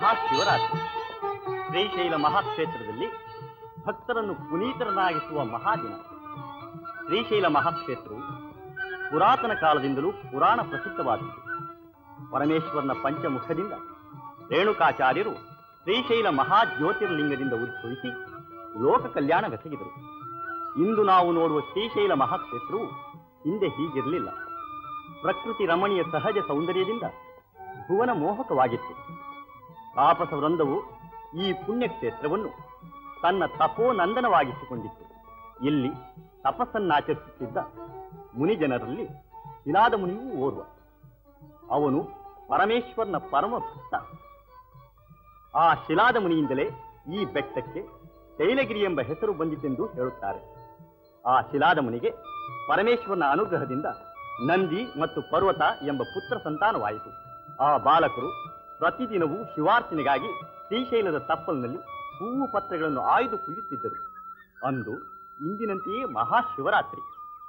ಮಹಾಶಿವರಾತ್ರಿ ಶ್ರೀಶೈಲ ಮಹಾಕ್ಷೇತ್ರದಲ್ಲಿ ಭಕ್ತರನ್ನು ಪುನೀತರನ್ನಾಗಿಸುವ ಮಹಾದಿನ ಶ್ರೀಶೈಲ ಮಹಾಕ್ಷೇತ್ರವು ಪುರಾತನ ಕಾಲದಿಂದಲೂ ಪುರಾಣ ಪ್ರಸಿದ್ಧವಾದದ್ದು ಪರಮೇಶ್ವರನ ಪಂಚಮುಖದಿಂದ ರೇಣುಕಾಚಾರ್ಯರು ಶ್ರೀಶೈಲ ಮಹಾಜ್ಯೋತಿರ್ಲಿಂಗದಿಂದ ಉದ್ಭವಿಸಿ ಲೋಕ ಕಲ್ಯಾಣವೆಸಗಿದರು ಇಂದು ನಾವು ನೋಡುವ ಶ್ರೀಶೈಲ ಮಹಾಕ್ಷೇತ್ರವು ಹಿಂದೆ ಹೀಗಿರಲಿಲ್ಲ ಪ್ರಕೃತಿ ರಮಣೀಯ ಸಹಜ ಸೌಂದರ್ಯದಿಂದ ಭುವನ ಮೋಹಕವಾಗಿತ್ತು ತಾಪಸ ವೃಂದವು ಈ ಪುಣ್ಯಕ್ಷೇತ್ರವನ್ನು ತನ್ನ ತಪೋನಂದನವಾಗಿಸಿಕೊಂಡಿತ್ತು ಇಲ್ಲಿ ತಪಸ್ಸನ್ನಾಚರಿಸುತ್ತಿದ್ದ ಮುನಿಜನರಲ್ಲಿ ಶಿಲಾದ ಮುನಿಯೂ ಓರ್ವ ಅವನು ಪರಮೇಶ್ವರನ ಪರಮ ಭಕ್ತ ಆ ಶಿಲಾದ ಮುನಿಯಿಂದಲೇ ಈ ಬೆಟ್ಟಕ್ಕೆ ಶೈಲಗಿರಿ ಎಂಬ ಹೆಸರು ಬಂದಿತೆಂದು ಹೇಳುತ್ತಾರೆ ಆ ಶಿಲಾದ ಮುನಿಗೆ ಪರಮೇಶ್ವರನ ಅನುಗ್ರಹದಿಂದ ನಂದಿ ಮತ್ತು ಪರ್ವತ ಎಂಬ ಪುತ್ರ ಸಂತಾನವಾಯಿತು ಆ ಬಾಲಕರು ಪ್ರತಿದಿನವೂ ಶಿವಾರ್ಚನೆಗಾಗಿ ಶ್ರೀಶೈಲದ ತಪ್ಪಲಿನಲ್ಲಿ ಹೂವು ಪತ್ರಗಳನ್ನು ಆಯ್ದು ಕುಯ್ಯುತ್ತಿದ್ದರು ಅಂದು ಇಂದಿನಂತೆಯೇ ಮಹಾಶಿವರಾತ್ರಿ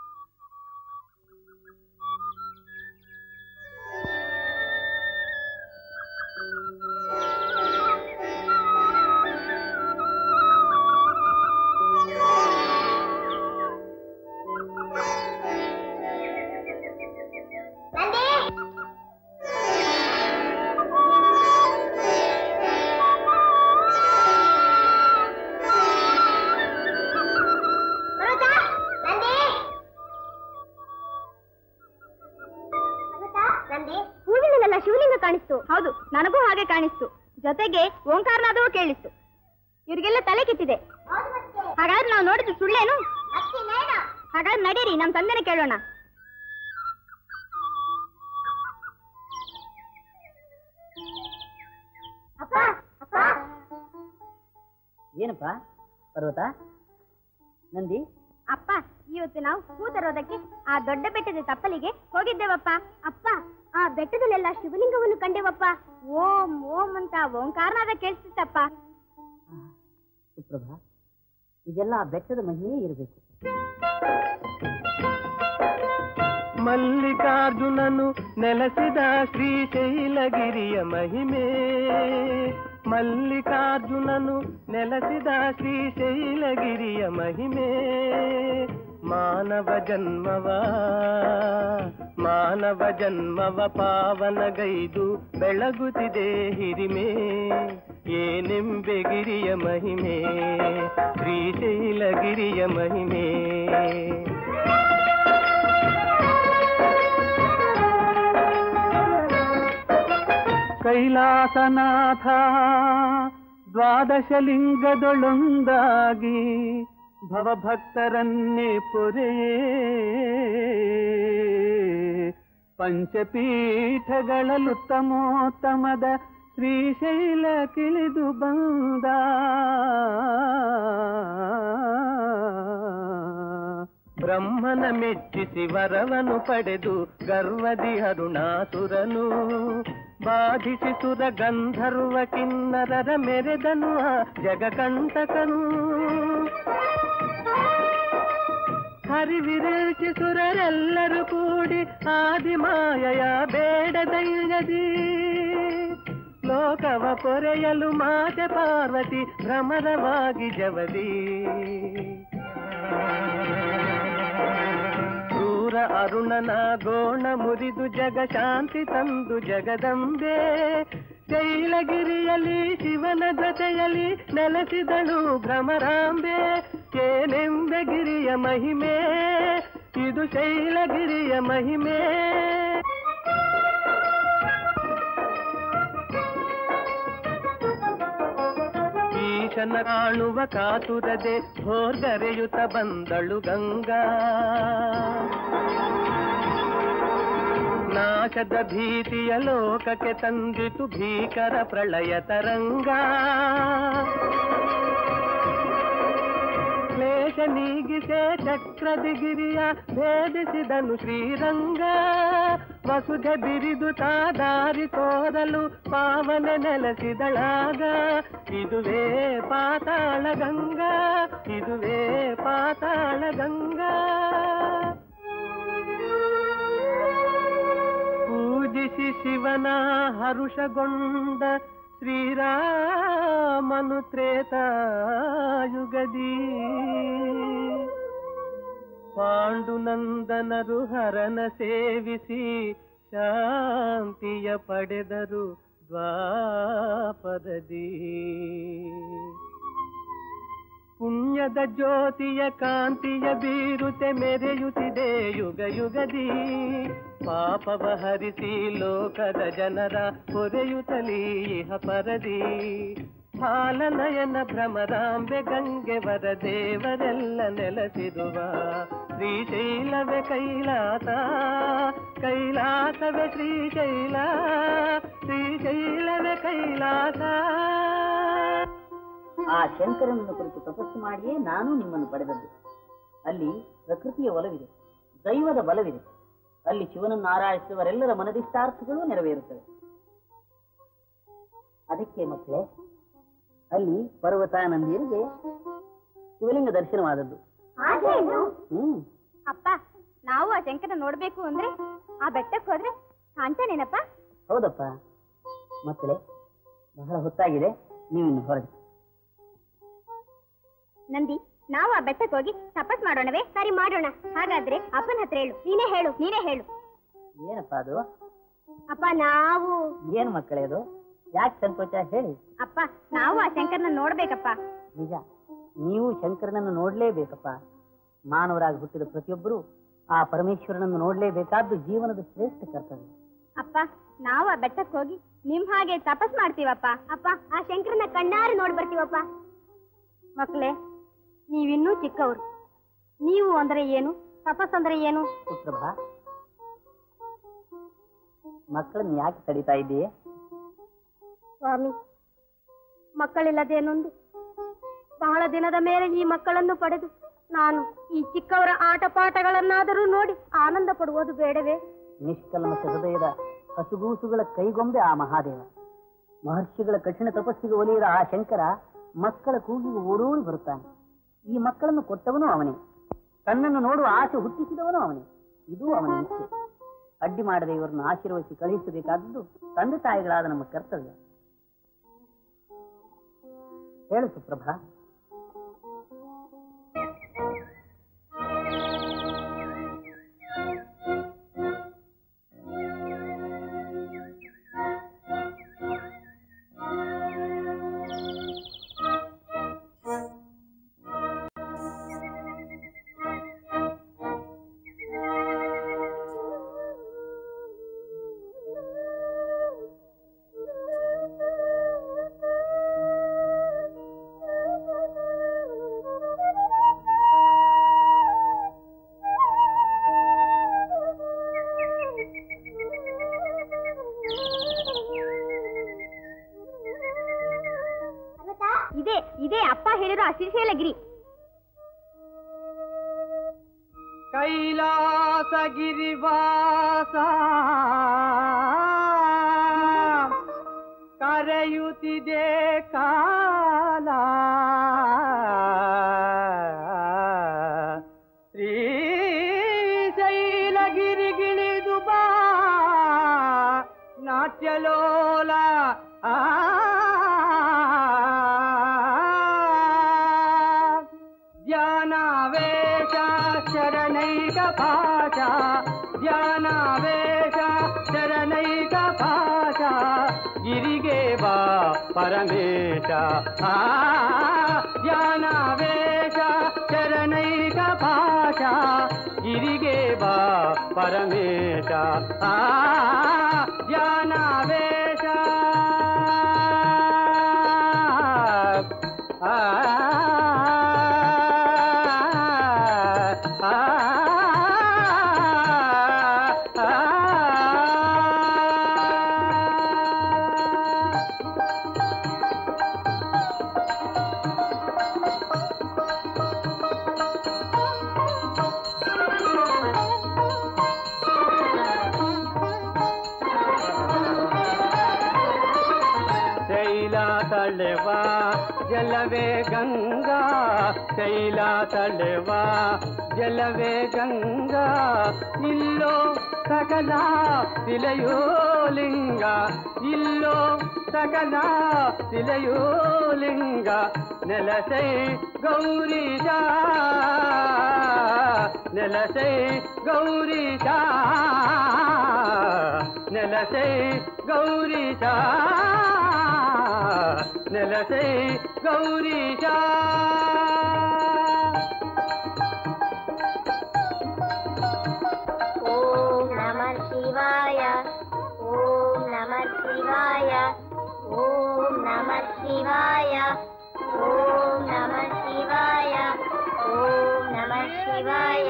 ಹೂವಿನಲ್ಲೆಲ್ಲ ಶಿವಲಿಂಗ ಕಾಣಿಸ್ತು ಹೌದು ನನಗೂ ಹಾಗೆ ಕಾಣಿಸ್ತು ಜೊತೆಗೆ ಓಂಕಾರನಾದವೂ ಕೇಳಿಸ್ತು ಇವ್ರಿಗೆಲ್ಲ ತಲೆ ಕೆಟ್ಟಿದೆ ಹಾಗಾದ್ರೆ ನಾವು ನೋಡಿದ್ದು ಸುಳ್ಳೇನು ಹಾಗಾದ್ರೆ ನಡೀರಿ ನಮ್ ತಂದೆನೆ ಕೇಳೋಣ ಏನಪ್ಪ ಪರ್ವತ ನಂದಿ ಅಪ್ಪ ಇವತ್ತು ನಾವು ಹೂ ತರೋದಕ್ಕೆ ಆ ದೊಡ್ಡ ಬೆಟ್ಟದ ತಪ್ಪಲಿಗೆ ಹೋಗಿದ್ದೇವಪ್ಪ ಅಪ್ಪ ಆ ಬೆಟ್ಟದಲ್ಲೆಲ್ಲ ಶಿವಲಿಂಗವನ್ನು ಕಂಡೆವಪ್ಪ ಓಂ ಓಂ ಅಂತ ಓಂಕಾರನಾದ ಕೇಳಿಸ್ತಪ್ಪ ಸುಪ್ರಭಾ ಇದೆಲ್ಲ ಆ ಬೆಟ್ಟದ ಮಹಿಮೆಯೇ ಇರಬೇಕು ಮಲ್ಲಿಕಾರ್ಜುನನು ನೆಲೆಸಿದ ಶ್ರೀಶೈಲಗಿರಿಯ ಮಹಿಮೆ ಮಲ್ಲಿಕಾರ್ಜುನನು ನೆಲೆಸಿದ ಶ್ರೀಶೈಲಗಿರಿಯ ಮಹಿಮೆ ಮಾನವ ಜನ್ಮವ ಮಾನವ ಜನ್ಮವ ಪಾವನಗೈದು ಬೆಳಗುತ್ತಿದೆ ಹಿರಿಮೆ ಏನೆಂಬೆಗಿರಿಯ ಮಹಿಮೆ ಶ್ರೀಶೈಲಗಿರಿಯ ಮಹಿಮೆ ಕೈಲಾಸನಾಥ ದ್ವಾದಶಲಿಂಗದೊಳೊಂದಾಗಿ ಭವಭಕ್ತರನ್ನೇ ಪೊರೆಯೇ ಪಂಚಪೀಠಗಳಲ್ಲುತ್ತಮೋತ್ತಮದ ಶ್ರೀಶೈಲ ಕಿಳಿದು ಬಂದ ಬ್ರಹ್ಮನ ಮೆಚ್ಚಿಸಿ ವರವನು ಪಡೆದು ಗರ್ವದಿ ಅರುಣಾಸುರನು ಬಾಧಿಸಿ ಸುರ ಗಂಧರ್ವ ಕಿನ್ನರರ ಮೆರೆದನು ಆ ಜಗಕಂಟಕನು ಹರಿವಿರೇಚಿ ಸುರರೆಲ್ಲರೂ ಕೂಡಿ ಆದಿಮಾಯಯ ಬೇಡದೈಯದಿ ಲೋಕವ ಪೊರೆಯಲು ಮಾತೆ ಪಾರ್ವತಿ ಭ್ರಮರವಾಗಿ ಜವದಿ ಕ್ರೂರ ಅರುಣನ ಗೋಣ ಮುರಿದು ಜಗ ಶಾಂತಿ ತಂದು ಜಗದಂಬೆ ಶೈಲಗಿರಿಯಲ್ಲಿ ಶಿವನ ಜೊತೆಯಲ್ಲಿ ನೆಲೆಸಿದಳು ಭ್ರಮರಾಂಬೆ ಏನೆಂಬೆ ಗಿರಿಯ ಮಹಿಮೆ ಇದು ಶೈಲಗಿರಿಯ ಮಹಿಮೆ ಈಶನ ಕಾಣುವ ಕಾತುರದೆ ಭೋರ್ಗರೆಯುತ್ತ ಬಂದಳು ಗಂಗಾ ನಾಶದ ಭೀತಿಯ ಲೋಕಕ್ಕೆ ತಂದಿತು ಭೀಕರ ಪ್ರಳಯ ತರಂಗ ಕ್ಲೇಶ ನೀಗಿಸೆ ಚಕ್ರದಿಗಿರಿಯ ಭೇದಿಸಿದನು ಶ್ರೀರಂಗ ವಸುಧ ಬಿರಿದು ತಾ ದಾರಿ ತೋರಲು ಪಾವನ ನೆಲೆಸಿದಳಾಗ ಇದುವೇ ಪಾತಾಳ ಗಂಗಾ ಇದುವೇ ಪಾತಾಳ ಗಂಗಾ ಪೂಜಿಸಿ ಶಿವನ ಹರುಷಗೊಂಡ ಶ್ರೀರಾಮನು ತ್ರೇತಾಯುಗದಿ ಪಾಂಡುನಂದನರು ಹರನ ಸೇವಿಸಿ ಶಾಂತಿಯ ಪಡೆದರು ದ್ವಾಪರದಿ ಪುಣ್ಯದ ಜ್ಯೋತಿಯ ಕಾಂತಿಯ ಬೀರುತೆ ಮೆರೆಯುತ್ತಿದೆ ಯುಗ ಯುಗದಿ ಪಾಪವ ಹರಿಸಿ ಲೋಕದ ಜನರ ಹೊರೆಯುತ್ತಲೀ ಇಹ ಪರದಿ ಹಾಲನಯನ ಭ್ರಮರಾಂಬೆ ಗಂಗೆ ವರ ದೇವರೆಲ್ಲ ನೆಲೆಸಿರುವ ಶ್ರೀಶೈಲವೇ ಕೈಲಾಸ ಕೈಲಾಸವೇ ಶ್ರೀಶೈಲ ಶ್ರೀಶೈಲವೇ ಕೈಲಾಸ ಆ ಶಂಕರನನ್ನು ಕುರಿತು ತಪಸ್ಸು ಮಾಡಿಯೇ ನಾನು ನಿಮ್ಮನ್ನು ಪಡೆದದ್ದು ಅಲ್ಲಿ ಪ್ರಕೃತಿಯ ಒಲವಿದೆ ದೈವದ ಬಲವಿದೆ ಅಲ್ಲಿ ಶಿವನನ್ನು ಆರಾಯಿಸುವವರೆಲ್ಲರ ಮನದಿಷ್ಟಾರ್ಥಗಳು ನೆರವೇರುತ್ತವೆ ಅದಕ್ಕೆ ಮಕ್ಕಳೇ ಅಲ್ಲಿ ಪರ್ವತ ನಂದಿಯರಿಗೆ ಶಿವಲಿಂಗ ದರ್ಶನವಾದದ್ದು ಹ್ಮ್ ಅಪ್ಪ ನಾವು ಆ ಶಂಕರ ನೋಡ್ಬೇಕು ಅಂದ್ರೆ ಆ ಬೆಟ್ಟಕ್ಕೆ ಹೋದ್ರೆ ಕಾಣ್ತಾನೇನಪ್ಪ ಹೌದಪ್ಪ ಮಕ್ಕಳೇ ಬಹಳ ಹೊತ್ತಾಗಿದೆ ನೀವಿನ್ನು ಹೊರಡಿ ನಂದಿ ನಾವು ಆ ಬೆಟ್ಟಕ್ಕೆ ಹೋಗಿ ತಪಸ್ ಮಾಡೋಣವೇ ಸರಿ ಮಾಡೋಣ ಹಾಗಾದ್ರೆ ಅಪ್ಪನ ಹತ್ರ ಹೇಳು ನೀನೇ ಹೇಳು ನೀನೇ ಹೇಳು ಏನಪ್ಪ ಅದು ಅಪ್ಪ ನಾವು ಏನ್ ಮಕ್ಕಳೇ ಅದು ಯಾಕೆ ಸಂಕೋಚ ಹೇಳಿ ಅಪ್ಪ ನಾವು ಆ ಶಂಕರನ ನೋಡ್ಬೇಕಪ್ಪ ನಿಜ ನೀವು ಶಂಕರನನ್ನು ನೋಡ್ಲೇಬೇಕಪ್ಪ ಮಾನವರಾಗಿ ಹುಟ್ಟಿದ ಪ್ರತಿಯೊಬ್ಬರು ಆ ಪರಮೇಶ್ವರನನ್ನು ನೋಡ್ಲೇಬೇಕಾದ್ದು ಜೀವನದ ಶ್ರೇಷ್ಠ ಕರ್ತವ್ಯ ಅಪ್ಪ ನಾವು ಆ ಬೆಟ್ಟಕ್ಕೆ ಹೋಗಿ ನಿಮ್ ಹಾಗೆ ತಪಸ್ ಮಾಡ್ತೀವಪ್ಪ ಅಪ್ಪ ಆ ಶಂಕರನ ಕಣ್ಣಾರೆ ನೋಡ್ ಬರ್ತೀವಪ್ಪ ಮಕ್ಳೇ ನೀವಿನ್ನೂ ಚಿಕ್ಕವರು ನೀವು ಅಂದ್ರೆ ಏನು ತಪಸ್ ಅಂದ್ರೆ ಏನು ಸುಪ್ರಭಾ ಮಕ್ಕಳನ್ನ ಯಾಕೆ ತಡಿತಾ ಇದ್ದೀಯೇ ಸ್ವಾಮಿ ಮಕ್ಕಳಿಲ್ಲದೇನೊಂದು ಬಹಳ ದಿನದ ಮೇಲೆ ಈ ಮಕ್ಕಳನ್ನು ಪಡೆದು ನಾನು ಈ ಚಿಕ್ಕವರ ಆಟ ಪಾಠಗಳನ್ನಾದರೂ ನೋಡಿ ಆನಂದ ಪಡುವುದು ಬೇಡವೇ ನಿಷ್ಕಲ್ಮಶ ಹೃದಯದ ಹಸುಗೂಸುಗಳ ಕೈಗೊಂಬೆ ಆ ಮಹಾದೇವ ಮಹರ್ಷಿಗಳ ಕಠಿಣ ತಪಸ್ಸಿಗೆ ಒಲಿಯದ ಆ ಶಂಕರ ಮಕ್ಕಳ ಕೂಗಿಗೆ ಓಡೋಡಿ ಬರುತ್ತಾನೆ ಈ ಮಕ್ಕಳನ್ನು ಕೊಟ್ಟವನು ಅವನೇ ತನ್ನನ್ನು ನೋಡುವ ಆಸೆ ಹುಟ್ಟಿಸಿದವನು ಅವನೇ ಇದು ಅವನ ಇಚ್ಛೆ ಅಡ್ಡಿ ಮಾಡದೆ ಇವರನ್ನು ಆಶೀರ್ವದಿಸಿ ಕಳುಹಿಸಬೇಕಾದದ್ದು ತಂದೆ ತಾಯಿಗಳಾದ ನಮ್ಮ ಕರ್ತವ್ಯ ಹೇಳು ಸುಪ್ರಭಾ ಇದೇ ಇದೇ ಅಪ್ಪ ಹೇಳಿರೋ ಆ ಶ್ರೀಶೈಲಗಿರಿ ಕೈಲಾಸಗಿರಿವಾಸ ಕರೆಯುತ್ತಿದೆ ಕಾಲ ಶ್ರೀಶೈಲಗಿರಿಗಿಳಿದು ಬಾ ನಾಟ್ಯಲೋಲ ಆ ಧ್ಯಾನಾವೇಶ ಶರಣೈಕ ಭಾಷಾ ಧ್ಯಾನಾವೇಶ ಶರಣೈಕ ಭಾಷಾ ಗಿರಿಗೆ ಬಾ ಪರಮೇಶ ಆ ಧ್ಯಾನಾವೇಶ ಶರಣೈಕ ಭಾಷಾ ಗಿರಿಗೆ ಬಾ ಪರಮೇಶ ಆ ಧ್ಯಾನಾವೇಶ ಆ ಜಲವೇ ಗಂಗಾ ಶೈಲ ತಳೆವ ಜಲವೇ ಗಂಗಾ ಇಲ್ಲೋ ಸಕಲ ಶಿಲೆಯೋ ಲಿಂಗ ಇಲ್ಲೋ ಸಕಲ ಶಿಲೆಯೋ ಲಿಂಗ ನೆಲಸೈ ಗೌರೀಶ ನೆಲಸೈ ಗೌರೀಶ ನೆಲಸೈ ಗೌರೀಶ ನೆಲಸೈ ಗೌರೀಶ ಓಂ ನಮಃ ಶಿವಾಯ ಓಂ ನಮಃ ಶಿವಾಯ ಓಂ ನಮಃ ಶಿವಾಯ ಓಂ ನಮಃ ಶಿವಾಯ ಓಂ ನಮಃ ಶಿವಾಯ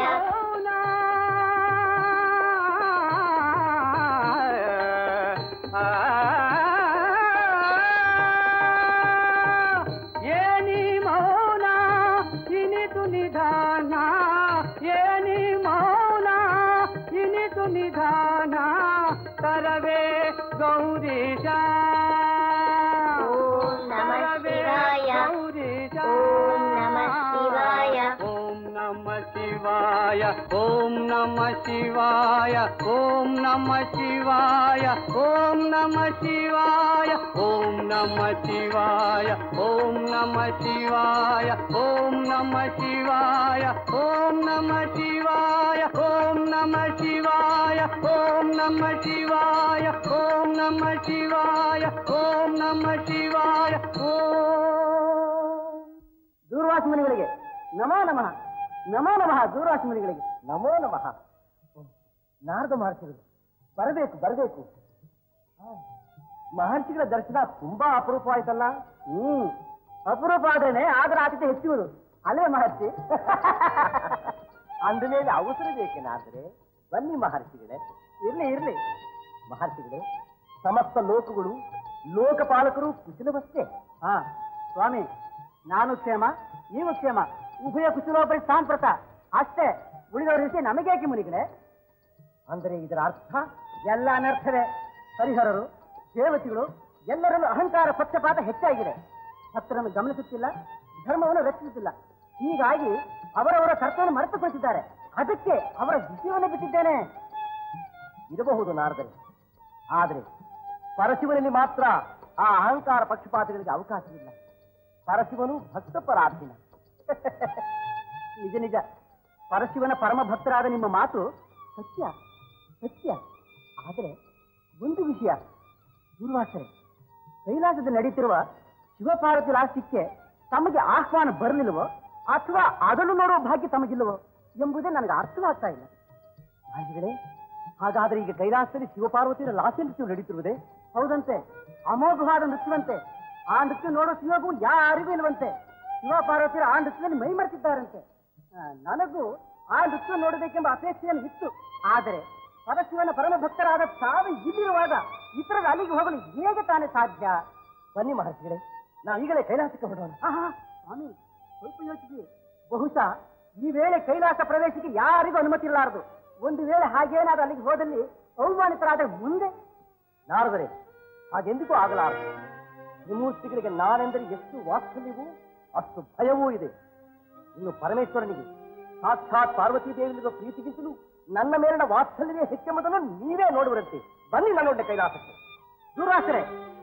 ಏನಿ ಮೌನ ಇನಿತು ನಿಧಾನ ಏನಿ ಮೌನ ಇನಿತು ನಿಧಾನ ತರವೇ ಗೌರೀಶ ಓಂ ನಮಃ ಶಿವಾಯ ಗೌರೀಶ ಓಂ ನಮಃ ಶಿವಾಯ ಓಂ ನಮ ಶಿವಾಯ ಓಂ ನಮ ಶಿವಾಯ ಓಂ ನಮ ಶಿವಾಯ ಓಂ ನಮ ಶಿವಾಯ ಓಂ ನಮ ಶಿವಾಯ ಓಂ ನಮ ಶಿವಾಯ ಓಂ ನಮ ಶಿವಾಯ ಓಂ ನಮ ಶಿವಾಯ ಓಂ ನಮ ಶಿವಾಯ ಓಂ ನಮ ಶಿವಾಯ ಓಂ ನಮ ಶಿವಾಯ ಓಂ ನಮ ಶಿವಾಯ ಓಂ ದೂರ್ವಾಸ ಮುನಿಗಳಿಗೆ ನಮೋ ನಮಃ ನಮೋ ನಮಃ ದೂರ್ವಾಸ ಮುನಿಗಳಿಗೆ ನಮೋ ನಮಃ ಓ, ನಾರದ ಮಹರ್ಷಿಗಳು ಬರಬೇಕು ಬರಬೇಕು ಆ, ಮಹರ್ಷಿಗಳ ದರ್ಶನ ತುಂಬಾ ಅಪರೂಪವಾಯ್ತಲ್ಲ ಹ್ಮ್ ಅಪರೂಪ ಆದ್ರೇನೆ ಆದ್ರ ಆತಿಥ್ಯ ಹೆಚ್ಚುವುದು ಅಲ್ವೇ ಮಹರ್ಷಿ ಅಂದ ಮೇಲೆ ಅವಸರ ಬೇಕೇನಾದ್ರೆ ಬನ್ನಿ ಮಹರ್ಷಿಗಳೇ ಇರ್ಲಿ ಇರ್ಲಿ ಮಹರ್ಷಿಗಳೇ ಸಮಸ್ತ ಲೋಕಗಳು ಲೋಕಪಾಲಕರು ಕುಶಲವಷ್ಟೇ ಹಾ ಸ್ವಾಮಿ ನಾನು ಕ್ಷೇಮ ನೀವು ಕ್ಷೇಮ ಉಭಯ ಕುಶಲೋಪರಿ ಸಾಂಪ್ರತ ಅಷ್ಟೇ ಉಳಿದವರ ವಿಷಯ ನಮಗೇಕೆ ಮುನಿಗಳೇ ಅಂದರೆ ಇದರ ಅರ್ಥ ಎಲ್ಲ ಅನರ್ಥವೇ ಹರಿಹರರು ದೇವತೆಗಳು ಎಲ್ಲರಲ್ಲೂ ಅಹಂಕಾರ ಪಕ್ಷಪಾತ ಹೆಚ್ಚಾಗಿದೆ ಭಕ್ತರನ್ನು ಗಮನಿಸುತ್ತಿಲ್ಲ ಧರ್ಮವನ್ನು ರಕ್ಷಿಸುತ್ತಿಲ್ಲ ಹೀಗಾಗಿ ಅವರವರ ಕರ್ತವ್ಯ ಮರೆತುಕೊಳ್ತಿದ್ದಾರೆ ಅದಕ್ಕೆ ಅವರ ವಿಷಯವನ್ನು ಬಿಟ್ಟಿದ್ದೇನೆ ಇರಬಹುದು ನಾರದರೆ ಆದರೆ ಪರಶಿವನಲ್ಲಿ ಮಾತ್ರ ಆ ಅಹಂಕಾರ ಪಕ್ಷಪಾತಗಳಿಗೆ ಅವಕಾಶವಿಲ್ಲ ಪರಶಿವನು ಭಕ್ತ ಪರಾಧೀನ ನಿಜ ನಿಜ ಪರಶಿವನ ಪರಮ ಭಕ್ತರಾದ ನಿಮ್ಮ ಮಾತು ಸತ್ಯ ಸತ್ಯ ಆದರೆ ಒಂದು ವಿಷಯ ದುರ್ವಾಸನೆ ಕೈಲಾಸದಲ್ಲಿ ನಡೀತಿರುವ ಶಿವಪಾರ್ವತಿ ಲಾಸ್ಯಕ್ಕೆ ತಮಗೆ ಆಹ್ವಾನ ಬರಲಿಲ್ಲವೋ ಅಥವಾ ಅದನ್ನು ನೋಡುವ ಭಾಗ್ಯ ತಮಗಿಲ್ಲವೋ ಎಂಬುದೇ ನನಗೆ ಅರ್ಥವಾಗ್ತಾ ಇಲ್ಲ ಮಹರ್ಷಿಗಳೇ ಹಾಗಾದ್ರೆ ಈಗ ಕೈಲಾಸದಲ್ಲಿ ಶಿವಪಾರ್ವತಿಯ ಲಾಸ್ಯ ನೃತ್ಯ ನಡೀತಿರುವುದೇ ಹೌದಂತೆ ಅಮೋಘವಾದ ನೃತ್ಯವಂತೆ ಆ ನೃತ್ಯ ನೋಡೋ ಶಿವಗೂ ಯಾರಿಗೂ ಇಲ್ವಂತೆ ಶಿವಪಾರ್ವತಿಯರ ಆ ನೃತ್ಯದಲ್ಲಿ ಮೈ ಮರೆತಿದ್ದಾರಂತೆ ಆ, ನನಗೂ ಆ ನೃತ್ಯ ನೋಡಬೇಕೆಂಬ ಅಪೇಕ್ಷೆಯನ್ನು ಇತ್ತು ಆದರೆ ಪರಶಿವನ ಪರಮ ಭಕ್ತರಾದ ತಾವು ಇಲ್ಲಿರುವಾಗ ಇತರರ ಅಲ್ಲಿಗೆ ಹೋಗಲು ಹೇಗೆ ತಾನೇ ಸಾಧ್ಯ ಬನ್ನಿ ಮಹರ್ಷಿಗಳೇ ನಾವು ಈಗಲೇ ಕೈಲಾಸಕ್ಕೆ ಹೊರಡೋಣ ಆಹಾ, ಸ್ವಾಮಿ ಸ್ವಲ್ಪ ಯೋಚಿಸಿ ಬಹುಶಃ ಈ ವೇಳೆ ಕೈಲಾಸ ಪ್ರವೇಶಕ್ಕೆ ಯಾರಿಗೂ ಅನುಮತಿ ಇರಲಾರದು ಒಂದು ವೇಳೆ ಹಾಗೇನಾದ್ರೂ ಅಲ್ಲಿಗೆ ಹೋದಲ್ಲಿ ಅವಮಾನಿತರಾದ ಮುಂದೆ ನಾರದರೆ ಹಾಗೆಂದಿಗೂ ಆಗಲಾರದು ವಿಮೂರ್ತಿಗಳಿಗೆ ನಾನೆಂದರೆ ಎಷ್ಟು ವಾತ್ಸಲ್ಯವೂ ಅಷ್ಟು ಭಯವೂ ಇದೆ ಇನ್ನು ಪರಮೇಶ್ವರನಿಗೆ ಸಾಕ್ಷಾತ್ ಪಾರ್ವತೀ ದೇವಿಯಲ್ಲಿರುವ ಪ್ರೀತಿಗಿಂತಲೂ ನನ್ನ ಮೇಲಿನ ವಾತ್ಸಲ್ಯವೇ ಹೆಚ್ಚೆಂಬುದನ್ನು ನೀವೇ ನೋಡುವರಂತೆ ಬನ್ನಿ ನನ್ನೊಡ್ಡ ಕೈಲಾಸಕ್ಕೆ ದುರಾಸರೆ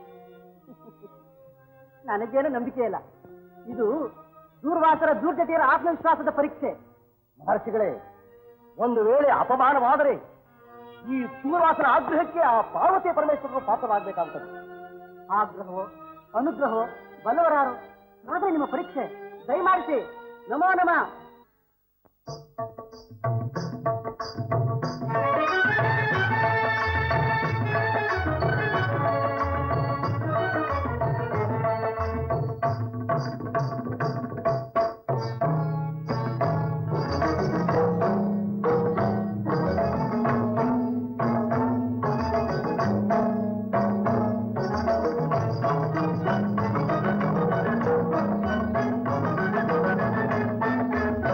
ನನಗೇನು ನಂಬಿಕೆ ಇಲ್ಲ ಇದು ದೂರ್ವಾಸರ ದೂರ್ಜತೆಯರ ಆತ್ಮವಿಶ್ವಾಸದ ಪರೀಕ್ಷೆ ಮಹರ್ಷಿಗಳೇ ಒಂದು ವೇಳೆ ಅಪಮಾನವಾದರೆ ಈ ದೂರ್ವಾಸನ ಆಗ್ರಹಕ್ಕೆ ಆ ಪಾರ್ವತಿ ಪರಮೇಶ್ವರರು ಪಾತ್ರವಾಗಬೇಕಾಗ್ತದೆ ಆಗ್ರಹವೋ ಅನುಗ್ರಹವೋ ಬಲ್ಲವರಾರು ಆದರೆ ನಿಮ್ಮ ಪರೀಕ್ಷೆ ದಯಮಾಡಿಸಿ ನಮೋ ನಮ ಓಂ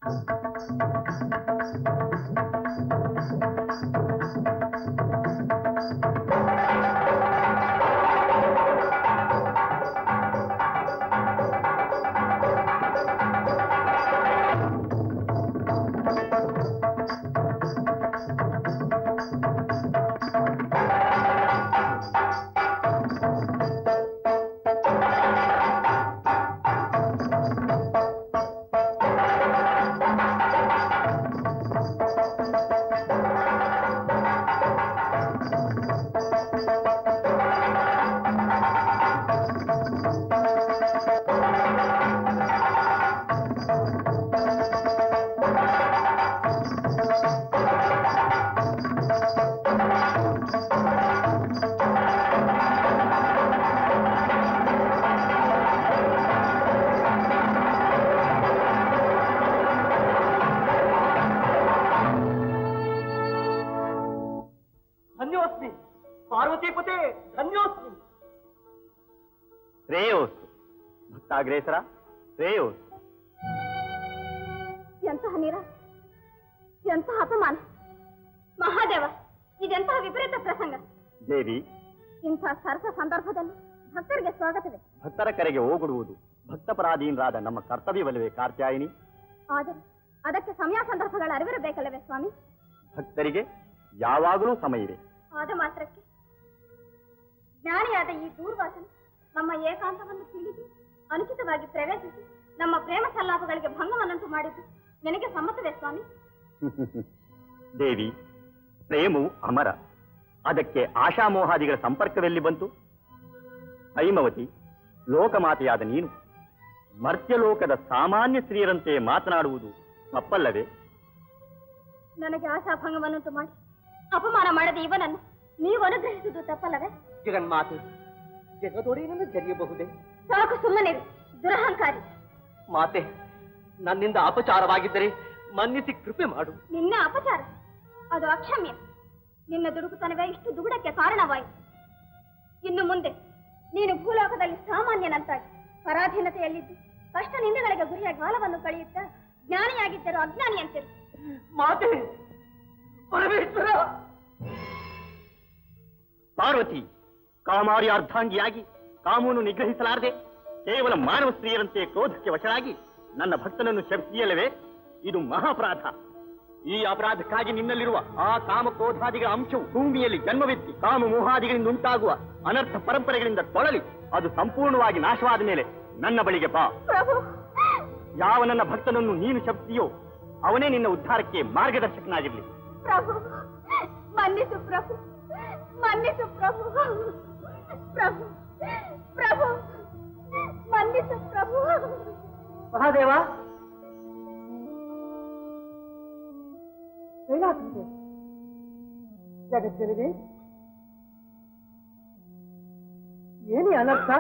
ಧನ್ಯೋಸ್ಮಿ ಪಾರ್ವತೀಪತೆ ಧನ್ಯೋಸ್ಮಿ ಶ್ರೇಯೋಸ್ತು ಭಕ್ತಾಗ್ರೇಸರ ಶ್ರೇಯೋಸ್ತು ಎಂತಹ ನೀರ ಎಂತಹ ಅಪಮಾನ ಮಹಾದೇವ ಇದೆಂತಹ ವಿಪರೀತ ಪ್ರಸಂಗ ದೇವಿ ಇಂಥ ಸರಸ ಸಂದರ್ಭದಲ್ಲಿ ಭಕ್ತರಿಗೆ ಸ್ವಾಗತವೇ ಭಕ್ತರ ಕರೆಗೆ ಓಗೊಡುವುದು ಭಕ್ತಪರಾಧೀನರಾದ ನಮ್ಮ ಕರ್ತವ್ಯವಲ್ಲವೇ ಕಾತ್ಯಾಯಿನಿ ಆದರೆ ಅದಕ್ಕೆ ಸಮಯ ಸಂದರ್ಭಗಳ ಅರಿವಿರಬೇಕಲ್ಲವೇ ಸ್ವಾಮಿ ಭಕ್ತರಿಗೆ ಯಾವಾಗಲೂ ಸಮಯವೇ ಆದ ಮಾತ್ರಕ್ಕೆ ಜ್ಞಾನಿಯಾದ ಈ ದೂರ್ವಾಸನ ನಮ್ಮ ಏಕಾಂತವನ್ನು ತಿಳಿದು ಅನುಚಿತವಾಗಿ ಪ್ರವೇಶಿಸಿ ನಮ್ಮ ಪ್ರೇಮ ಸಲ್ಲಾಪಗಳಿಗೆ ಭಂಗವನ್ನುಂಟು ಮಾಡಿದ್ದು ನಿನಗೆ ಸಮ್ಮತವೇ ಸ್ವಾಮಿ ದೇವಿ ಪ್ರೇಮವು ಅಮರ ಅದಕ್ಕೆ ಆಶಾಮೋಹಾದಿಗಳ ಸಂಪರ್ಕವೆಲ್ಲಿ ಬಂತು ಹೈಮವತಿ ಲೋಕಮಾತೆಯಾದ ನೀನು ಮರ್ತ್ಯಲೋಕದ ಸಾಮಾನ್ಯ ಸ್ತ್ರೀಯರಂತೆ ಮಾತನಾಡುವುದು ತಪ್ಪಲ್ಲವೇ ನನಗೆ ಆಶಾಭಂಗವನ್ನುಂಟು ಮಾಡಿ ಅಪಮಾನ ಮಾಡದ ಇವನನ್ನು ನೀವು ಅನುಗ್ರಹಿಸುವುದು ತಪ್ಪಲ್ಲವೇ ಜಗನ್ಮಾತೆ ಜಗದೊಡೆಯನನ್ನು ಜರಿಯಬಹುದೇ ಸಾಕು ಸುಮ್ಮನಿರಿ ದುರಹಂಕಾರಿ ಮಾತೆ ನನ್ನಿಂದ ಅಪಚಾರವಾಗಿದ್ದರೆ ಮನ್ನಿಸಿ ಕೃಪೆ ಮಾಡು ನಿನ್ನ ಅಪಚಾರ ಅದು ಅಕ್ಷಮ್ಯ ನಿನ್ನ ದುಡುಕುತನವೇ ಇಷ್ಟು ದುಗುಡಕ್ಕೆ ಕಾರಣವಾಯಿತು ಇನ್ನು ಮುಂದೆ ನೀನು ಭೂಲೋಕದಲ್ಲಿ ಸಾಮಾನ್ಯನಂತಾಗಿ ಪರಾಧೀನತೆಯಲ್ಲಿದ್ದು ಕಷ್ಟ ನಿಂದೆಗಳಿಗೆ ಗುರಿಯ ಕಾಲವನ್ನು ಕಳೆಯುತ್ತಾ ಜ್ಞಾನಿಯಾಗಿದ್ದರೂ ಅಜ್ಞಾನಿಯಂತಿರು ಮಾತೆ ಪರಮೇಶ್ವರ ಪಾರ್ವತಿ ಕಾಮಾರಿ ಅರ್ಧಾಂಗಿಯಾಗಿ ಕಾಮೂನು ನಿಗ್ರಹಿಸಲಾರದೆ ಕೇವಲ ಮಾನವ ಸ್ತ್ರೀಯರಂತೆ ಕ್ರೋಧಕ್ಕೆ ವಶರಾಗಿ ನನ್ನ ಭಕ್ತನನ್ನು ಶಪಿಸಿಯಲ್ಲವೇ ಇದು ಮಹಾಪರಾಧ ಈ ಅಪರಾಧಕ್ಕಾಗಿ ನಿನ್ನಲ್ಲಿರುವ ಆ ಕಾಮ ಕ್ರೋಧಾದಿಗಳ ಅಂಶವು ಭೂಮಿಯಲ್ಲಿ ಜನ್ಮವೆತ್ತಿ ಕಾಮ ಮೋಹಾದಿಗಳಿಂದ ಉಂಟಾಗುವ ಅನರ್ಥ ಪರಂಪರೆಗಳಿಂದ ತೊಳಲಿ ಅದು ಸಂಪೂರ್ಣವಾಗಿ ನಾಶವಾದ ಮೇಲೆ ನನ್ನ ಬಳಿಗೆ ಬಾ ಪ್ರಭು ಯಾವ ನನ್ನ ಭಕ್ತನನ್ನು ನೀನು ಶಪಿಸಿಯೋ ಅವನೇ ನಿನ್ನ ಉದ್ಧಾರಕ್ಕೆ ಮಾರ್ಗದರ್ಶಕನಾಗಿರಲಿ ಪ್ರಭು ಮನ್ನಿಸು ಪ್ರಭು ಮನ್ನಿಸು ಪ್ರಭು ಪ್ರಭು ಪ್ರಭು ಮನ್ನಿಸು ಪ್ರಭು ಮಹಾದೇವ ಕೈಲಾಸವಿದೆ ಜಗತ್ತಿನಿದೆ ಏನೇ ಅನರ್ಥ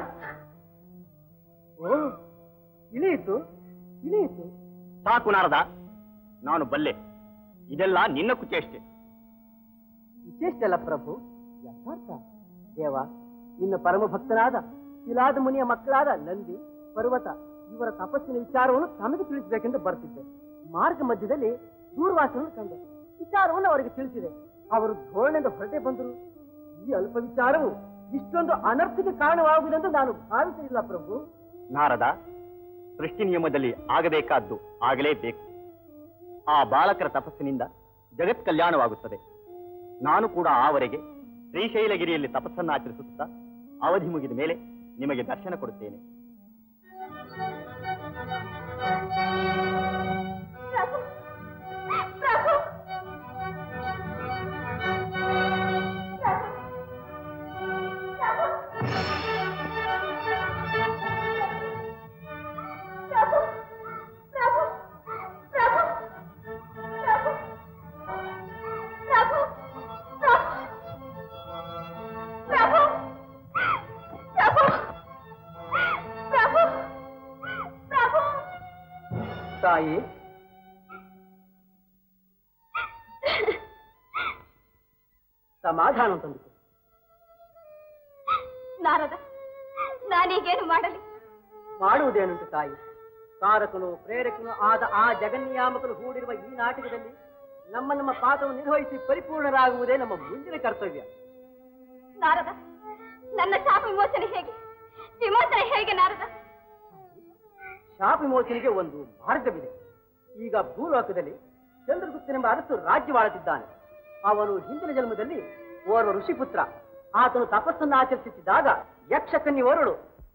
ಓ ಇಳಿಯಿತು ಇಳಿಯಿತು ಸಾಕು ನಾರದ ನಾನು ಬಲ್ಲೆ ಇದೆಲ್ಲ ನಿನ್ನ ಕುಚೇಷ್ಟೆ ವಿಶೇಷಲ್ಲ ಪ್ರಭು ಯಥಾರ್ಥ ದೇವ ನಿನ್ನ ಪರಮ ಭಕ್ತನಾದ ಶಿಲಾದ ಮುನಿಯ ಮಕ್ಕಳಾದ ನಂದಿ ಪರ್ವತ ಇವರ ತಪಸ್ಸಿನ ವಿಚಾರವನ್ನು ತಮಗೆ ತಿಳಿಸಬೇಕೆಂದು ಬರ್ತಿದ್ದೆ ಮಾರ್ಗ ಮಧ್ಯದಲ್ಲಿ ದೂರ್ವಾಸನನ್ನು ಕಂಡೆ ವಿಚಾರವನ್ನು ಅವರಿಗೆ ತಿಳಿಸಿದೆ ಅವರು ಧೋರಣೆಯಿಂದ ಹೊರಟೆ ಬಂದರು ಈ ಅಲ್ಪ ವಿಚಾರವು ಇಷ್ಟೊಂದು ಅನರ್ಥಕ್ಕೆ ಕಾರಣವಾಗುವುದೆಂದು ನಾನು ಭಾವಿಸಲಿಲ್ಲ ಪ್ರಭು ನಾರದ ಸೃಷ್ಟಿ ನಿಯಮದಲ್ಲಿ ಆಗಬೇಕಾದ್ದು ಆಗಲೇಬೇಕು ಆ ಬಾಲಕರ ತಪಸ್ಸಿನಿಂದ ಜಗತ್ ಕಲ್ಯಾಣವಾಗುತ್ತದೆ ನಾನು ಕೂಡ ಆವರೆಗೆ ಶ್ರೀಶೈಲಗಿರಿಯಲ್ಲಿ ತಪಸ್ಸನ್ನಾಚರಿಸುತ್ತಾ ಅವಧಿ ಮುಗಿದ ಮೇಲೆ ನಿಮಗೆ ದರ್ಶನ ಕೊಡುತ್ತೇನೆ ಪ್ರಭು ಪ್ರಭು ಪ್ರಭು ಪ್ರಭು ಪ್ರಭು ಪ್ರಭು ಪ್ರಭು ಪ್ರಭು ಪ್ರಭು ಪ್ರಭು ಪ್ರಭು ತಾಯಿ ಸಮಾಧಾನ ತಂದಿತು ನಾರದ ನಾನೀಗೇನು ಮಾಡಲಿ ಮಾಡುವುದೇನುಂಟು ತಾಯಿ ಕಾರಕನು ಪ್ರೇರಕನು ಆದ ಆ ಜಗನ್ನಿಯಾಮಕನು ಹೂಡಿರುವ ಈ ನಾಟಕದಲ್ಲಿ ನಮ್ಮ ನಮ್ಮ ಪಾತ್ರವನ್ನು ನಿರ್ವಹಿಸಿ ಪರಿಪೂರ್ಣರಾಗುವುದೇ ನಮ್ಮ ಮುಂದಿನ ಕರ್ತವ್ಯ ನಾರದ ನನ್ನ ಶಾಪ ವಿಮೋಚನೆ ಹೇಗೆ ವಿಮೋಚನೆ ಹೇಗೆ ನಾರದ ಶಾಪ ವಿಮೋಚನೆಗೆ ಒಂದು ಮಾರ್ಗವಿದೆ ಈಗ ಭೂಲೋಕದಲ್ಲಿ ಚಂದ್ರಗುಪ್ತನೆಂಬ ಅರಸು ರಾಜ್ಯವಾಳುತ್ತಿದ್ದಾನೆ ಅವನು ಹಿಂದಿನ ಜನ್ಮದಲ್ಲಿ ಓರ್ವ ಋಷಿಪುತ್ರ ಆತನು ತಪಸ್ಸನ್ನು ಆಚರಿಸುತ್ತಿದ್ದಾಗ ಯಕ್ಷಕನ್ನಿವರಳು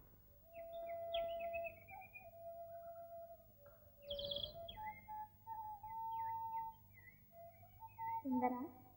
ಸುಂದರ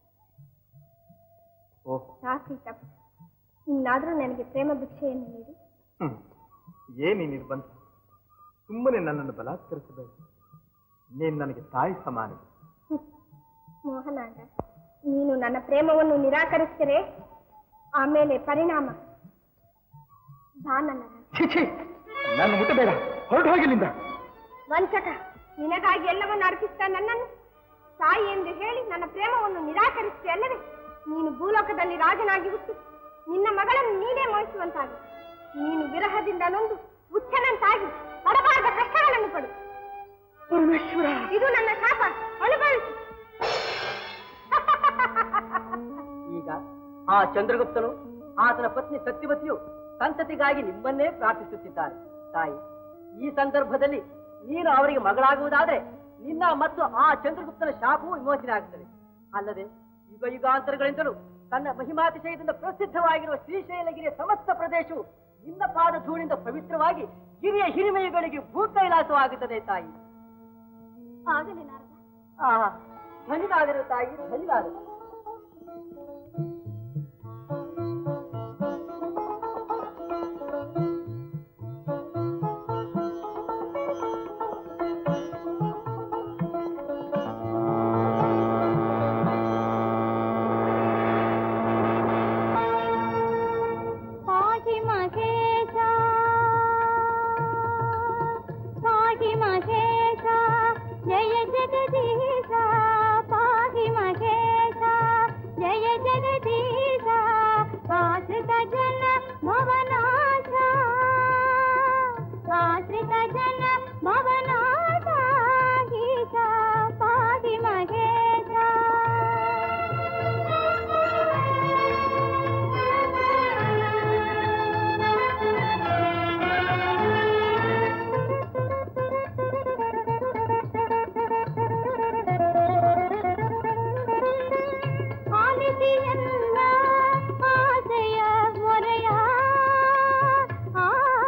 ಓಹ್ ಸಾಕು ಈ ತಪ್ಪು ಇನ್ನಾದರೂ ನನಗೆ ಪ್ರೇಮ ಭಿಕ್ಷೆಯನ್ನು ನೀಡಿ ಹ್ಮ್. ಏನಿ ನಿರ್ಬಂಧ ಸುಮ್ಮನೆ ನನ್ನನ್ನು ಬಲಾತ್ಕರಿಸಬೇಡ ನೀನು ನನಗೆ ತಾಯಿ ಸಮಾನ ಮೋಹನಾಂಗ ನೀನು ನನ್ನ ಪ್ರೇಮವನ್ನು ನಿರಾಕರಿಸಿದರೆ ಆಮೇಲೆ ಪರಿಣಾಮ ಬಾ ನನ್ನ ರಾಜ. ಛೀ ಛೀ ನನ್ನ ಮುಟ್ಟಬೇಡ ಹೊರಟು ಹೋಗಿಲ್ಲಿಂದ ವಂಚಕ ನಿನಗಾಗಿ ಎಲ್ಲವನ್ನು ಅರ್ಪಿಸಿದ ನನ್ನನ್ನು ತಾಯಿ ಎಂದು ಹೇಳಿ ನನ್ನ ಪ್ರೇಮವನ್ನು ನಿರಾಕರಿಸಿದೆ ಅಲ್ಲವೇ ನೀನು ಭೂಲೋಕದಲ್ಲಿ ರಾಜನಾಗಿ ಹುಟ್ಟಿ ನಿನ್ನ ಮಗಳನ್ನು ನೀನೇ ಮೋಹಿಸುವಂತಾಗಿ ನೀನು ವಿರಹದಿಂದ ನೊಂದು ಹುಚ್ಚನಂತಾಗಿ ಪಡಬಾರದ ಕಷ್ಟಗಳನ್ನು ಪಡು ಪರಮೇಶ್ವರ ಇದು ನನ್ನ ಶಾಪ ಅನುಭವಿಸು ಈಗ ಆ ಚಂದ್ರಗುಪ್ತನು ಆತನ ಪತ್ನಿ ಸತ್ಯವತಿಯು ಸಂತತಿಗಾಗಿ ನಿಮ್ಮನ್ನೇ ಪ್ರಾರ್ಥಿಸುತ್ತಿದ್ದಾರೆ ತಾಯಿ ಈ ಸಂದರ್ಭದಲ್ಲಿ ನೀನು ಅವರಿಗೆ ಮಗಳಾಗುವುದಾದ್ರೆ ನಿನ್ನ ಮತ್ತು ಆ ಚಂದ್ರಗುಪ್ತನ ಶಾಪವೂ ವಿಮೋಚನೆ ಆಗುತ್ತದೆ ಅಲ್ಲದೆ ಯುಗ ಯುಗಾಂತರಗಳಿಂದಲೂ ತನ್ನ ಮಹಿಮಾತಿಶಯದಿಂದ ಪ್ರಸಿದ್ಧವಾಗಿರುವ ಶ್ರೀಶೈಲಗಿರಿಯ ಸಮಸ್ತ ಪ್ರದೇಶವು ನಿನ್ನ ಪಾದ ಧೂಳಿಂದ ಪವಿತ್ರವಾಗಿ ಗಿರಿಯ ಹಿರಿಮೆಯುಗಳಿಗೆ ಭೂಕೈಲಾಸವಾಗುತ್ತದೆ ತಾಯಿ ಆಗಲಿ ನಾರದ ಆಹಾ ಧನ್ಯವಾದರು ತಾಯಿ ಧನ್ಯವಾದರು ಪಾಹಿ ಮಹೇಶ ಪಾಹಿ ಮಹೇಶ ಜಯ ಜಗದೀಶ ಪಾಹಿ ಮಹೇಶ ಜಯ ಜಗದೀಶ ಆಶ್ರಿತ ಜನ ಭವನಾಶ ಆಶ್ರಿತ ಜನ ಭವನಾಶ ಈಶ ಪಾಹಿ ಆಲಿಸಿ ಎಲ್ಲ ಆಸೆಯ ಮೊರೆಯ ಆ,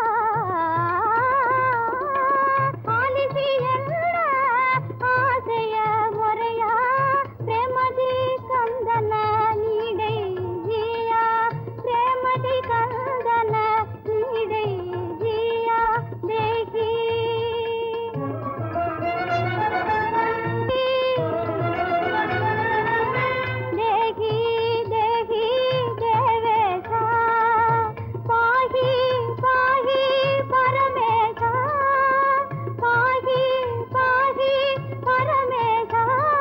ಆಲಿಸಿ ಎಲ್ಲ ಆಸೆಯ ಮೊರೆಯ ಪ್ರೇಮದಿ ಕಂದನ ನೀಡೈ ಜೀಯ ಪ್ರೇಮದಿ ಕಂದನ ನೀಡೈ ಜೀಯ ದೇಹಿ ದೇಹಿ ದೇಹಿ ದೇವೇಶ ಪಾಹಿ ಪಾಹಿ ಪರಮೇಶ ಪಾಹಿ ಪಾಹಿ ಪರಮೇಶ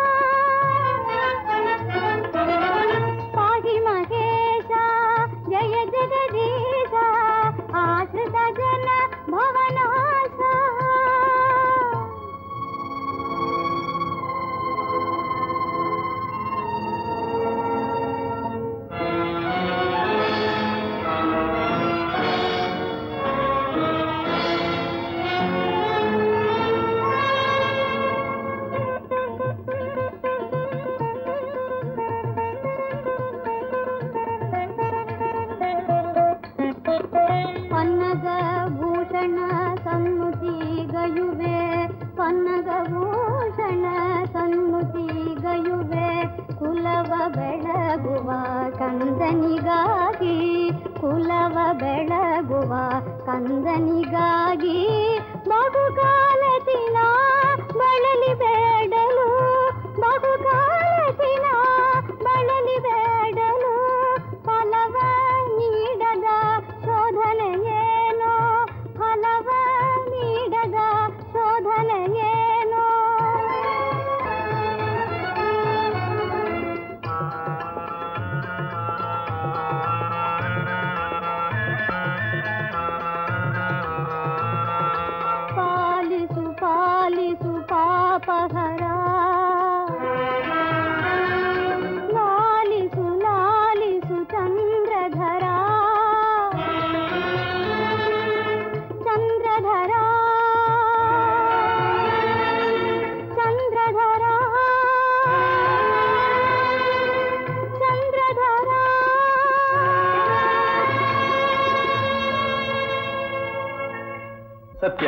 ಪಾಹಿ ಮಹೇಶ ಜಯ ಜಗದೀಶ ಆಶ್ರಿತ ಜನ ಭವನಾಶ ಪನ್ನಗ ಭೂಷಣ ಸನ್ಮುತಿ ಗಯುವೆ ಪನ್ನಗ ಭೂಷಣ ಸನ್ಮುತಿ ಗಯುವೆ ಕುಲವ ಬೆಳಗುವ ಕಂದನಿಗಾಗಿ ಕುಲವ ಬೆಳಗುವ ಕಂದನಿಗಾಗಿ ಬಹುಕಾಲತಿನ ಬಳಲಿ ಬೇಡಲು ಬಹುಕಾಲತಿನ ಬಳಲಿ ಬೇಡಲು ಫಲವ ನೀಡದ ಶೋಧನೆಯೇನೋ ಫಲವ ನೀಡದ ಶೋಧನೆಯೇನೋ ಆ ಪಾಲಿಸು ಪಾಪಹರ ಲಾಲಿಸು ಲಾಲಿಸು ಚಂದ್ರಧರ ಚಂದ್ರಧರ ಚಂದ್ರಧರ ಸತ್ಯ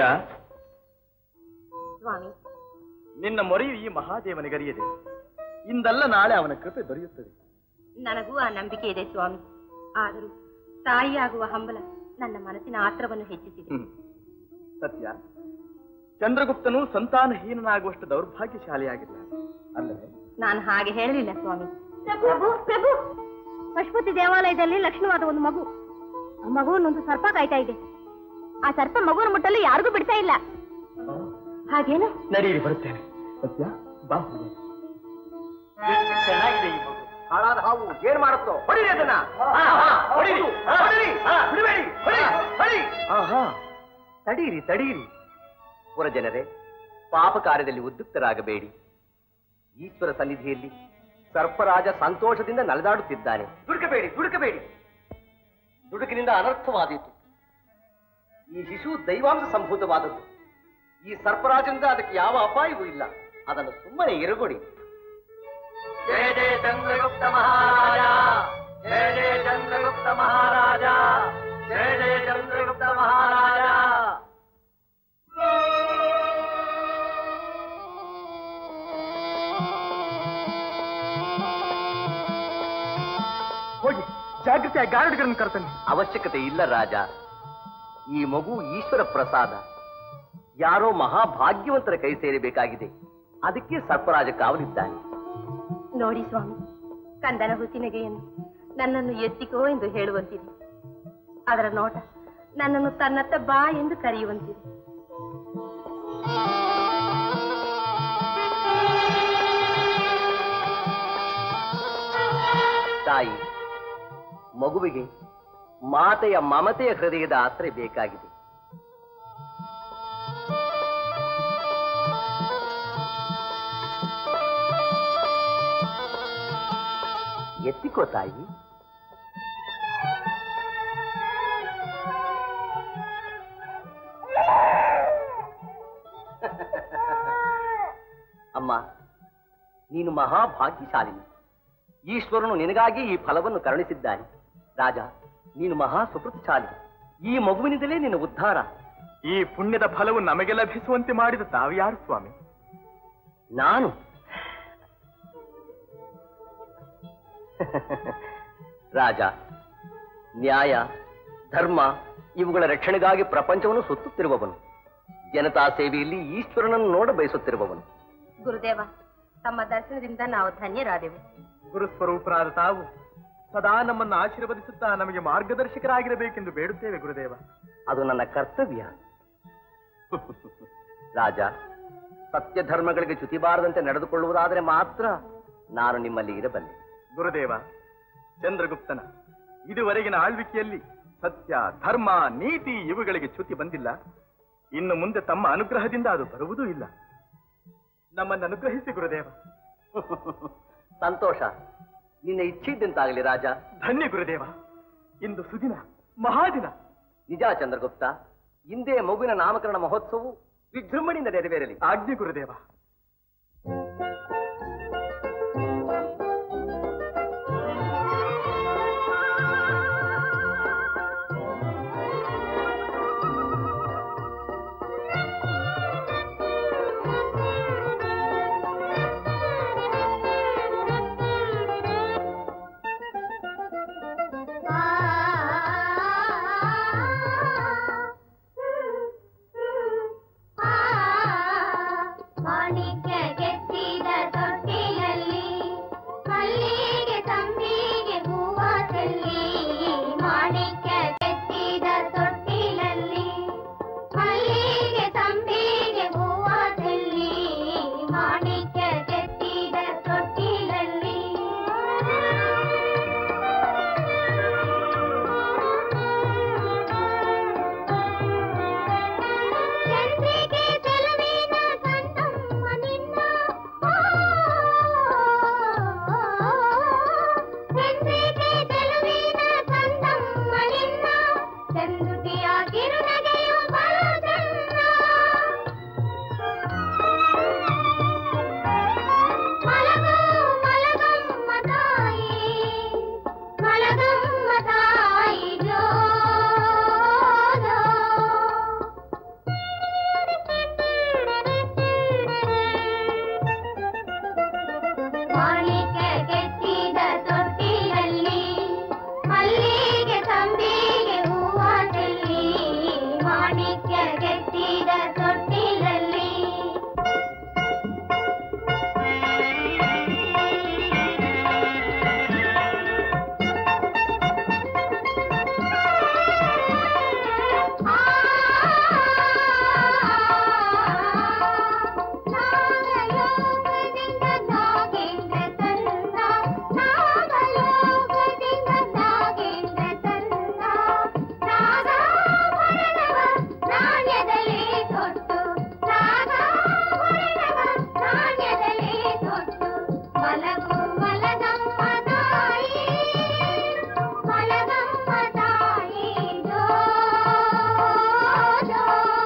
ಸ್ವಾಮಿ ನಿನ್ನ ಮೊರೆಯು ಈ ಮಹಾದೇವನಿಗರಿಯದೆ ಇಂದಲ್ಲ ನಾಳೆ ಅವನ ಕೃಪೆ ದೊರೆಯುತ್ತದೆ ನನಗೂ ಆ ನಂಬಿಕೆ ಇದೆ ಸ್ವಾಮಿ ಆದರೂ ತಾಯಿಯಾಗುವ ಹಂಬಲ ನನ್ನ ಮನಸ್ಸಿನ ಆತ್ರವನ್ನು ಹೆಚ್ಚಿಸಿದೆ ಹ್ಮ್. ಸತ್ಯ ಚಂದ್ರಗುಪ್ತನು ಸಂತಾನಹೀನನಾಗುವಷ್ಟು ದೌರ್ಭಾಗ್ಯಶಾಲಿಯಾಗಿಲ್ಲ ಅಲ್ಲವೇ ನಾನು ಹಾಗೆ ಹೇಳಲಿಲ್ಲ ಸ್ವಾಮಿ ಪ್ರಭು ಪ್ರಭು ಪಶುಪತಿ ದೇವಾಲಯದಲ್ಲಿ ಲಕ್ಷಣವಾದ ಒಂದು ಮಗು ಆ ಮಗುವನ್ನೊಂದು ಸರ್ಪ ಕಾಯ್ತಾ ಇದೆ ಆ ಸರ್ಪ ಮಗುವನ್ನು ಮುಟ್ಟಲು ಯಾರಿಗೂ ಬಿಡ್ತಾ ಇಲ್ಲ ಹಾಗೇನು ನಡೀರಿ ಬರುತ್ತೇನೆ ಸತ್ಯ ಬಾ ಹೋಗೋಣ. ಚೆನ್ನಾಗಿದೆ ಈ ಮಗು ಹಾಳಾದ ಹಾವು ಏನ್ ಮಾಡುತ್ತೋ ಹೊಡಿರಿ ಅದನ್ನ ಹೊಡಿರಿ, ಹೊಡಿರಿ, ಬಿಡಬೇಡಿ, ಹೊಡಿ, ಹೊಡಿ. ಆಹಾ, ತಡೀರಿ ತಡೀರಿ ಪುರಜನರೇ ಪಾಪ ಕಾರ್ಯದಲ್ಲಿ ಉದ್ಯುಕ್ತರಾಗಬೇಡಿ ಈಶ್ವರ ಸನ್ನಿಧಿಯಲ್ಲಿ ಸರ್ಪರಾಜ ಸಂತೋಷದಿಂದ ನಲಿದಾಡುತ್ತಿದ್ದಾನೆ ದುಡುಕಬೇಡಿ ದುಡುಕಬೇಡಿ ದುಡುಕಿನಿಂದ ಅನರ್ಥವಾದೀತು ಈ ಶಿಶು ದೈವಾಂಶ ಸಂಭೂತವಾದದ್ದು ಈ ಸರ್ಪರಾಜನಿಂದ ಅದಕ್ಕೆ ಯಾವ ಅಪಾಯವೂ ಇಲ್ಲ ಅದನ್ನು ಸುಮ್ಮನೆ ಇರುಗೊಡಿ ಜಯ ಜಯ ಚಂದ್ರಗುಪ್ತ ಮಹಾರಾಜ ಜಯ ಜಯ ಚಂದ್ರಗುಪ್ತ ಮಹಾರಾಜ ಜಯ ಜಯ ಚಂದ್ರಗುಪ್ತ ಮಹಾರಾಜ ಹೋಗಿ ಜಾಗೃತಿಯ ಗಾರುಡಿಗರನ್ನು ಕರ್ತೇನೆ ಅವಶ್ಯಕತೆ ಇಲ್ಲ ರಾಜ ಈ ಮಗು ಈಶ್ವರ ಪ್ರಸಾದ ಯಾರೋ ಮಹಾಭಾಗ್ಯವಂತರ ಕೈ ಸೇರಬೇಕಾಗಿದೆ ಅದಕ್ಕೆ ಸರ್ಪರಾಜ ಕಾವಲಿದ್ದಾನೆ ನೋಡಿ ಸ್ವಾಮಿ ಕಂದನ ಹುಸಿನಗೆಯನ್ನು ನನ್ನನ್ನು ಎತ್ತಿಕೋ ಎಂದು ಹೇಳುವಂತಿದೆ ಅದರ ನೋಟ ನನ್ನನ್ನು ತನ್ನತ್ತ ಬಾ ಎಂದು ಕರೆಯುವಂತಿದೆ ತಾಯಿ ಮಗುವಿಗೆ ಮಾತೆಯ ಮಮತೆಯ ಹೃದಯದ ಆಸರೆ ಬೇಕಾಗಿದೆ ಎತ್ತಿಕೋ ತಾಯಿ ಅಮ್ಮ ನೀನು ಮಹಾಭಾಗ್ಯಶಾಲಿನಿ ಈಶ್ವರನು ನಿನಗಾಗಿ ಈ ಫಲವನ್ನು ಕರುಣಿಸಿದ್ದಾನೆ ರಾಜ ನೀನು ಮಹಾ ಸುಕೃತಶಾಲಿ ಈ ಮಗುವಿನಿಂದಲೇ ನಿನ್ನ ಉದ್ಧಾರ ಈ ಪುಣ್ಯದ ಫಲವು ನಮಗೆ ಲಭಿಸುವಂತೆ ಮಾಡಿದ ತಾವ್ಯಾರು ಸ್ವಾಮಿ ನಾನು ರಾಜ ನ್ಯಾಯ ಧರ್ಮ ಇವುಗಳ ರಕ್ಷಣೆಗಾಗಿ ಪ್ರಪಂಚವನ್ನು ಸುತ್ತುತ್ತಿರುವವನು ಜನತಾ ಸೇವೆಯಲ್ಲಿ ಈಶ್ವರನನ್ನು ನೋಡ ಬಯಸುತ್ತಿರುವವನು ಗುರುದೇವ ತಮ್ಮ ದರ್ಶನದಿಂದ ನಾವು ಧನ್ಯರಾದೆವು ಗುರುಸ್ವರೂಪರಾದ ತಾವು ಸದಾ ನಮ್ಮನ್ನು ಆಶೀರ್ವದಿಸುತ್ತಾ ನಮಗೆ ಮಾರ್ಗದರ್ಶಕರಾಗಿರಬೇಕೆಂದು ಬೇಡುತ್ತೇವೆ ಗುರುದೇವ ಅದು ನನ್ನ ಕರ್ತವ್ಯ ರಾಜ ಸತ್ಯ ಧರ್ಮಗಳಿಗೆ ಚ್ಯುತಿ ಬಾರದಂತೆ ನಡೆದುಕೊಳ್ಳುವುದಾದರೆ ಮಾತ್ರ ನಾನು ನಿಮ್ಮಲ್ಲಿ ಇರಬಲ್ಲೆ ಗುರುದೇವ ಚಂದ್ರಗುಪ್ತನ ಇದುವರೆಗಿನ ಆಳ್ವಿಕೆಯಲ್ಲಿ ಸತ್ಯ ಧರ್ಮ ನೀತಿ ಇವುಗಳಿಗೆ ಚ್ಯುತಿ ಬಂದಿಲ್ಲ ಇನ್ನು ಮುಂದೆ ತಮ್ಮ ಅನುಗ್ರಹದಿಂದ ಅದು ಬರುವುದೂ ಇಲ್ಲ ನಮ್ಮನ್ನು ಅನುಗ್ರಹಿಸಿ ಗುರುದೇವ ಸಂತೋಷ ನಿನ್ನ ಇಚ್ಛಿದ್ದಂತಾಗಲಿ ರಾಜ ಧನ್ಯ ಗುರುದೇವ ಇಂದು ಸುದಿನ ಮಹಾದಿನ ನಿಜ ಚಂದ್ರಗುಪ್ತ ಇಂದೇ ಮಗುವಿನ ನಾಮಕರಣ ಮಹೋತ್ಸವವು ವಿಜೃಂಭಣೆಯಿಂದ ನೆರವೇರಲಿ ಆಜ್ಞೆ ಗುರುದೇವ ವಾಣಿ ಮಾಣಿಕ್ಯ ಕೆತ್ತಿದ ತೊಟ್ಟಿಲಲ್ಲಿ ಮಲ್ಲಿಗೆ ಸಂಬಿಗೆ ಹೂವ ಚೆಲ್ಲಿ ಮಾಣಿಕ್ಯ ಕೆತ್ತಿದ ತೊಟ್ಟಿಲಲ್ಲಿ ನಾಗಲೋಕದಿಂದ ನಾಗೇಂದ್ರ ತಂದ ನಾಗಲೋಕದಿಂದ ನಾಗೇಂದ್ರ ತಂದ ನಾಗಾಭರಣವ ನಾಣ್ಯದಲ್ಲಿ ತೊಟ್ಟು ನಾಗಾಭರಣವ ನಾಣ್ಯದಲ್ಲಿ ತೊಟ್ಟು ಮಲಗು ಮಲಗಮ್ಮ ತಾಯಿ ಮಲಗಮ್ಮ ತಾಯಿ ಜೋ ಜೋ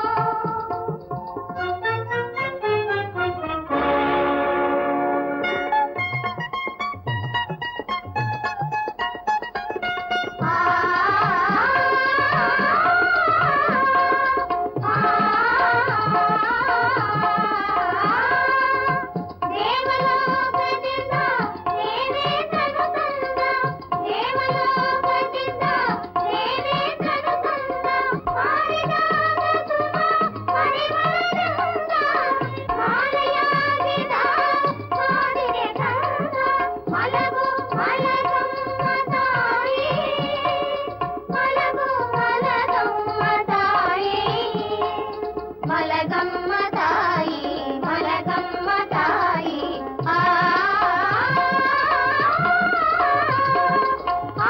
ದೇವಲೋಕದಿಂದ ದೇವೇಂದ್ರನು ತಂದ ದೇವಲೋಕದಿಂದ ದೇವೇಂದ್ರನು ತಂದ ಮಾರಿದಾಗ ಸುಮ ಪರಿಮಳದ ಹೊಂದ ಮಾಲೆಯಾಗಿದ ಮಾರಿಗೆ ತಂದ ಮಲಗು ಮಲಗಮ್ಮ ತಾಯಿ ಮಲಗು ಮಲಗಮ್ಮ ತಾಯಿ ಮಲಗಮ್ಮ ತಾಯಿ ಮಲಗಮ್ಮ ತಾಯಿ ಆ ಆ,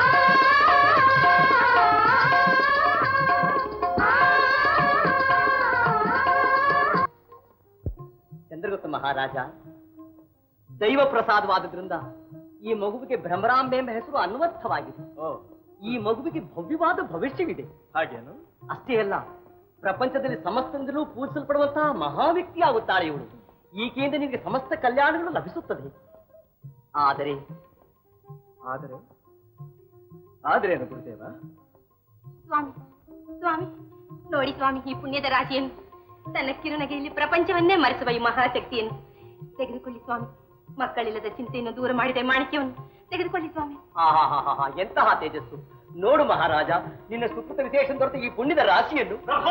ಆ. ಚಂದ್ರಗುಪ್ತ ಮಹಾರಾಜ ದೈವ ಪ್ರಸಾದವಾದದ್ರಿಂದ ಈ ಮಗುವಿಗೆ ಭ್ರಮರಾಂಬೆ ಎಂಬ ಹೆಸರು ಅನ್ವರ್ಥವಾಗಿದೆ ಈ ಮಗುವಿಗೆ ಭವ್ಯವಾದ ಭವಿಷ್ಯವಿದೆ ಹಾಗೇನು ಅಷ್ಟೇ ಅಲ್ಲ ಪ್ರಪಂಚದಲ್ಲಿ ಸಮಸ್ತದಿಂದಲೂ ಪೂಜಿಸಲ್ಪಡುವಂತಹ ಮಹಾವ್ಯಕ್ತಿ ಆಗುತ್ತಾಳೆ ಇವಳು ಈಕೆಯಿಂದ ನಿನಗೆ ಸಮಸ್ತ ಕಲ್ಯಾಣಗಳು ಲಭಿಸುತ್ತದೆ ಆದರೆ ಆದರೆ ಆದರೆ ಏನು ಗುರುದೇವ ಸ್ವಾಮಿ ಸ್ವಾಮಿ ನೋಡಿ ಸ್ವಾಮಿ ಈ ಪುಣ್ಯದ ರಾಶಿಯನ್ನು ತನ್ನ ಕಿರುನಗೆಯಲ್ಲಿ ಪ್ರಪಂಚವನ್ನೇ ಮರೆಸುವ ಈ ಮಹಾಶಕ್ತಿಯನ್ನು ತೆಗೆದುಕೊಳ್ಳಿ ಸ್ವಾಮಿ ಮಕ್ಕಳಿಲ್ಲದ ಚಿಂತೆಯನ್ನು ದೂರ ಮಾಡಿದೆ ಮಾಣಿಕ್ಯವನ್ನು ತೆಗೆದುಕೊಳ್ಳಿ ಸ್ವಾಮಿ ಆಹಾಹಾಹಾ, ಎಂತಹ ತೇಜಸ್ಸು ನೋಡು ಮಹಾರಾಜ ನಿನ್ನ ಸುಕೃತ ವಿಶೇಷ ದೊರೆತ ಈ ಪುಣ್ಯದ ರಾಶಿಯನ್ನು ಪ್ರಭು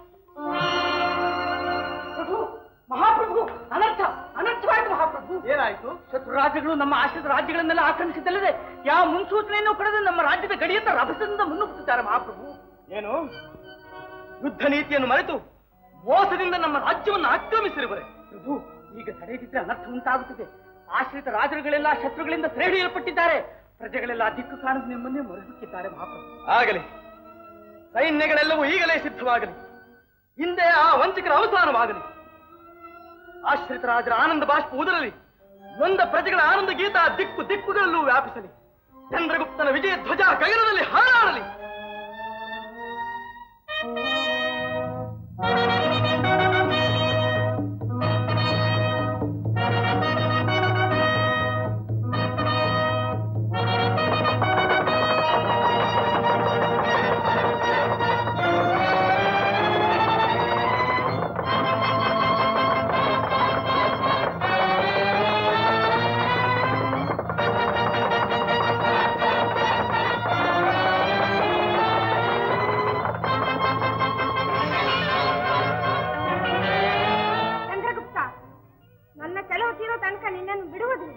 ಮಹಾಪ್ರಭು ಅನರ್ಥ ಅನರ್ಥವಾಯಿತು ಮಹಾಪ್ರಭು ಏನಾಯ್ತು ಶತ್ರು ರಾಜ್ಯಗಳು ನಮ್ಮ ಆಶ್ರಿತ ರಾಜ್ಯಗಳನ್ನೆಲ್ಲ ಆಕ್ರಮಿಸಿದ್ದಲ್ಲದೆ ಯಾವ ಮುನ್ಸೂಚನೆಯನ್ನು ಪಡೆದು ನಮ್ಮ ರಾಜ್ಯದ ಗಡಿಯತ್ತ ರಭಸದಿಂದ ಮುನ್ನುಗ್ಗುತ್ತಿದ್ದಾರೆ ಮಹಾಪ್ರಭು ಏನು ಯುದ್ಧ ನೀತಿಯನ್ನು ಮರೆತು ಮೋಸದಿಂದ ನಮ್ಮ ರಾಜ್ಯವನ್ನು ಆಕ್ರಮಿಸಿರುವರೆ ಪ್ರಭು ಈಗ ತಡೆದಿದ್ದರೆ ಅನರ್ಥ ಉಂಟಾಗುತ್ತದೆ ಆಶ್ರಿತ ರಾಜರುಗಳೆಲ್ಲ ಶತ್ರುಗಳಿಂದ ಸೆರೆ ಹಿಡಿಯಲ್ಪಟ್ಟಿದ್ದಾರೆ ಪ್ರಜೆಗಳೆಲ್ಲ ದಿಕ್ಕು ಕಾಣದು ನಿಮ್ಮನ್ನೇ ಮೊರೆಹುಕ್ಕಿದ್ದಾರೆ ಮಹಾಪ್ರಭು ಆಗಲಿ ಸೈನ್ಯಗಳೆಲ್ಲವೂ ಈಗಲೇ ಸಿದ್ಧವಾಗಲಿ ಹಿಂದೆ ಆ ವಂಚಕರ ಅವಸಾನವಾಗಲಿ ಆಶ್ರಿತರಾಜರ ಆನಂದ ಬಾಷ್ಪ ಉದರಲಿ ನೊಂದ ಪ್ರಜೆಗಳ ಆನಂದ ಗೀತ ದಿಕ್ಕು ದಿಕ್ಕುಗಳಲ್ಲೂ ವ್ಯಾಪಿಸಲಿ ಚಂದ್ರಗುಪ್ತನ ವಿಜಯ ಧ್ವಜ ಗಗನದಲ್ಲಿ ಹಾರಾಡಲಿ ಚಂದ್ರಗುಪ್ತ ನನ್ನ ಕೆಲವು ತೀರೋ ತನಕ ನಿನ್ನನ್ನು ಬಿಡುವುದಿಲ್ಲ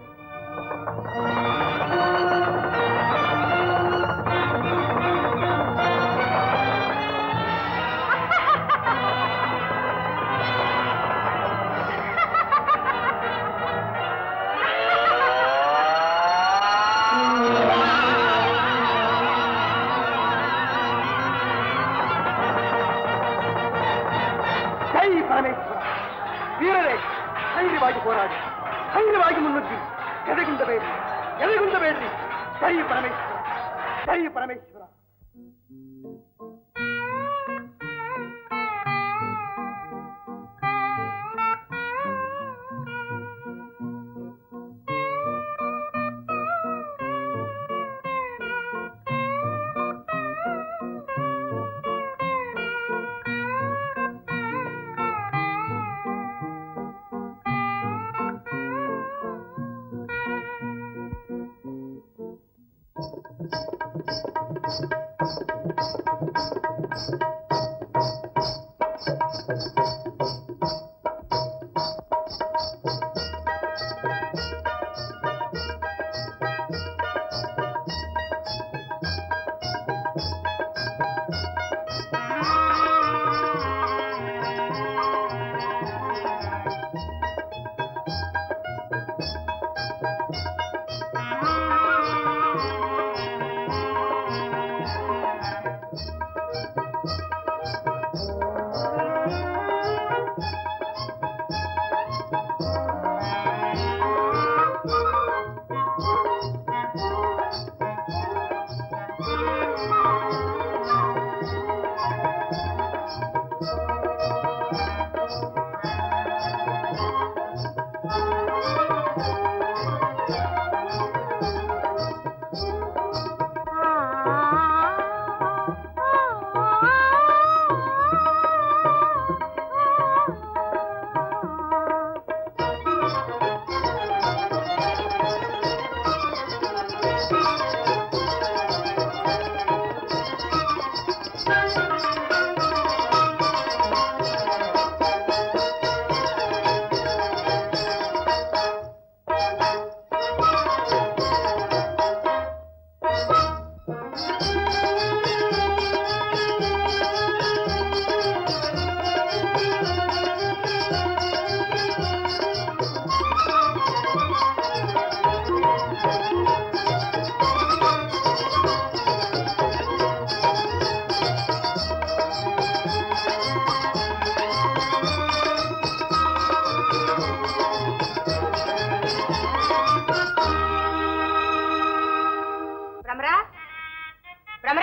ಜೈ ಪರಮೇಶ್ವರ ವೀರರೇ ಧೈರ್ಯವಾಗಿ ಹೋರಾಡಿ ಧೈರ್ಯವಾಗಿ ಮುನ್ನುಗ್ಗಿ ಎದೆಗುಂದಬೇಡ್ರಿ ಎದೆಗುಂದಬೇಡ್ರಿ ಜೈ ಪರಮೇಶ್ವರ ಜೈ ಪರಮೇಶ್ವರ ಆ ಭ್ರಮರ ಭ್ರಮರ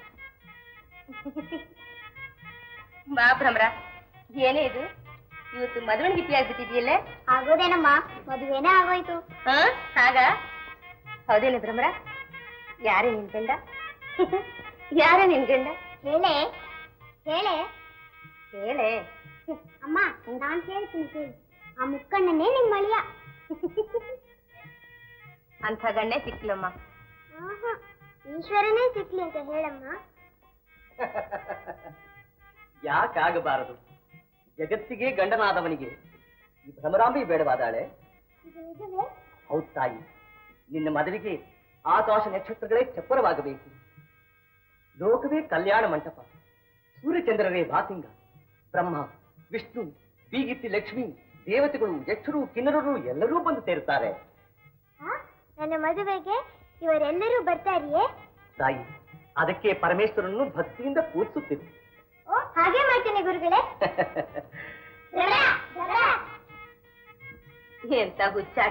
ಬಾ ಭ್ರಮರ ಏನೇ ಇದು ಇವತ್ತು ಮದುವೆ ಗಿಟ್ಟಿ ಆಗ್ಬಿಟ್ಟಿದೆಯಲ್ಲ ಆಗೋದೇನಮ್ಮ ಮದುವೆನೇ ಆಗೋಯ್ತು ಹ ಹಾಗ ಹೌದೇನು ಭ್ರಮರ ಯಾರೇ ನಿನ್ ಗಂಡ ಯಾರೇ ನಿನ್ ಗಂಡ ಹೇಳೆ ಹೇಳೆ ಹೇಳೆ ಅಮ್ಮ ನಾನ್ ಕೇಳ್ತೀನಿ ಕೇಳಿ ಆ ಮುಕ್ಕಣ್ಣನೇ ನಿಮ್ ಮಳಿಯ ಅಂಥ ಗಂಡೇ ಸಿಕ್ಲಮ್ಮ ಆಹಾ, ಈಶ್ವರನೇ ಸಿಕ್ಲಿ ಅಂತ ಹೇಳಮ್ಮ ಯಾಕಾಗಬಾರದು ಜಗತ್ತಿಗೆ ಗಂಡನಾದವನಿಗೆ ಈ ಭ್ರಮರಾಂಬಿ ಬೇಡವಾದಾಳೆ ಇದು ನಿಜವೇ ಹೌದ್ ತಾಯಿ ನಿನ್ನ ಮದುವೆಗೆ ಆಕಾಶ ನಕ್ಷತ್ರಗಳೇ ಚಪ್ಪರವಾಗಬೇಕು ಲೋಕವೇ ಕಲ್ಯಾಣ ಮಂಟಪ ಸೂರ್ಯಚಂದ್ರರೇ ಭಾಸಿಂಗ ಬ್ರಹ್ಮ ವಿಷ್ಣು ಬೀಗಿತ್ತಿ ಲಕ್ಷ್ಮಿ ದೇವತೆಗಳು ಯಕ್ಷರು ಕಿನ್ನರರು ಎಲ್ಲರೂ ಬಂದು ಸೇರುತ್ತಾರೆ ಆ? ನನ್ನ ಮದುವೆಗೆ ಇವರೆಲ್ಲರೂ ಬರ್ತಾರಿಯೇ ತಾಯಿ ಅದಕ್ಕೆ ಪರಮೇಶ್ವರನ್ನು ಭಕ್ತಿಯಿಂದ ಪೂಜಿಸುತ್ತಿರು ಓ ಹಾಗೆ ಮಾಡ್ತೇನೆ ಗುರುಗಳೇ ಜಗಳ, ಜಗಳ. ಎಂತ ಹುಚ್ಚಾಟ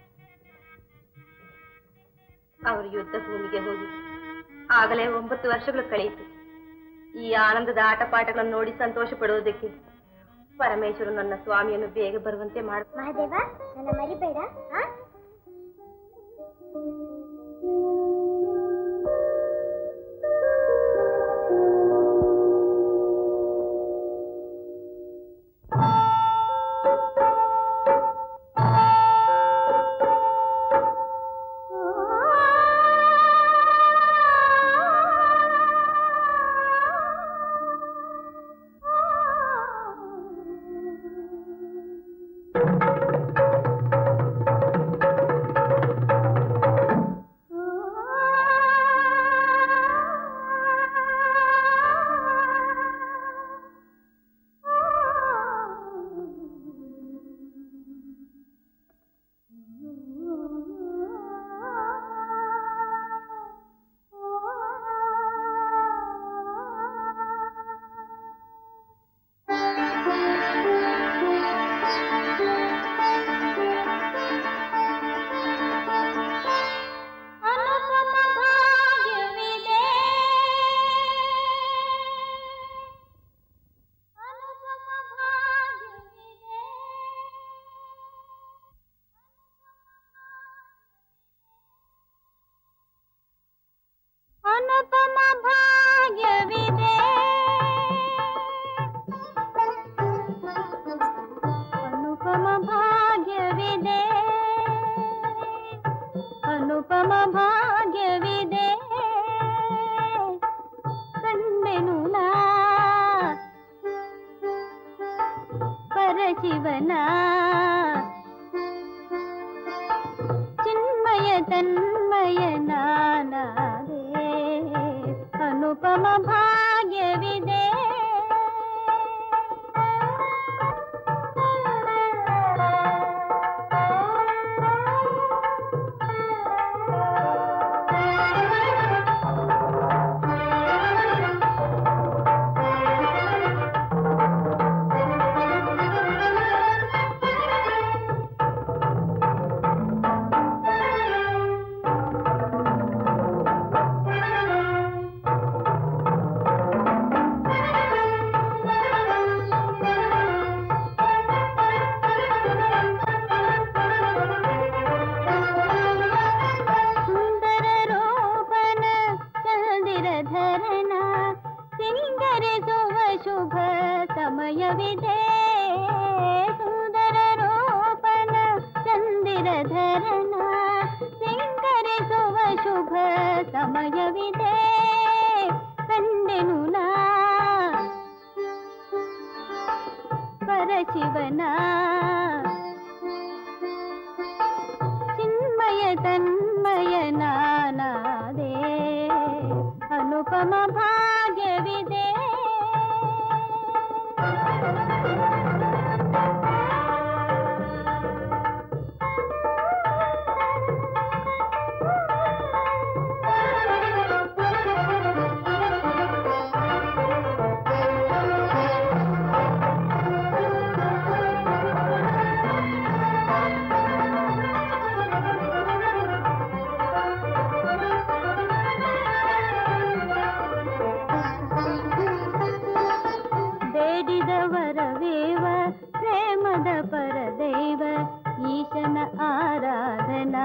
ಅವರು ಯುದ್ಧ ಭೂಮಿಗೆ ಹೋಗಿ ಆಗಲೇ ಒಂಬತ್ತು ವರ್ಷಗಳು ಕಳೆಯಿತು ಈ ಆನಂದದ ಆಟ ಪಾಠಗಳನ್ನು ನೋಡಿ ಸಂತೋಷ ಪಡುವುದಕ್ಕೆ ಪರಮೇಶ್ವರ ನನ್ನ ಸ್ವಾಮಿಯನ್ನು ಬೇಗ ಬರುವಂತೆ ಮಾಡ ಮಹಾದೇವ ನನ್ನ ಮರಿಬೇಡ ಆ? ಅನುಪಮ ಭಾಗ್ಯವಿದೆ ಅನುಪಮ ಭಾಗ್ಯವಿದೆ ಅನುಪಮ ಭಾಗ್ಯವಿದೆ ಅನುಪಮ ಭಾಗ್ಯವಿದೆ ಅನುಪಮ ಭಾಗ್ಯವಿದೆ ಪರಶಿವನ ಚಿನ್ಮಯ ತನ್ಮಯ ನಾನಾದೆ ಅನುಪಮ ಭಾಗ್ಯವಿದೆ ಸುಂದರ ರೋಪನ ಚಂದಿರಧರನ ಸಿಂಗರಿಸುವ ಶುಭ ಸಮಯವಿದೆ ಸುಂದರ ರೋಪನ ಚಂದಿರಧರನ ಸಿಂಗರಿಸುವ ಶುಭ ಸಮಯವಿದೆ ಕಂಡೆನು ನಾ ಪರಶಿವನ ಚಿನ್ಮಯ ತನ್ಮಯ ನಾನಾದೆ ಅನುಪಮ ಭಾಗ್ಯವಿದೆ ಬೇಡಿದವರವೇವ ಪ್ರೇಮದ ಪರದೈವ ಈಶನ ಆರಾಧನಾ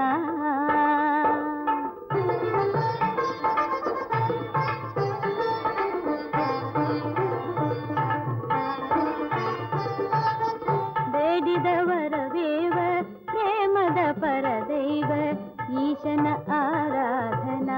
ಬೇಡಿದವರವೇವ ಪ್ರೇಮದ ಪರದೈವ ಈಶನ ಆರಾಧನಾ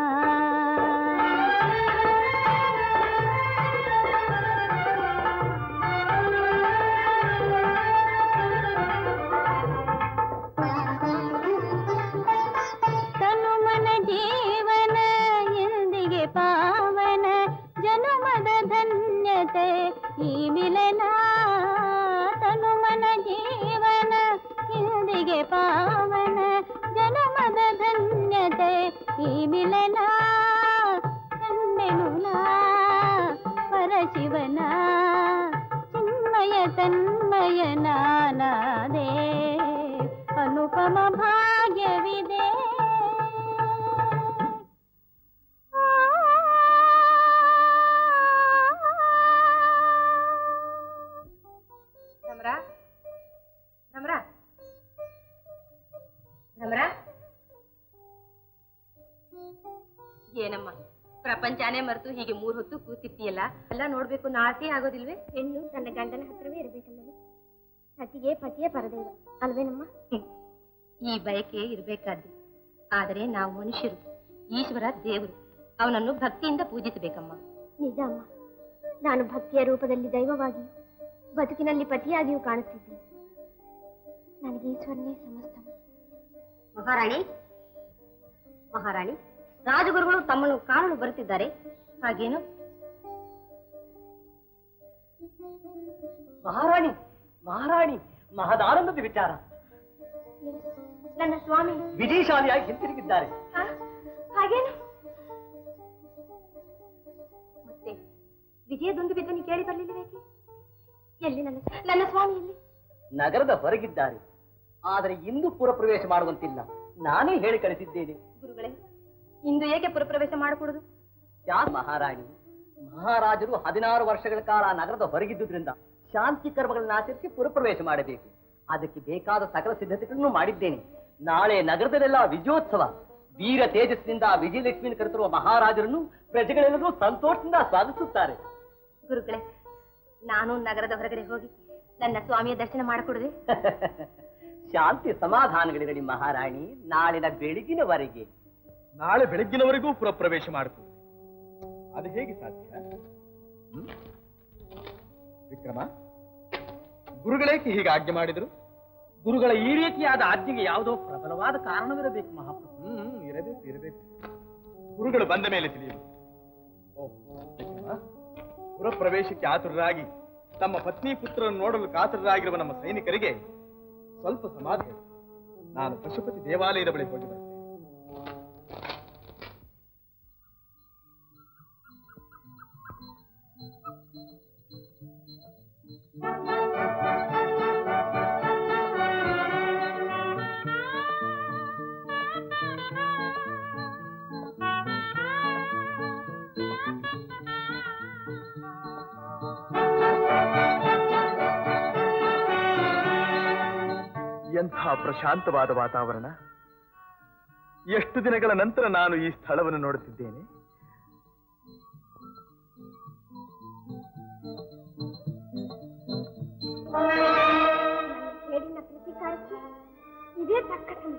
ತನುಮನ ಜೀವನ ಎಂದಿಗೆ ಪಾವನ ಜನುಮದ ಧನ್ಯತೆ ಈ ಮಿಲನ ತನುಮನ ಜೀವನ ಎಂದಿಗೆ ಪಾವನ ಜನುಮದ ಧನ್ಯತೆ ಈ ಮಿಲನ ಕಂಡೆನು ನಾ ಪರಶಿವನ ಚಿನ್ಮಯ ತನ್ಮಯ ನಾನಾದೆ ಅನುಪಮ ಭಾಗ್ಯವಿದೆ ನಮ್ರ ನಮ್ರ ನಮ್ರ ಏನಮ್ಮ ಪ್ರಪಂಚನೇ ಮರೆತು ಹೀಗೆ ಮೂರ್ ಹೊತ್ತು ಕೂತಿರ್ತೀಯಲ್ಲ ಎಲ್ಲ ನೋಡ್ಬೇಕು ಅನ್ನೋ ಆಸೆ ಆಗೋದಿಲ್ವೇ ಹೆಣ್ಣು ತನ್ನ ಗಂಡನ ಹತ್ರವೇ ಇರಬೇಕಲ್ಲವೇ ಸತಿಗೆ ಪತಿಯೇ ಪರದೈವ ಅಲ್ವೇನಮ್ಮ ಈ ಬಯಕೆ ಇರ್ಬೇಕಾದ್ದು ಆದರೆ ನಾವು ಮನುಷ್ಯರು ಈಶ್ವರ ದೇವರು ಅವನನ್ನು ಭಕ್ತಿಯಿಂದ ಪೂಜಿಸಬೇಕಮ್ಮ ನಿಜ ಅಮ್ಮ ನಾನು ಭಕ್ತಿಯ ರೂಪದಲ್ಲಿ ದೈವವಾಗಿಯೂ ಬದುಕಿನಲ್ಲಿ ಪತಿಯಾಗಿಯೂ ಕಾಣುತ್ತಿದ್ದೇನೆ ನನಗೆ ಈಶ್ವರನೇ ಸಮಸ್ತ ಮಹಾರಾಣಿ ಮಹಾರಾಣಿ ರಾಜಗುರುಗಳು ತಮ್ಮನ್ನು ಕಾಣಲು ಬರುತ್ತಿದ್ದಾರೆ ಹಾಗೇನು ಮಹಾರಾಣಿ ಮಹಾರಾಣಿ ಮಹದಾನಂದದ ವಿಚಾರ ನನ್ನ ಸ್ವಾಮಿ ವಿಜಯಶಾಲಿಯಾಗಿ ಹಿಂತಿರುಗಿದ್ದಾರೆ ಆ, ಹಾಗೇನು ಮತ್ತೆ ವಿಜಯದೊಂದು ಬಿದ್ದನ್ನು ಕೇಳಿ ಬರಲಿಲ್ಲವೇಕೆ ಎಲ್ಲಿ ನನ್ನ ನನ್ನ ಸ್ವಾಮಿ ಎಲ್ಲಿ ನಗರದ ಹೊರಗಿದ್ದಾರೆ ಆದರೆ ಇಂದು ಪುರ ಪ್ರವೇಶ ಮಾಡುವಂತಿಲ್ಲ ನಾನೇ ಹೇಳಿ ಕಳಿಸಿದ್ದೇನೆ ಗುರುಗಳೇ ಇಂದು ಏಕೆ ಪುರಪ್ರವೇಶ ಮಾಡಿಕೊಡುದು ಯಾ ಮಹಾರಾಣಿ ಮಹಾರಾಜರು ಹದಿನಾರು ವರ್ಷಗಳ ಕಾಲ ನಗರದ ಹೊರಗಿದ್ದುದರಿಂದ ಶಾಂತಿ ಕರ್ಮಗಳನ್ನು ಆಚರಿಸಿ ಪುರಪ್ರವೇಶ ಮಾಡಬೇಕು ಅದಕ್ಕೆ ಬೇಕಾದ ಸಕಲ ಸಿದ್ಧತೆಗಳನ್ನು ಮಾಡಿದ್ದೇನೆ ನಾಳೆ ನಗರದಲ್ಲೆಲ್ಲ ವಿಜಯೋತ್ಸವ ವೀರ ತೇಜಸ್ಸಿನಿಂದ ವಿಜಯಲಕ್ಷ್ಮಿಯನ್ನು ಕರೆತರುವ ಮಹಾರಾಜರನ್ನು ಪ್ರಜೆಗಳೆಲ್ಲರೂ ಸಂತೋಷದಿಂದ ಸ್ವಾಗತಿಸುತ್ತಾರೆ ಗುರುಗಳೇ ನಾನು ನಗರದ ಹೊರಗಡೆ ಹೋಗಿ ನನ್ನ ಸ್ವಾಮಿಯ ದರ್ಶನ ಮಾಡಿಕೊಡುದೆ ಶಾಂತಿ ಸಮಾಧಾನಗಳಿರಲಿ ಮಹಾರಾಣಿ ನಾಳಿನ ಬೆಳಗಿನವರೆಗೆ ನಾಳೆ ಬೆಳಗ್ಗಿನವರೆಗೂ ಪುರ ಪ್ರವೇಶ ಮಾಡಬಹುದು ಅದು ಹೇಗೆ ಸಾಧ್ಯ ಹ್ಮ್? ವಿಕ್ರಮ ಗುರುಗಳೇಕೆ ಹೀಗೆ ಆಜ್ಞೆ ಮಾಡಿದರು ಗುರುಗಳ ಈ ರೀತಿಯಾದ ಆಜ್ಞೆಗೆ ಯಾವುದೋ ಪ್ರಬಲವಾದ ಕಾರಣವಿರಬೇಕು ಮಹಾಪ್ರಭು ಹ್ಮ್ ಇರಬೇಕು ಇರಬೇಕು ಗುರುಗಳು ಬಂದ ಮೇಲೆ ತಿಳಿಯುವುದು ಓ ವಿಕ್ರಮ, ಪುರ ಪ್ರವೇಶಕ್ಕೆ ಆತುರರಾಗಿ ತಮ್ಮ ಪತ್ನಿ ಪುತ್ರರನ್ನು ನೋಡಲು ಕಾತುರರಾಗಿರುವ ನಮ್ಮ ಸೈನಿಕರಿಗೆ ಸ್ವಲ್ಪ ಸಮಾಧಿ ಹೇಳು. ನಾನು ಪಶುಪತಿ ದೇವಾಲಯದ ಬಳಿ ಹೋಗಿ ಬರ್ತೇನೆ ಎಂಥ ಪ್ರಶಾಂತವಾದ ವಾತಾವರಣ ಎಷ್ಟು ದಿನಗಳ ನಂತರ ನಾನು ಈ ಸ್ಥಳವನ್ನು ನೋಡುತ್ತಿದ್ದೇನೆ ಕೇಳಿನ ಪ್ರತಿಕಾರಕ್ಕೆ ಇದೇ ತಕ್ಕ ಸಮಯ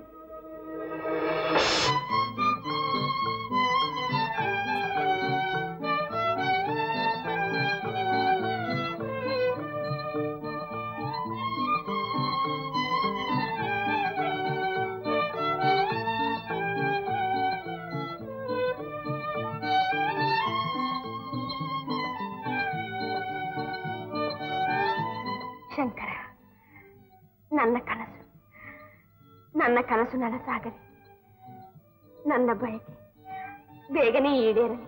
ಶಂಕರ ನನ್ನ ಕನಸು ನನ್ನ ಕನಸು ನನಸಾಗಲಿ ನನ್ನ ಬಯಕೆ ಬೇಗನೆ ಈಡೇರಲಿ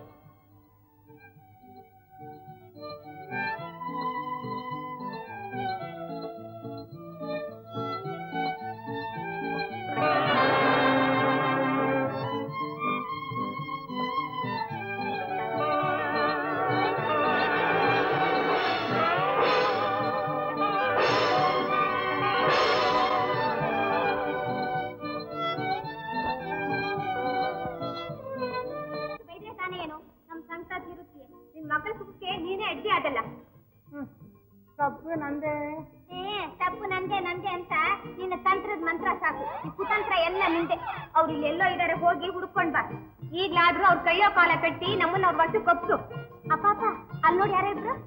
ಬೈದ್ರೆ ತಾನೇ ಏನು ನಮ್ ಸಂಕಟ ತೀರುತ್ತೆ ನಿನ್ ಮಕ್ಕಳ ಸುಖಕ್ಕೆ ನೀನೇ ಅಡ್ಡಿ ಆಗಲ್ಲ ತಪ್ಪು ನಂದೇ ಏ ತಪ್ಪು ನಂದೆ ನಂದೆ ಅಂತ ನಿನ್ನ ತಂತ್ರದ ಮಂತ್ರ ಸಾಕು ಈ ಕುತಂತ್ರ ಎಲ್ಲ ನಿಂದೆ ಅವ್ರು ಇಲ್ಲಿ ಎಲ್ಲೋ ಇದಾರೆ ಹೋಗಿ ಹುಡ್ಕೊಂಡ್ ಬಾ ಈಗ್ಲಾದ್ರೂ ಅವ್ರ ಕೈಯೋ ಕಾಲ ಕಟ್ಟಿ ನಮ್ಮನ್ನ ಅವ್ರ ವಶಕ್ಕೆ ಒಪ್ಸು ಅಪ್ಪ ಅಪ್ಪ ಅಲ್ಲಿ ನೋಡಿ ಯಾರೋ ಇಬ್ರು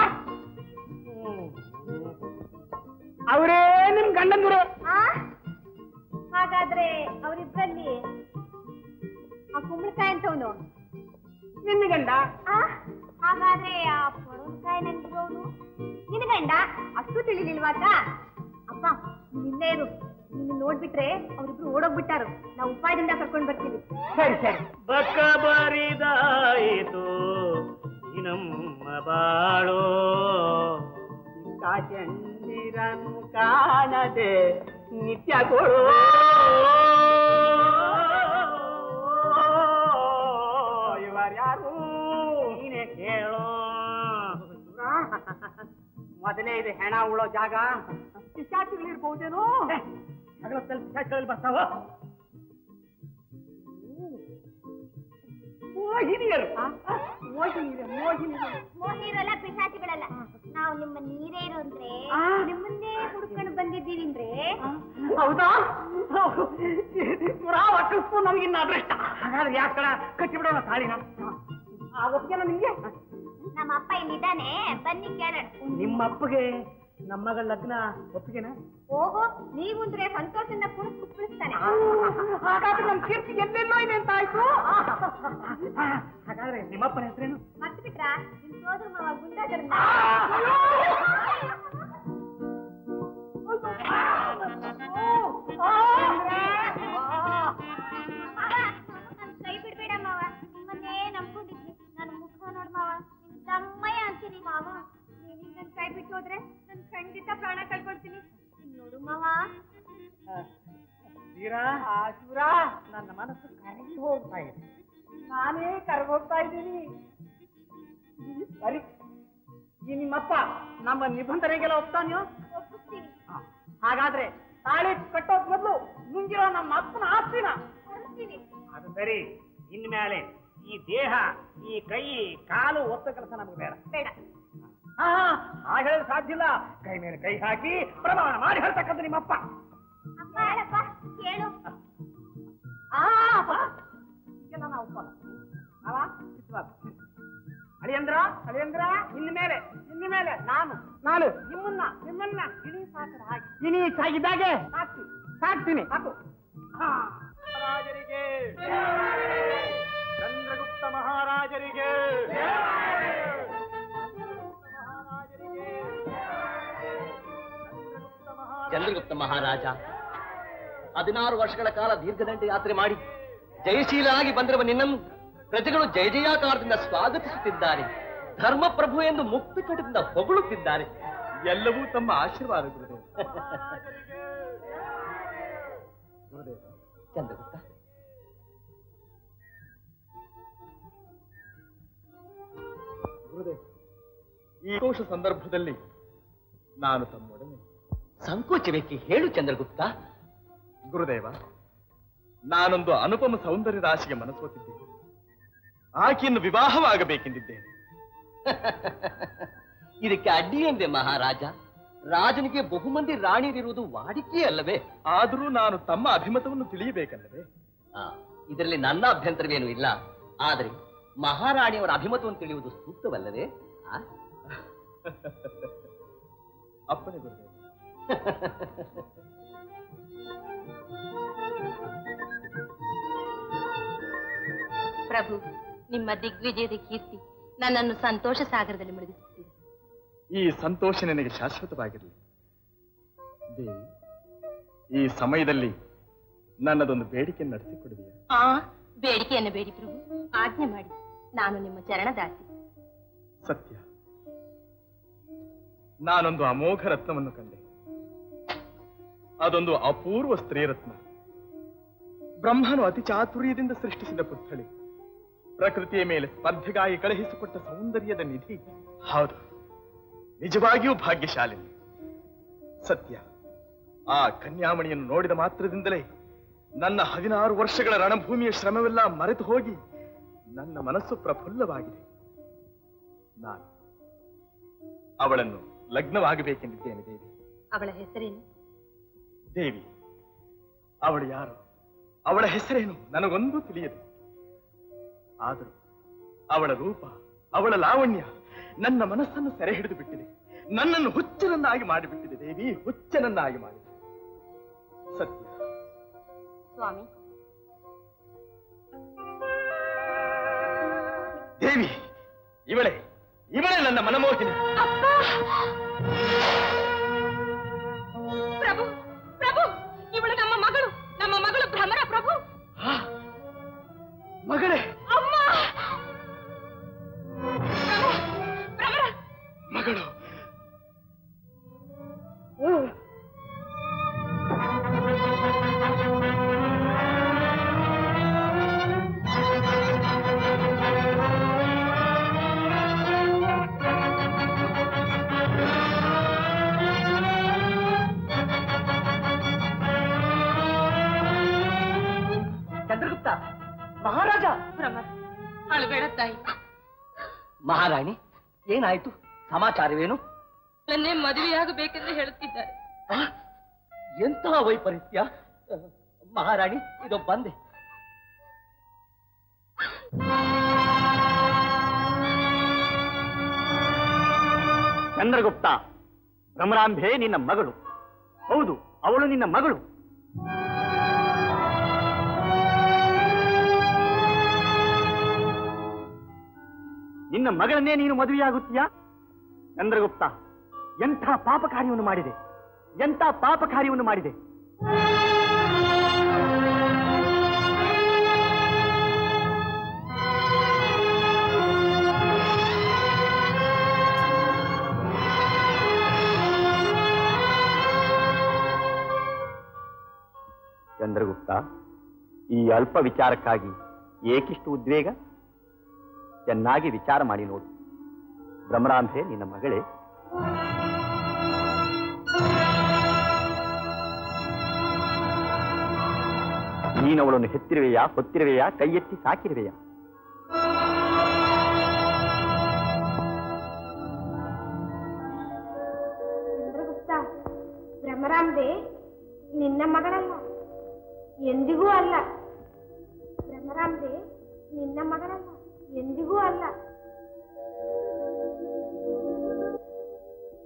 ಅವರೇ ನಿಮ್ ಗಂಡಂದ್ರು ಆ? ಹಾಗಾದ್ರೆ ಅವರಿಬ್ಬರಲ್ಲಿ ಆ ಕುಂಬಳಕಾಯಿ ಅಂತವನು ನಿನ್ನ ಗಂಡ ಆ? ಹಾಗಾದ್ರೆ ಆ ಪೊಳಕಾಯಿ ನಂಗಿರೋನು ನಿನ್ ಗಂಡ ಅಷ್ಟು ತಿಳಿಲಿಲ್ವಾಕ ಅಪ್ಪ ನೀನ್ ಇಲ್ಲೇ ಇರು ನಿನ್ನ ನೋಡ್ಬಿಟ್ರೆ ಅವ್ರಿಬ್ರು ಓಡೋಗ್ಬಿಟ್ಟಾರು ನಾವು ಉಪಾಯದಿಂದ ಕರ್ಕೊಂಡ್ ಬರ್ತೀವಿ ಸರಿ ಸರಿ ಬಕ್ಕ ಬರಿದಾಯಿತು ಈ ನಮ್ಮ ಬಾಳೋ ಚಂದಿರನು ಕಾಣದೆ ನಿತ್ಯ ಕೊಡೋ ಇವರ್ಯಾರು ನೀನೆ ಕೇಳೋ ಮೊದಲೇ ಇದು ಹೆಣ ಉಳೋ ಜಾಗ ಪಿಶಾಚಿಗಳಿರ್ಬಹುದೇನೋ ಹಗಲೊತ್ತಲ್ಲಿ ಪಿಶಾಚಿಗಳಲ್ಲಿ ಬರ್ತಾವ ಮೋಹಿನಿಯರು ಮೋಹಿನಿಯರು ಮೋಹಿನಿಯರು ಮೋಹಿರಲ್ಲ ಪಿಶಾಚಿಗಳಲ್ಲ ನಾವು ನಿಮ್ಮ ನೀರೇ ಇರು ಅಂದ್ರೆ ನಿಮ್ಮನ್ನೇ ಹುಡ್ಕೊಂಡು ಬಂದಿದ್ದೀವಿ ಅಂದ್ರೆ ಹೌದಾ ಪುರಾ ಒಟ್ಟಿಸ್ತು ನಮಗಿನ್ನ ಅದೃಷ್ಟ ಹಾಗಾದ್ರೆ ಯಾಕಡ ಕಟ್ಟಿಬಿಡೋಣ ತಾಳಿನ ಆ ಒಪ್ಪಿಗೆನ ನಿಮ್ಗೆ ನಮ್ಮ ಅಪ್ಪ ಇಲ್ಲಿದ್ದಾನೆ ಬನ್ನಿ ಕೇಳೋಣ ನಿಮ್ಮ ಅಪ್ಪಗೆ ನಮ್ಮ ಮಗಳ ಲಗ್ನ ಒಪ್ಪಿಗೆನ ಓಹೋ ನೀವುಂದ್ರೆ ಸಂತೋಷದಿಂದ ಕುಣಿಸ್ ಕುಪ್ಪಳಿಸ್ತಾನೆ ಹಾಗಾದ್ರೆ ನಮ್ಮ ಕೀರ್ತಿ ಎಲ್ಲೆಲ್ಲೋ ಇದೆ ಅಂತ ಆಯ್ತು ಹಾಗಾದ್ರೆ ನಿಮ್ಮಪ್ಪನ ಹೆಸರೇನು ಮರ್ತು ಬಿಟ್ರಾ ನಿಮ್ ಸೋದರ ಮಾವ ಗುಂಡಾಗರನ್ನ ನನ್ ಕೈ ಬಿಡ್ಬೇಡ ಮಾವ ನಿಮ್ಮನ್ನೇ ನಂಬ್ಕೊಂಡಿದ್ವಿ ನನ್ನ ಮುಖ ನೋಡ್ ಮಾವ ನಿಮ್ ತಮ್ಮಯ್ಯ ಅಂತೀನಿ ಮಾವ ನೀನ್ ನನ್ ಕೈ ಬಿಟ್ಟು ಹೋದ್ರೆ ನನ್ ಖಂಡಿತ ಪ್ರಾಣ ಕಳ್ಕೊಳ್ತೀನಿ ಇನ್ ನೋಡು ಮಾವ ವೀರ ಶಿವರ ನನ್ನ ಮನಸ್ಸು ಕರಗಿ ಹೋಗ್ತಾ ಇದೆ ನಾನೇ ಕರಗೋಗ್ತಾ ಇದ್ದೀನಿ ಸರಿ ಈ ನಿಮ್ಮಪ್ಪ ನಮ್ಮ ನಿಬಂಧನೆಗೆಲ್ಲ ಒಪ್ತಾನೆಯೋ ಒಪ್ಪಿಸ್ತೀನಿ ಹಾಗಾದ್ರೆ ತಾಳಿ ಕಟ್ಟೋಕ್ ಮೊದಲು ನುಂಗಿರೋ ನಮ್ಮ ಅಪ್ಪನ ಆಸ್ತಿನ ಕೊಡಿಸ್ತೀನಿ ಅದು ಸರಿ ಇನ್ಮೇಲೆ ಈ ದೇಹ ಈ ಕೈ ಕಾಲು ಒತ್ತ ಕೆಲಸ ನಮಗೆ ಬೇಡ ಬೇಡ ಹಾ ಹಾಗೆ ಹೇಳಲು ಸಾಧ್ಯ ಇಲ್ಲ ಕೈ ಮೇಲೆ ಕೈ ಹಾಕಿ ಪ್ರಮಾಣ ಮಾಡಿ ಹೇಳ್ತಕ್ಕಂಥ ನಿಮ್ಮಪ್ಪ ಅಪ್ಪ ಹೇಳಪ್ಪ ಕೇಳು ಆ, ಅಪ್ಪ. ಈಗೆಲ್ಲ ನಾವು ಒಪ್ಪಲ್ಲ. ಅವ? ಸಿದ್ಧವಾಗು. ಅಳಿಯಂದ್ರ ಅಳಿಯಂದ್ರ ಇನ್ನು ಮೇಲೆ ಇನ್ನು ಮೇಲೆ ನಾನು ನಾನು ನಿಮ್ಮನ್ನ ನಿಮ್ಮನ್ನ ಗಿಣಿ ಸಾಕರ ಹಾಗೆ ಗಿಣಿ ಸಾಗಿದ್ದಾಗೆ ಸಾಕ್ತೀನಿ ಸಾಕ್ತೀನಿ ಸಾಕು ಮಹಾರಾಜರಿಗೆ ಚಂದ್ರಗುಪ್ತ ಮಹಾರಾಜರಿಗೆ ಚಂದ್ರಗುಪ್ತ ಮಹಾರಾಜ ಹದಿನಾರು ವರ್ಷಗಳ ಕಾಲ ದೀರ್ಘದಂಡ ಯಾತ್ರೆ ಮಾಡಿ ಜಯಶೀಲನಾಗಿ ಬಂದಿರುವ ನಿನ್ನನ್ನು ಪ್ರಜೆಗಳು ಜಯ ಜಯಾಕಾರದಿಂದ ಸ್ವಾಗತಿಸುತ್ತಿದ್ದಾರೆ ಧರ್ಮಪ್ರಭು ಎಂದು ಮುಕ್ತ ಕಟದಿಂದ ಹೊಗಳುತ್ತಿದ್ದಾರೆ ಎಲ್ಲವೂ ತಮ್ಮ ಆಶೀರ್ವಾದ ಗುರುದೇವ ಗುರುದೇವ ಚಂದ್ರಗುಪ್ತ ಗುರುದೇವ ಈ ದೋಷ ಸಂದರ್ಭದಲ್ಲಿ ನಾನು ತಮ್ಮೊಡನೆ ಸಂಕೋಚವೇಕೆ ಹೇಳು ಚಂದ್ರಗುಪ್ತ ಗುರುದೇವ ನಾನೊಂದು ಅನುಪಮ ಸೌಂದರ್ಯ ರಾಶಿಗೆ ಮನಸ್ಸೋತಿದ್ದೇನೆ ಆಕೆಯನ್ನು ವಿವಾಹವಾಗಬೇಕೆಂದಿದ್ದೇನೆ ಇದಕ್ಕೆ ಅಡ್ಡಿ ಎಂದೆ ಮಹಾರಾಜ ರಾಜನಿಗೆ ಬಹುಮಂದಿ ರಾಣಿಯರಿರುವುದು ವಾಡಿಕೆ ಅಲ್ಲವೇ ಆದರೂ ನಾನು ತಮ್ಮ ಅಭಿಮತವನ್ನು ತಿಳಿಯಬೇಕಲ್ಲವೇ ಆ, ಇದರಲ್ಲಿ ನನ್ನ ಅಭ್ಯಂತರವೇನು ಇಲ್ಲ ಆದರೆ ಮಹಾರಾಣಿಯವರ ಅಭಿಮತವನ್ನು ತಿಳಿಯುವುದು ಸೂಕ್ತವಲ್ಲವೇ ಆ? ಅಪ್ಪಣೆ ಗುರುದೇವ ಪ್ರಭು ನಿಮ್ಮ ದಿಗ್ವಿಜಯದ ಕೀರ್ತಿ ನನ್ನನ್ನು ಸಂತೋಷ ಸಾಗರದಲ್ಲಿ ಮುಳುಗಿಸುತ್ತಿದೆ ಈ ಸಂತೋಷ ನಿನಗೆ ಶಾಶ್ವತವಾಗಿರಲಿ ದೇವಿ ಈ ಸಮಯದಲ್ಲಿ ನನ್ನದೊಂದು ಬೇಡಿಕೆ ನಡೆಸಿಕೊಡುವೆಯಾ ಆ ಬೇಡಿಕೆಯನ್ನು ಬೇಡಿ ಪ್ರಭು ಆಜ್ಞೆ ಮಾಡಿ ನಾನು ನಿಮ್ಮ ಚರಣದಾಸಿ ಸತ್ಯ ನಾನೊಂದು ಅಮೋಘ ರತ್ನವನ್ನು ಕಂಡೆ ಅದೊಂದು ಅಪೂರ್ವ ಸ್ತ್ರೀರತ್ನ ಬ್ರಹ್ಮನು ಅತಿ ಚಾತುರ್ಯದಿಂದ ಸೃಷ್ಟಿಸಿದ ಪುತ್ಥಳಿ ಪ್ರಕೃತಿಯ ಮೇಲೆ ಸ್ಪರ್ಧೆಗಾಗಿ ಕಳುಹಿಸಿಕೊಟ್ಟ ಸೌಂದರ್ಯದ ನಿಧಿ ಹೌದು ನಿಜವಾಗಿಯೂ ಭಾಗ್ಯಶಾಲಿನಿ ಸತ್ಯ ಆ ಕನ್ಯಾಮಣಿಯನ್ನು ನೋಡಿದ ಮಾತ್ರದಿಂದಲೇ ನನ್ನ ಹದಿನಾರು ವರ್ಷಗಳ ರಣಭೂಮಿಯ ಶ್ರಮವೆಲ್ಲ ಮರೆತು ಹೋಗಿ ನನ್ನ ಮನಸ್ಸು ಪ್ರಫುಲ್ಲವಾಗಿದೆ ನಾನು ಅವಳನ್ನು ಲಗ್ನವಾಗಬೇಕೆಂದಿದ್ದೇನೆ ದೇವಿ ಅವಳ ಹೆಸರೇನು ದೇವಿ ಅವಳು ಯಾರು ಅವಳ ಹೆಸರೇನು ನನಗೊಂದೂ ತಿಳಿಯದು ಆದರೂ ಅವಳ ರೂಪ ಅವಳ ಲಾವಣ್ಯ ನನ್ನ ಮನಸ್ಸನ್ನು ಸೆರೆ ಹಿಡಿದು ಬಿಟ್ಟಿದೆ ನನ್ನನ್ನು ಹುಚ್ಚನನ್ನಾಗಿ ಮಾಡಿಬಿಟ್ಟಿದೆ ದೇವಿ ಹುಚ್ಚನನ್ನಾಗಿ ಮಾಡಿದೆ ಸತ್ಯ ಸ್ವಾಮಿ ದೇವಿ ಇವಳೇ ಇವಳೇ ನನ್ನ ಮನಮೋಹಿನಿ ಪ್ರಭು ಪ್ರಭು ಇವಳು ನಮ್ಮ ಮಗಳು ನಮ್ಮ ಮಗಳು ಭ್ರಮರ ಪ್ರಭು ಮಗಳೇ ಅಮ್ಮ ಪ್ರಭು ಭ್ರಮರ ಮಗಳು ಚಂದ್ರಗುಪ್ತ ಮಹಾರಾಜ ಭ್ರಮರ ಅಳಬೇಡ ತಾಯಿ ಮಹಾರಾಣಿ ಏನಾಯ್ತು ಸಮಾಚಾರವೇನು ನನ್ನೇ ಮದುವೆಯಾಗಬೇಕೆಂದು ಹೇಳುತ್ತಿದ್ದಾರೆ ಆ? ಎಂತಹ ವೈಪರೀತ್ಯ ಆ, ಮಹಾರಾಣಿ ಇದು ಬಂದೆ ಚಂದ್ರಗುಪ್ತ ಭ್ರಮರಾಂಬೆ ನಿನ್ನ ಮಗಳು ಹೌದು ಅವಳು ನಿನ್ನ ಮಗಳು ನಿನ್ನ ಮಗಳನ್ನೇ ನೀನು ಮದುವೆಯಾಗುತ್ತೀಯಾ ಚಂದ್ರಗುಪ್ತ ಎಂಥ ಪಾಪ ಕಾರ್ಯವನ್ನು ಮಾಡಿದೆ ಎಂಥ ಪಾಪ ಕಾರ್ಯವನ್ನು ಮಾಡಿದೆ ಚಂದ್ರಗುಪ್ತ ಈ ಅಲ್ಪ ವಿಚಾರಕ್ಕಾಗಿ ಏಕಿಷ್ಟು ಉದ್ವೇಗ ಚೆನ್ನಾಗಿ ವಿಚಾರ ಮಾಡಿ ನೋಡು ಭ್ರಮರಾಂಬೆ ನಿನ್ನ ಮಗಳೇ ನೀನವಳನ್ನು ಹೆತ್ತಿರುವೆಯಾ ಹೊತ್ತಿರುವೆಯಾ ಕೈ ಎತ್ತಿ ಸಾಕಿರುವೆಯಾ ಚಂದ್ರಗುಪ್ತ ಭ್ರಮರಾಂಬೆ ನಿನ್ನ ಮಗಳಲ್ಲ ಎಂದಿಗೂ ಅಲ್ಲ ಭ್ರಮರಾಂಬೆ ನಿನ್ನ ಮಗಳಲ್ಲ ಎಂದಿಗೂ ಅಲ್ಲ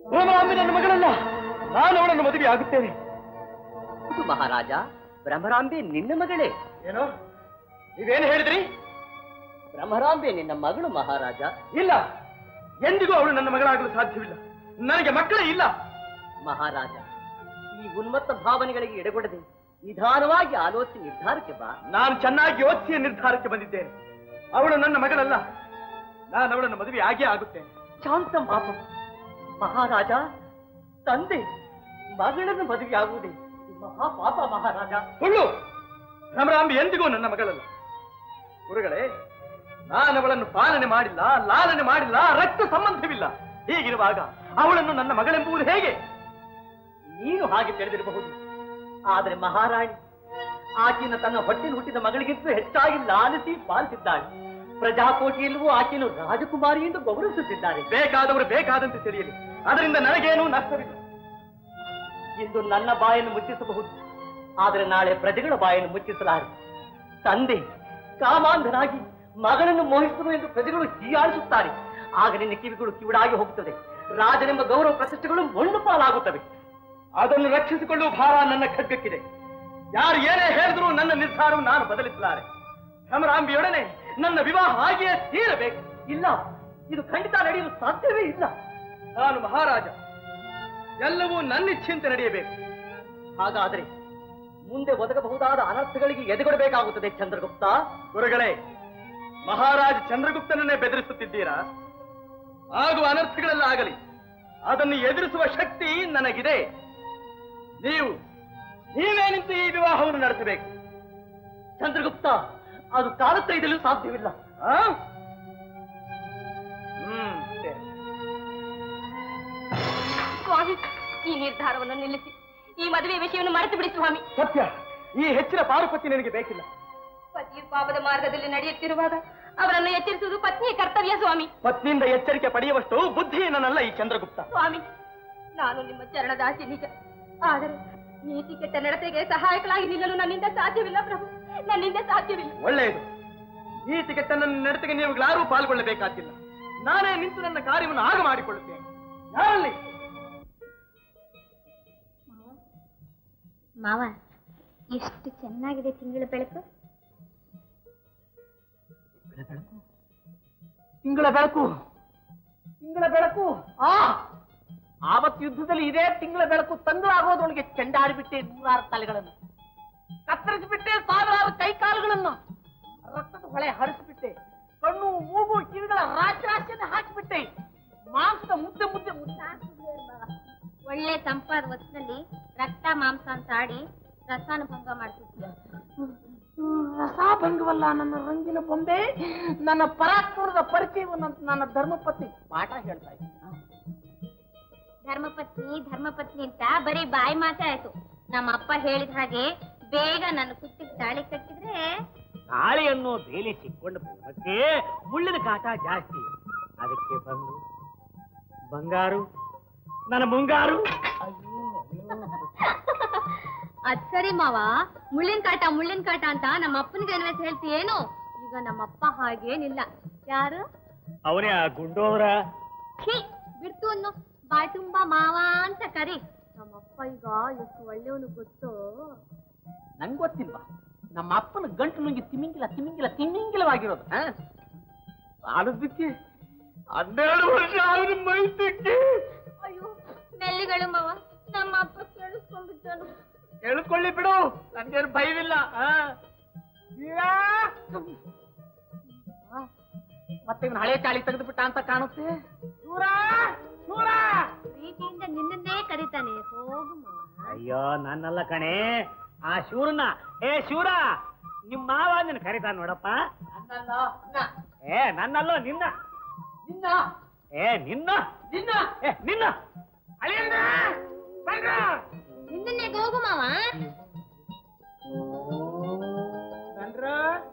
ಭ್ರಮರಾಂಬೆ ನನ್ನ ಮಗಳಲ್ಲ ನಾನು ಅವಳನ್ನು ಮದುವೆ ಆಗುತ್ತೇನೆ ಹೌದು ಮಹಾರಾಜ ಭ್ರಮರಾಂಬೆ ನಿನ್ನ ಮಗಳೇ ಏನೋ ನೀವೇನು ಹೇಳಿದ್ರಿ ಭ್ರಮರಾಂಬೆ ನಿನ್ನ ಮಗಳು ಮಹಾರಾಜ ಇಲ್ಲ ಎಂದಿಗೂ ಅವಳು ನನ್ನ ಮಗಳಾಗಲು ಸಾಧ್ಯವಿಲ್ಲ ನನಗೆ ಮಕ್ಕಳೇ ಇಲ್ಲ ಮಹಾರಾಜ ಈ ಉನ್ಮತ್ತ ಭಾವನೆಗಳಿಗೆ ಎಡೆಗೊಡದೆ ನಿಧಾನವಾಗಿ ಆಲೋಚನೆ ನಿರ್ಧಾರಕ್ಕೆ ಬಾ ನಾನು ಚೆನ್ನಾಗಿ ಯೋಚಿಸಿಯ ನಿರ್ಧಾರಕ್ಕೆ ಬಂದಿದ್ದೇನೆ ಅವಳು ನನ್ನ ಮಗಳಲ್ಲ ನಾನು ಅವಳನ್ನು ಮದುವೆ ಆಗೇ ಆಗುತ್ತೇನೆ ಶಾಂತ ಪಾಪ ಮಹಾರಾಜ ತಂದೆ ಮಗಳನ್ನು ಮದುವೆಯಾಗುವುದೇ ಇದು ಮಹಾಪಾಪ ಮಹಾರಾಜ ಸುಳ್ಳು ಭ್ರಮರಾಂಬಿ ಎಂದಿಗೂ ನನ್ನ ಮಗಳಲ್ಲ ಗುರುಗಳೇ ನಾನು ಅವಳನ್ನು ಪಾಲನೆ ಮಾಡಿಲ್ಲ ಲಾಲನೆ ಮಾಡಿಲ್ಲ ರಕ್ತ ಸಂಬಂಧವಿಲ್ಲ ಹೀಗಿರುವಾಗ ಅವಳನ್ನು ನನ್ನ ಮಗಳೆಂಬುದು ಹೇಗೆ ನೀನು ಹಾಗೆ ತಿಳಿದಿರಬಹುದು ಆದರೆ ಮಹಾರಾಣಿ ಆಕೆಯನ್ನು ತನ್ನ ಹೊಟ್ಟೆಯಲ್ಲಿ ಹುಟ್ಟಿದ ಮಗಳಿಗಿಂತ ಹೆಚ್ಚಾಗಿ ಲಾಲಿಸಿ ಪಾಲಿಸಿದ್ದಾಳೆ ಪ್ರಜಾಕೋಟಿಯಲ್ಲೂ ಆಕೆಯನ್ನು ರಾಜಕುಮಾರಿ ಎಂದು ಗೌರವಿಸುತ್ತಿದ್ದಾರೆ ಬೇಕಾದವರು ಬೇಕಾದಂತೆ ತಿಳಿಯಲಿ ಅದರಿಂದ ನನಗೇನೂ ನಷ್ಟವಿಲ್ಲ ಇಂದು ನನ್ನ ಬಾಯನ್ನು ಮುಚ್ಚಿಸಬಹುದು ಆದರೆ ನಾಳೆ ಪ್ರಜೆಗಳ ಬಾಯನ್ನು ಮುಚ್ಚಿಸಲಾರೆ ತಂದೆ ಕಾಮಾಂಧನಾಗಿ ಮಗಳನ್ನು ಮೋಹಿಸಿದರು ಎಂದು ಪ್ರಜೆಗಳು ಹೀಯಾಳಿಸುತ್ತಾರೆ ಆಗ ನಿನ್ನ ಕಿವಿಗಳು ಕಿವಿಡಾಗಿ ಹೋಗುತ್ತದೆ ರಾಜನೆಂಬ ಗೌರವ ಪ್ರತಿಷ್ಠೆಗಳು ಮಣ್ಣು ಪಾಲಾಗುತ್ತವೆ ಅದನ್ನು ರಕ್ಷಿಸಿಕೊಳ್ಳುವ ಭಾರ ನನ್ನ ಖಡ್ಗಕ್ಕಿದೆ ಯಾರು ಏನೇ ಹೇಳಿದ್ರು ನನ್ನ ನಿರ್ಧಾರವನ್ನು ನಾನು ಬದಲಿಸಲಾರೆ ಭ್ರಮರಾಂಬಿಯೊಡನೆ ನನ್ನ ವಿವಾಹ ಹಾಗೆಯೇ ತೀರಬೇಕು ಇಲ್ಲ ಇದು ಖಂಡಿತ ನಡೆಯಲು ಸಾಧ್ಯವೇ ಇಲ್ಲ ನಾನು ಮಹಾರಾಜ ಎಲ್ಲವೂ ನನ್ನ ಇಚ್ಛೆಯಂತೆ ನಡೆಯಬೇಕು ಹಾಗಾದರೆ ಮುಂದೆ ಒದಗಬಹುದಾದ ಅನರ್ಥಗಳಿಗೆ ಎದುಗೊಡಬೇಕಾಗುತ್ತದೆ ಚಂದ್ರಗುಪ್ತ ಗುರುಗಳೇ ಮಹಾರಾಜ ಚಂದ್ರಗುಪ್ತನನ್ನೇ ಬೆದರಿಸುತ್ತಿದ್ದೀರಾ ಆಗುವ ಅನರ್ಥಗಳೆಲ್ಲ ಆಗಲಿ ಅದನ್ನು ಎದುರಿಸುವ ಶಕ್ತಿ ನನಗಿದೆ ನೀವು ನೀವೇ ನಿಂತು ಈ ವಿವಾಹವನ್ನು ನಡೆಸಬೇಕು ಚಂದ್ರಗುಪ್ತ ಅದು ಕಾಲತ್ರಯದಲ್ಲೂ ಸಾಧ್ಯವಿಲ್ಲ ಆ? ಹ್ಮ್ ಸರಿ. ಸ್ವಾಮಿ ಈ ನಿರ್ಧಾರವನ್ನು ನಿಲ್ಲಿಸಿ ಈ ಮದುವೆ ವಿಷಯವನ್ನು ಮರೆತು ಬಿಡಿ ಸ್ವಾಮಿ ಸತ್ಯ ಈ ಹೆಚ್ಚಿನ ಪಾರುಪತ್ಯ ನಿನಗೆ ಬೇಕಿಲ್ಲ ಪತಿಯು ಪಾಪದ ಮಾರ್ಗದಲ್ಲಿ ನಡೆಯುತ್ತಿರುವಾಗ ಅವರನ್ನು ಎಚ್ಚರಿಸುವುದು ಪತ್ನಿಯ ಕರ್ತವ್ಯ ಸ್ವಾಮಿ ಪತ್ನಿಯಿಂದ ಎಚ್ಚರಿಕೆ ಪಡೆಯುವಷ್ಟು ಬುದ್ಧಿ ನನ್ನಲ್ಲ ಈ ಚಂದ್ರಗುಪ್ತ ಸ್ವಾಮಿ ನಾನು ನಿಮ್ಮ ಚರಣದಾಸಿ ನಿಜ ಆದರೆ ನೀತಿ ಕೆಟ್ಟ ನಡತೆಗೆ ಸಹಾಯಕಲಾಗಿ ನಿಲ್ಲಲು ನನ್ನಿಂದ ಸಾಧ್ಯವಿಲ್ಲ ಪ್ರಭು ನನ್ನಿಂದ ಸಾಧ್ಯವಿಲ್ಲ ಒಳ್ಳೆಯದು ನೀತಿ ಕೆಟ್ಟ ನನ್ನ ನಡತೆಗೆ ನೀವು ಯಾರೂ ಪಾಲ್ಗೊಳ್ಳಬೇಕಾಗಿಲ್ಲ ನಾನೇ ನಿಂತು ನನ್ನ ಕಾರ್ಯವನ್ನು ಆಗ ಮಾಡಿಕೊಳ್ಳುತ್ತೇನೆ ಯಾರಲ್ಲಿ ಮಾವ ಎಷ್ಟು ಚೆನ್ನಾಗಿದೆ ತಿಂಗಳ ಬೆಳಕು ತಿಂಗಳ ಬೆಳಕು ತಿಂಗಳ ಬೆಳಕು ಆ ಆವತ್ತು ಯುದ್ಧದಲ್ಲಿ ಇದೇ ತಿಂಗಳ ಬೆಳಕು ತಂದು ಆಗೋದೊಳಗೆ ಚೆಂಡಾಡಿಬಿಟ್ಟೆ ನೂರಾರು ತಲೆಗಳನ್ನು ಕತ್ತರಿಸಿಬಿಟ್ಟೆ ಸಾವಿರಾರು ಕೈಕಾಲುಗಳನ್ನು ರಕ್ತದ ಹೊಳೆ ಹರಿಸಿಬಿಟ್ಟೆ ಕಣ್ಣು ಮೂಗು ಕಿವಿಗಳ ರಾಶಿ ರಾಶಿಯನ್ನು ಹಾಕಿಬಿಟ್ಟೆ ಮಾಂಸದ ಮುದ್ದೆ ಮುದ್ದೆ ಮುದ್ದೆ ಒಳ್ಳೆ ತಂಪಾದ ಹೊತ್ತಿನಲ್ಲಿ ರಕ್ತ ಮಾಂಸ ಅಂತ ಆಡಿ ರಸಾನ ಭಂಗ ಮಾಡ್ತಿದ್ಯ ರಸಾಭಂಗವಲ್ಲ ನನ್ನ ರಂಗಿನ ಬೊಂಬೆ ನನ್ನ ಪರಾಕ್ರಮದ ಪರಿಚಯವನ್ನು ನನ್ನ ಧರ್ಮಪತ್ನಿ ಪಾಠ ಹೇಳ್ತಾ ಇದ್ದ ಧರ್ಮಪತ್ನಿ ಧರ್ಮಪತ್ನಿ ಅಂತ ಬರೀ ಬಾಯಿ ಮಾತೇ ಆಯ್ತು ನಮ್ಮ ಅಪ್ಪ ಹೇಳಿದ ಹಾಗೆ ಬೇಗ ನನ್ನ ಕುತ್ತಿಗೆ ತಾಳಿ ಕಟ್ಟಿದ್ರೆ ತಾಳಿಯನ್ನು ಬೇಲಿ ಸಿಕ್ಕೊಂಡು ಪ್ರೇಮಕ್ಕೆ ಮುಳ್ಳಿನ ಕಾಟ ಜಾಸ್ತಿ ಅದಕ್ಕೆ ಬಂದು ಬಂಗಾರು ನನ್ನ ಮುಂಗಾರು ಅದ್ ಸರಿ ಮಾವ ಮುಳ್ಳಿನ ಕಾಟ ಮುಳ್ಳಿನ ಕಾಟ ಅಂತ ನಮ್ಮ ಅಪ್ಪನಿಗೆ ಏನ್ವೇಸ್ ಹೇಳ್ತೀಯೇನು ಈಗ ನಮ್ಮಪ್ಪ ಹಾಗೇನಿಲ್ಲ ಯಾರು ಅವನೇ ಆ ಗುಂಡೋದ್ರ ಛೀ ಬಿಡ್ತು ಅನ್ನು ಬಾಯ್ ತುಂಬಾ ಮಾವ ಅಂತ ಕರಿ ನಮ್ಮಪ್ಪ ಈಗ ಎಷ್ಟು ಒಳ್ಳೆಯವನು ಗೊತ್ತು ನಂಗೆ ಗೊತ್ತಿಲ್ವಾ ನಮ್ಮ ಅಪ್ಪನ ಗಂಟು ನುಂಗಿ ತಿಮಿಂಗಿಲ ತಿಮಿಂಗಿಲ ತಿಮಿಂಗಿಲವಾಗಿರೋದು ಆ? ಸಾಲದಕ್ಕೆ ಹನ್ನೆರಡು ವರ್ಷ ಅವನ ಮೈಸಕ್ಕೆ ಅಯ್ಯೋ ಮೆಲ್ಲಿಗಳು ಮಾವ ನಮ್ಮ ಅಪ್ಪ ಕೇಳಿಸ್ಕೊಂಡ್ಬಿಟ್ಟನು ಹೇಳ್ಕೊಳ್ಳಿ ಬಿಡು ನನ್ಗೇನು ಭಯವಿಲ್ಲ ಆ? ಯಾ! ಆ, ಮತ್ತೆ ಇವನು ಹಳೆ ಚಾಳಿ ತೆಗೆದು ಬಿಟ್ಟ ಅಂತ ಕಾಣುತ್ತೆ ಶೂರ ಶೂರ ಪ್ರೀತಿಯಿಂದ ನಿನ್ನನ್ನೇ ಕರೀತಾನೆ ಹೋಗು ಮಾವ ಅಯ್ಯೋ ನನ್ನಲ್ಲ ಕಣೆ ಆ ಶೂರನ್ನ ಏ ಶೂರ ನಿಮ್ ಮಾವ ನಿನ್ನ ಕರೀತಾನ ನೋಡಪ್ಪ ನನ್ನಲ್ಲ ನಿನ್ನ ಏ ನನ್ನಲ್ಲೋ ನಿನ್ನ ನಿನ್ನ ಏ ನಿನ್ನ ನಿನ್ನ ಏ ನಿನ್ನ ಅಳಿಯಣ್ಣ ಬಂದ್ರ ನಿನ್ನನ್ನೇ ಹೋಗು ಮಾವ ಬಂದ್ರ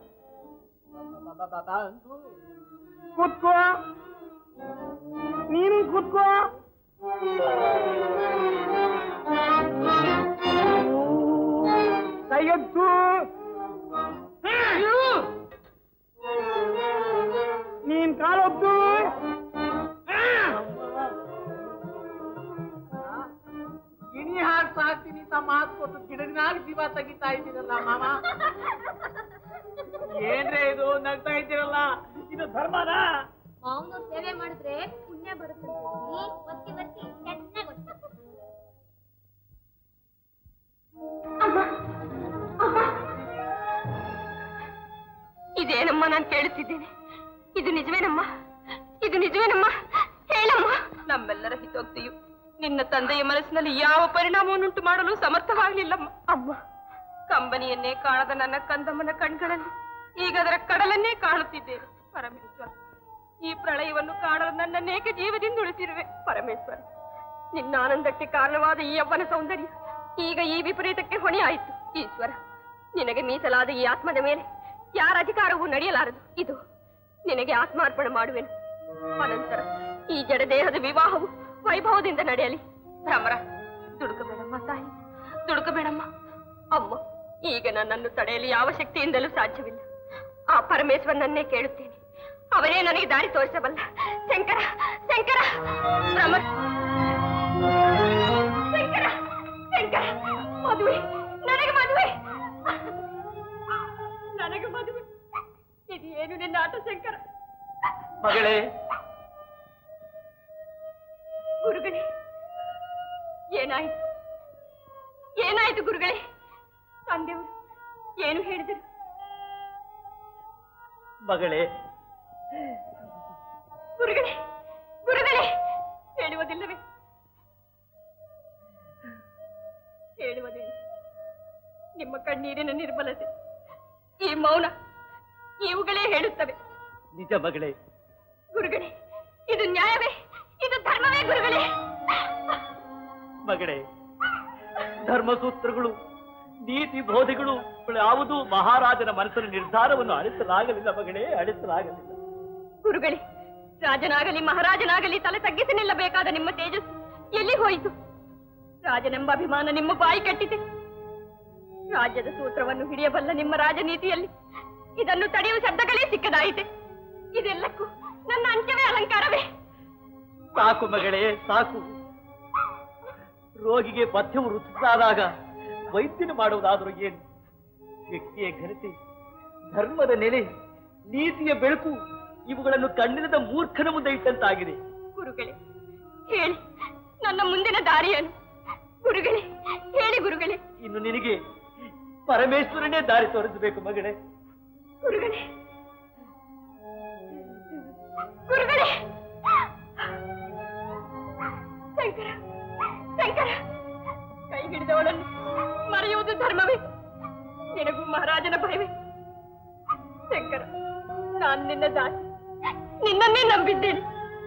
ಕೂತ್ಕೋ ನೀನು ಕೂತ್ಕೋ ಕೈಯೆತ್ತು ನೀನ್ ಕಾಲೊತ್ತು ಮಾಡ್ತೀನಿ ಅಂತ ಮಾತು ಕೊಟ್ಟು ಗಿಡನಾಗ ಜೀವ ತೆಗಿತಾ ಇದ್ದೀರಲ್ಲ ಮಾಮ ಏನ್ರೇ ಇದು ನಗ್ತಾ ಇದ್ದೀರಲ್ಲ ಇದು ಧರ್ಮನಾ ಮಾವನವ್ರ ಸೇವೆ ಮಾಡಿದ್ರೆ ಪುಣ್ಯ ಬರುತ್ತೆ ಒತ್ತಿ ಒತ್ತಿ ಚೆನ್ನಾಗಿ ಒತ್ತಿ ಇದೇನಮ್ಮ ನಾನು ಕೇಳುತ್ತಿದ್ದೇನೆ ಇದು ನಿಜವೇನಮ್ಮ ಇದು ನಿಜವೇನಮ್ಮ ಹೇಳಮ್ಮ ನಮ್ಮೆಲ್ಲರ ಹಿತೋಕ್ತಿಯು ನಿನ್ನ ತಂದೆಯ ಮನಸ್ಸಿನಲ್ಲಿ ಯಾವ ಪರಿಣಾಮವನ್ನುಂಟು ಮಾಡಲು ಸಮರ್ಥವಾಗಲಿಲ್ಲಮ್ಮ ಅಮ್ಮ ಕಂಬನಿಯನ್ನೇ ಕಾಣದ ನನ್ನ ಕಂದಮ್ಮನ ಕಣ್ಗಳಲ್ಲಿ ಈಗ ಅದರ ಕಡಲನ್ನೇ ಕಾಣುತ್ತಿದ್ದೇನೆ ಪರಮೇಶ್ವರ ಈ ಪ್ರಳಯವನ್ನು ಕಾಣಲು ನನ್ನನ್ನೇಕೆ ಜೀವದಿಂದ ಉಳಿಸಿರುವೆ ಪರಮೇಶ್ವರ ನಿನ್ನ ಆನಂದಕ್ಕೆ ಕಾರಣವಾದ ಈ ಯವ್ವನ ಸೌಂದರ್ಯ ಈಗ ಈ ವಿಪರೀತಕ್ಕೆ ಹೊಣೆಯಾಯಿತು ಈಶ್ವರ ನಿನಗೆ ಮೀಸಲಾದ ಈ ಆತ್ಮದ ಮೇಲೆ ಯಾರ ಅಧಿಕಾರವೂ ನಡೆಯಲಾರದು ಇದು ನಿನಗೆ ಆತ್ಮಾರ್ಪಣೆ ಮಾಡುವೆನು ಅನಂತರ ಈ ಜಡದೇಹದ ವಿವಾಹವು ವೈಭವದಿಂದ ನಡೆಯಲಿ ರಾಮರ ದುಡುಕಬೇಡಮ್ಮ ತಾಯಿ ದುಡುಕಬೇಡಮ್ಮ ಅಮ್ಮ ಈಗ ನನ್ನನ್ನು ತಡೆಯಲು ಯಾವ ಶಕ್ತಿಯಿಂದಲೂ ಸಾಧ್ಯವಿಲ್ಲ ಆ ಪರಮೇಶ್ವರನನ್ನೇ ಕೇಳುತ್ತೇನೆ ಅವನೇ ನನಗೆ ದಾರಿ ತೋರಿಸಬಲ್ಲ ಶಂಕರ ಶಂಕರ ರಾಮ ಶಂಕರ ಶಂಕರ ಮದುವೆ ನನಗೆ ಮದುವೆ ನನಗೆ ಮದುವೆ ಇದು ಏನು ನಿನ್ನ ಆಟ ಶಂಕರ ಮಗಳೇ ಗುರುಗಳೇ ಏನಾಯ್ತು ಏನಾಯ್ತು ಗುರುಗಳೇ ತಂದೆಯವರು ಏನು ಹೇಳಿದರು ಮಗಳೇ ಗುರುಗಳೇ ಗುರುಗಳೇ ಹೇಳುವುದಿಲ್ಲವೇ ಹೇಳುವುದೇನು ನಿಮ್ಮ ಕಣ್ಣೀರಿನ ನಿರ್ಮಲತೆ ಈ ಮೌನ ಇವುಗಳೇ ಹೇಳುತ್ತವೆ ನಿಜ ಮಗಳೇ ಗುರುಗಳೇ ಇದು ನ್ಯಾಯವೇ ಇದು ಧರ್ಮವೇ ಗುರುಗಳೇ ಮಗಳೇ ಧರ್ಮಸೂತ್ರಗಳು ನೀತಿ ಬೋಧೆಗಳು ಯಾವುದೂ ಮಹಾರಾಜನ ಮನಸ್ಸಿನ ನಿರ್ಧಾರವನ್ನು ಅಳಿಸಲಾಗಲಿಲ್ಲ ಮಗಳೇ ಅಳಿಸಲಾಗಲಿಲ್ಲ ಗುರುಗಳೇ ರಾಜನಾಗಲಿ ಮಹಾರಾಜನಾಗಲಿ ತಲೆ ತಗ್ಗಿಸಿ ನಿಲ್ಲಬೇಕಾದ ನಿಮ್ಮ ತೇಜಸ್ಸು ಎಲ್ಲಿ ಹೋಯಿತು ರಾಜನೆಂಬ ಅಭಿಮಾನ ನಿಮ್ಮ ಬಾಯಿ ಕಟ್ಟಿದೆ ರಾಜ್ಯದ ಸೂತ್ರವನ್ನು ಹಿಡಿಯಬಲ್ಲ ನಿಮ್ಮ ರಾಜನೀತಿಯಲ್ಲಿ ಇದನ್ನು ತಡೆಯುವ ಶಬ್ದಗಳೇ ಸಿಕ್ಕದಾಯಿತೆ ಇದೆಲ್ಲಕ್ಕೂ ನನ್ನ ಅಂಚವೇ ಅಲಂಕಾರವೇ ಸಾಕು ಮಗಳೇ ಸಾಕು ರೋಗಿಗೆ ಪಥ್ಯವು ರುಚಿಸಾದಾಗ ವೈದ್ಯನು ಮಾಡುವುದಾದರೂ ಏನು ವ್ಯಕ್ತಿಯ ಘನತೆ ಧರ್ಮದ ನೆಲೆ ನೀತಿಯ ಬೆಳಕು ಇವುಗಳನ್ನು ಕಣ್ಣಿನದ ಮೂರ್ಖನ ಮುಂದೆ ಇಟ್ಟಂತಾಗಿದೆ ಗುರುಗಳೇ ಹೇಳಿ ನನ್ನ ಮುಂದಿನ ದಾರಿಯನ್ನು ಗುರುಗಳೇ ಹೇಳಿ ಗುರುಗಳೇ ಇನ್ನು ನಿನಗೆ ಪರಮೇಶ್ವರನೇ ದಾರಿ ತೋರಿಸಬೇಕು ಮಗಳೇ ಗುರುಗಳೇ ಗುರುಗಳೇ ಶಂಕರ ಶಂಕರ ಕೈ ಹಿಡಿದವಳನ್ನು ಮರೆಯುವುದು ಧರ್ಮವೇ ನಿನಗೂ ಮಹಾರಾಜನ ಭಯವೇ ಶಂಕರ ನಾನು ನಿನ್ನ ದಾಸಿ ನಿನ್ನನ್ನೇ ನಂಬಿದ್ದೇನೆ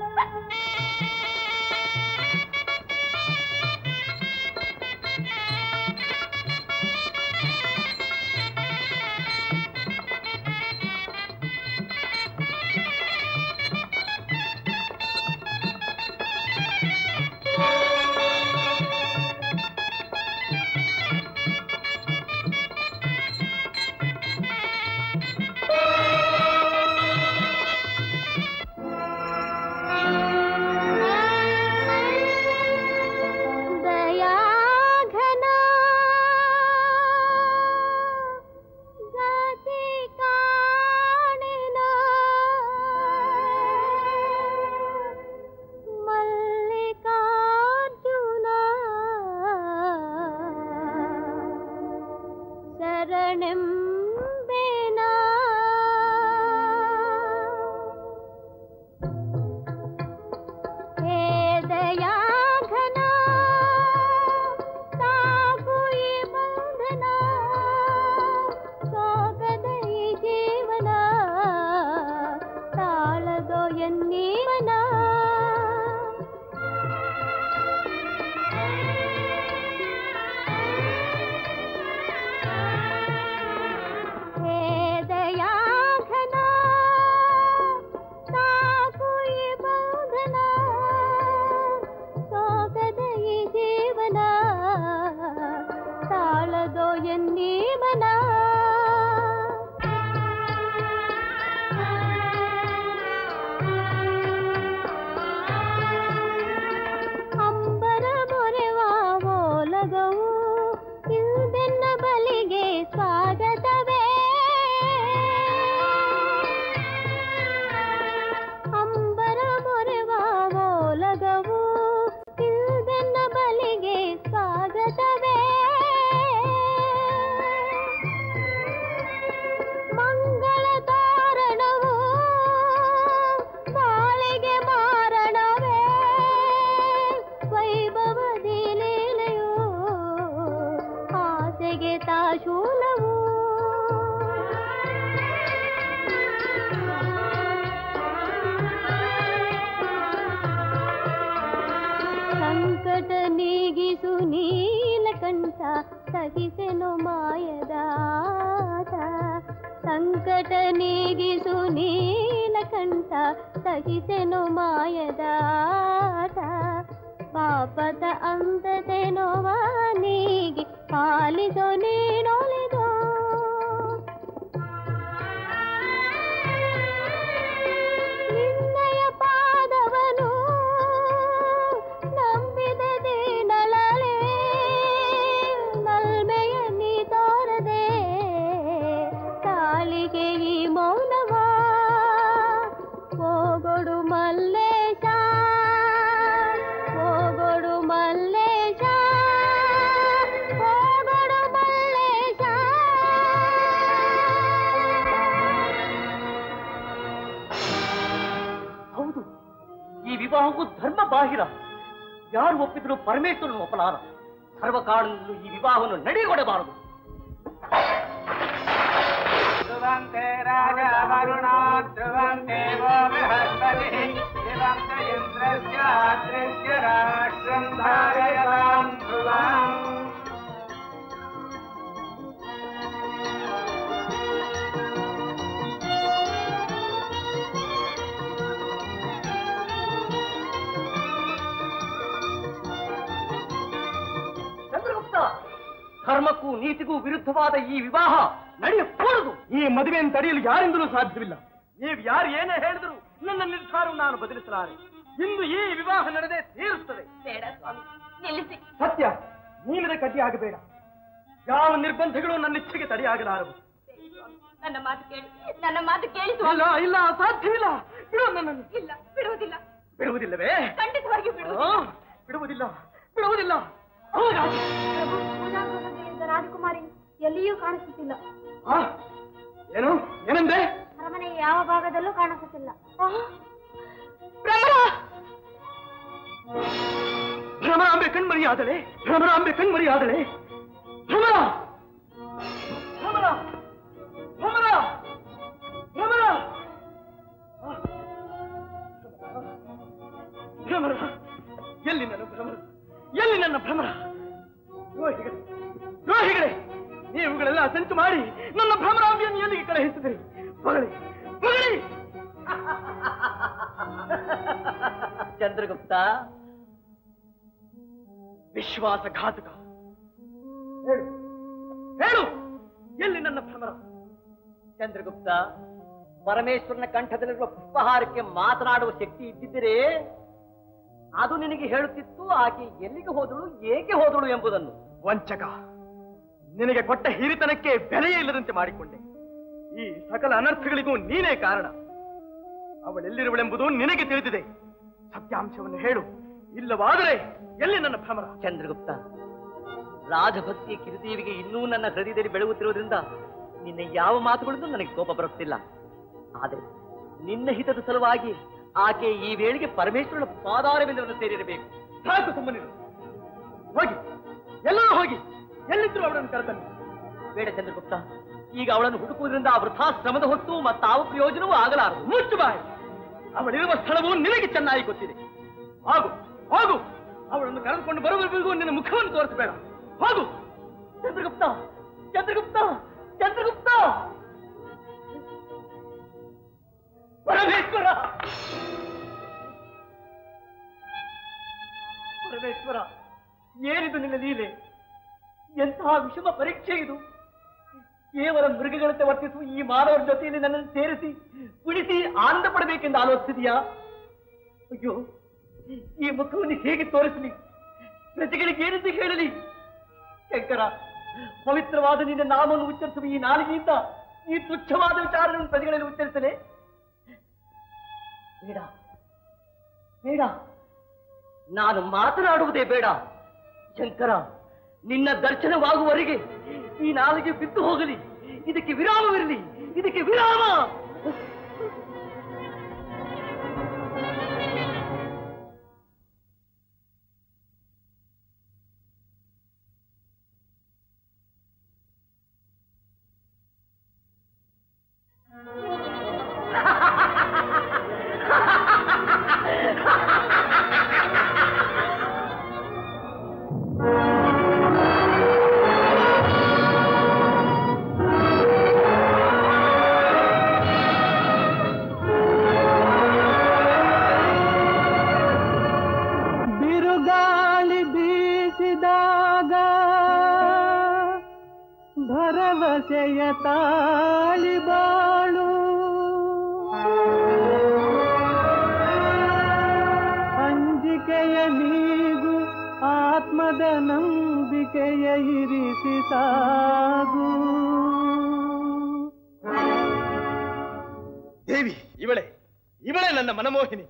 ದಯಾಘನ ಗತಿ ಕಾಣೆನ ಮಲ್ಲಿಕಾರ್ಜುನ ಶರಣೆಂಬೇನ ಹೇ ದಯಾಘನ ಸಾಗು ಈ ಬಂಧನ ಸೋಗದ ಈ ಜೀವನ ತಾಳದೋ ಎನ್ನೀವನ ಹೇ ದಯಾಘನ ಸಾಕು ಈ ಬಂಧನ ಸೋಗದ ಈ ಜೀವನ ತಾಳದೋ ಎನ್ನೀವನ ಅಂಬರ ಮೊರೆವ ಓಲಗವು ತಾಳಿಗೆ ತಾಶೂಲವು ಸಂಕಟ ನೀಗಿಸು ನೀಲಕಂಠ ಸಹಿಸೆನು ಮಾಯದಾಟ ಸಂಕಟ ನೀಗಿಸು ನೀಲಕಂಠ ಸಹಿಸೆನು ಮಾಯದಾಟ ಪಾಪದ ಅಂತತೆನೋ ನೀಗಿ ಪಾಲಿಸೋ ನೀನೊಲಿದೋ ನಿನ್ನಯ ಪಾದವನು ನಂಬಿದ ದೀನಳಲೆ ನಲ್ಮೆಯ ನೀ ತೋರದೆ ತಾಳಿಗೆ ಈ ಮೌನವ ಹೋಗೊಡು ಮಲ್ಲೇಶ ಹೋಗೊಡು ಮಲ್ಲೇಶ ಹೋಗೊಡು ಮಲ್ಲೇಶ ಹೌದು ಈ ವಿವಾಹವು ಧರ್ಮ ಬಾಹಿರ ಯಾರು ಒಪ್ಪಿದ್ರು ಪರಮೇಶ್ವರನು ಒಪ್ಪಲಾರ ಸರ್ವ ಕಾರಣದಿಂದಲೂ ಈ ವಿವಾಹವನ್ನು ನಡೆಯಗೊಡಬಾರದು ಧ್ರುವಂತೆ ರಾಜ ವರುಣ ಧ್ರುವಂತೆ ವೋ ಬೃಹಸ್ಪತಿ ದಿವಂತ ಇಂದ್ರಸ್ಯ ದೃಶ್ಯ ರಾಷ್ಟ್ರಂ ಧಾರಯತಾಂ ಧ್ರುವಂ ಚಂದ್ರಗುಪ್ತ ಧರ್ಮಕ್ಕೂ ನೀತಿಗೂ ವಿರುದ್ಧವಾದ ಈ ವಿವಾಹ ನಡೆಯಕೂಡದು ಈ ಮದುವೆಯನ್ನು ತಡೆಯಲು ಯಾರಿಂದಲೂ ಸಾಧ್ಯವಿಲ್ಲ ನೀವು ಯಾರು ಏನೇ ಹೇಳಿದ್ರು ನನ್ನ ನಿರ್ಧಾರವನ್ನು ನಾನು ಬದಲಿಸಲಾರೆ ಇಂದು ಈ ವಿವಾಹ ನಡೆದೇ ತೀರುತ್ತದೆ ಬೇಡ ಸ್ವಾಮಿ ನಿಲ್ಲಿಸಿ ಸತ್ಯ ನೀನದ ಕಡ್ಡಿಯಾಗಬೇಡ ಯಾವ ನಿರ್ಬಂಧಗಳು ನನ್ನ ಇಚ್ಛೆಗೆ ತಡೆಯಾಗಲಾರವು ಬೇಡಿ ಸ್ವಾಮಿ. ನನ್ನ ಮಾತು ಕೇಳಿ ನನ್ನ ಮಾತು ಕೇಳಿ ಸ್ವಾಮಿ ಇಲ್ಲ ಇಲ್ಲ ಸಾಧ್ಯವಿಲ್ಲ ಬಿಡು ನನ್ನನ್ನು ಇಲ್ಲ ಬಿಡುವುದಿಲ್ಲ ಬಿಡುವುದಿಲ್ಲವೇ ಖಂಡಿತವಾಗಿ ಆ, ಬಿಡುವುದಿಲ್ಲ ಬಿಡುವುದಿಲ್ಲ ಬಿಡುವುದಿಲ್ಲ ಹೌದಾ? ರಾಜಕುಮಾರಿ ಎಲ್ಲಿಯೂ ಕಾಣಿಸುತ್ತಿಲ್ಲ ಆ, ಏನು ಏನಂದೆ ಅರಮನೆಯ ಯಾವ ಭಾಗದಲ್ಲೂ ಕಾಣಿಸುತ್ತಿಲ್ಲ ಭ್ರಮರಾಂಬೆ ಕಣ್ಮರಿಯಾದಳೆ ಭ್ರಮರಾಂಬೆ ಕಣ್ಮರಿಯಾದಳೆ ಭ್ರಮರ ಭ್ರಮರ ಭ್ರಮರ ಭ್ರಮರ ಆ, ಭ್ರಮರ ಎಲ್ಲಿ ನನ್ನ ಭ್ರಮರ ಎಲ್ಲಿ ನನ್ನ ಭ್ರಮರ ದ್ರೋಹಿಗಳೇ ದ್ರೋಹಿಗಳೇ ನೀವುಗಳೆಲ್ಲ ಸಂಚು ಮಾಡಿ ನನ್ನ ಭ್ರಮರಾಂಬಿಯನ್ನು ಎಲ್ಲಿಗೆ ಕಳುಹಿಸಿದಿರಿ ಹೊಗಳಿ ಹೊಗಳಿ ಚಂದ್ರಗುಪ್ತ ವಿಶ್ವಾಸಘಾತಕ ಹೇಳು ಹೇಳು ಎಲ್ಲಿ ನನ್ನ ಭ್ರಮರ ಚಂದ್ರಗುಪ್ತ ಪರಮೇಶ್ವರನ ಕಂಠದಲ್ಲಿರುವ ಪುಷ್ಪಹಾರಕ್ಕೆ ಮಾತನಾಡುವ ಶಕ್ತಿ ಇದ್ದಿದ್ದರೆ ಅದು ನಿನಗೆ ಹೇಳುತ್ತಿತ್ತು ಆಕೆ ಎಲ್ಲಿಗೆ ಹೋದಳು ಏಕೆ ಹೋದಳು ಎಂಬುದನ್ನು ವಂಚಕ ನಿನಗೆ ಕೊಟ್ಟ ಹಿರಿತನಕ್ಕೆ ಬೆಲೆಯೇ ಇಲ್ಲದಂತೆ ಮಾಡಿಕೊಂಡೆ ಈ ಸಕಲ ಅನರ್ಥಗಳಿಗೂ ನೀನೇ ಕಾರಣ ಅವಳೆಲ್ಲಿರುವಳೆಂಬುದು ನಿನಗೆ ತಿಳಿದಿದೆ ಸತ್ಯಾಂಶವನ್ನು ಹೇಳು ಇಲ್ಲವಾದರೆ ಎಲ್ಲಿ ನನ್ನ ಭ್ರಮರ ಚಂದ್ರಗುಪ್ತ ರಾಜಭಕ್ತಿಯ ಕಿರುದೇವಿಗೆ ಇನ್ನೂ ನನ್ನ ಹೃದಯದಲ್ಲಿ ಬೆಳಗುತ್ತಿರುವುದರಿಂದ ನಿನ್ನ ಯಾವ ಮಾತುಗಳಿಂದ ನನಗೆ ಕೋಪ ಬರುತ್ತಿಲ್ಲ ಆದರೆ ನಿನ್ನ ಹಿತದ ಸಲುವಾಗಿ ಆಕೆ ಈ ವೇಳೆಗೆ ಪರಮೇಶ್ವರನ ಪಾದಾರವಿಂದವನ್ನು ಸೇರಿರಬೇಕು ಸಾಕು ಸುಮ್ಮನಿರು ಹೋಗಿ ಎಲ್ಲರೂ ಹೋಗಿ ಎಲ್ಲಿದ್ರು ಅವಳನ್ನು ಕರೆತನ್ನಿ ಬೇಡ ಚಂದ್ರಗುಪ್ತ ಈಗ ಅವಳನ್ನು ಹುಡುಕುವುದರಿಂದ ಆ ವೃಥಾ ಶ್ರಮದ ಹೊತ್ತು ಮತ್ತಾವ ಪ್ರಯೋಜನವೂ ಆಗಲಾರದು ಮುಚ್ಚು ಬಾಯಿ ಅವಳಿರುವ ಸ್ಥಳವು ನಿನಗೆ ಚೆನ್ನಾಗಿ ಗೊತ್ತಿದೆ ಹೋಗು ಹೋಗು ಅವಳನ್ನು ಕರೆದುಕೊಂಡು ಬರುವವರೆಗೂ ನಿನ್ನ ಮುಖವನ್ನು ತೋರಿಸಬೇಡ ಹೋಗು ಚಂದ್ರಗುಪ್ತ ಚಂದ್ರಗುಪ್ತ ಚಂದ್ರಗುಪ್ತ ಪರಮೇಶ್ವರ ಪರಮೇಶ್ವರ ಏನಿದು ನಿನ್ನ ಲೀಲೆ ಎಂತಹ ವಿಷಮ ಪರೀಕ್ಷೆ ಇದು ಕೇವಲ ಮೃಗಗಳಂತೆ ವರ್ತಿಸುವ ಈ ಮಾನವರ ಜೊತೆಯಲ್ಲಿ ನನ್ನನ್ನು ಸೇರಿಸಿ ಉಳಿಸಿ ಆನಂದ ಪಡಬೇಕೆಂದು ಆಲೋಚಿಸಿದೆಯಾ ಅಯ್ಯೋ ಈ ಮುಖವನ್ನು ಹೇಗೆ ತೋರಿಸಲಿ ಪ್ರಜೆಗಳಿಗೆ ಏನಂತ ಹೇಳಲಿ ಶಂಕರ ಪವಿತ್ರವಾದ ನಿನ್ನ ನಾಮವನ್ನು ಉಚ್ಚರಿಸುವ ಈ ನಾಲಿಗೆಯಿಂದ ಈ ತುಚ್ಛವಾದ ವಿಚಾರಗಳನ್ನು ಪ್ರಜೆಗಳಲ್ಲಿ ಉಚ್ಚರಿಸಲೇ ಬೇಡ ಬೇಡ ನಾನು ಮಾತನಾಡುವುದೇ ಬೇಡ ಶಂಕರ ನಿನ್ನ ದರ್ಶನವಾಗುವವರೆಗೆ ಈ ನಾಲಿಗೆ ಬಿದ್ದು ಹೋಗಲಿ ಇದಕ್ಕೆ ವಿರಾಮವಿರಲಿ ಇದಕ್ಕೆ ವಿರಾಮ ಭರವಸೆಯ ತಾಳಿ ಬಾಳು ಅಂಜಿಕೆಯ ನೀಗು ಆತ್ಮದ ನಂಬಿಕೆಯ ಇರಿಸಿ ಸಾಗು ದೇವಿ ಇವಳೆ ಇವಳೆ ನನ್ನ ಮನಮೋಹಿನಿ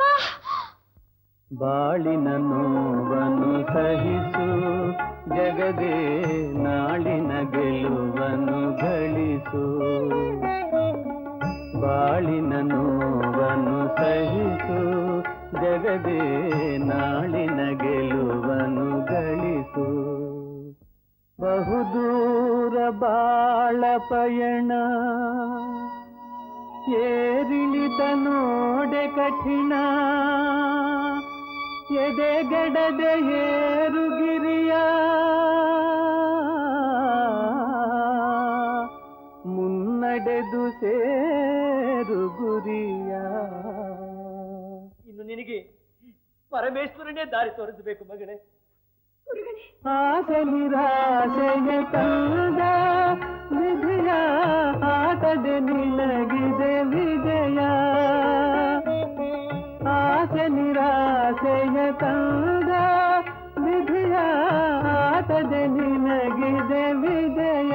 ಬಾಳಿನ ನೋವನ್ನು ಸಹಿಸು ಜಗದೇ ನಾಳಿನ ಗೆಲುವನ್ನು ಗಳಿಸು ಬಾಳಿನ ನೋವನ್ನು ಸಹಿಸು ಜಗದೇ ನಾಳಿನ ಗೆಲುವನ್ನು ಗಳಿಸು ಬಹುದೂರ ಬಾಳ ಪಯಣ ಏರಿಳಿತ ನೋಡೆ ಕಠಿಣ ಎದೆಗಡದೆ ಏರುಗಿರಿಯ ಮುನ್ನಡೆದು ಸೇರು ಗುರಿಯ ಇನ್ನು ನಿನಗೆ ಪರಮೇಶ್ವರನೇ ದಾರಿ ತೋರಿಸಬೇಕು ಮಗಳೇ ಆಸೆ ನಿರಾಸೆಯ ತಂದ ವಿಧಿಯ ಆಟದೆ ನಿಲಗಿದೆ ವಿಜಯ ಆಸೆ ನಿರಾಸೆಯ ತಂದ ವಿಧಿಯ ಆಟದೆ ನಿಲಗಿದೆ ವಿಜಯ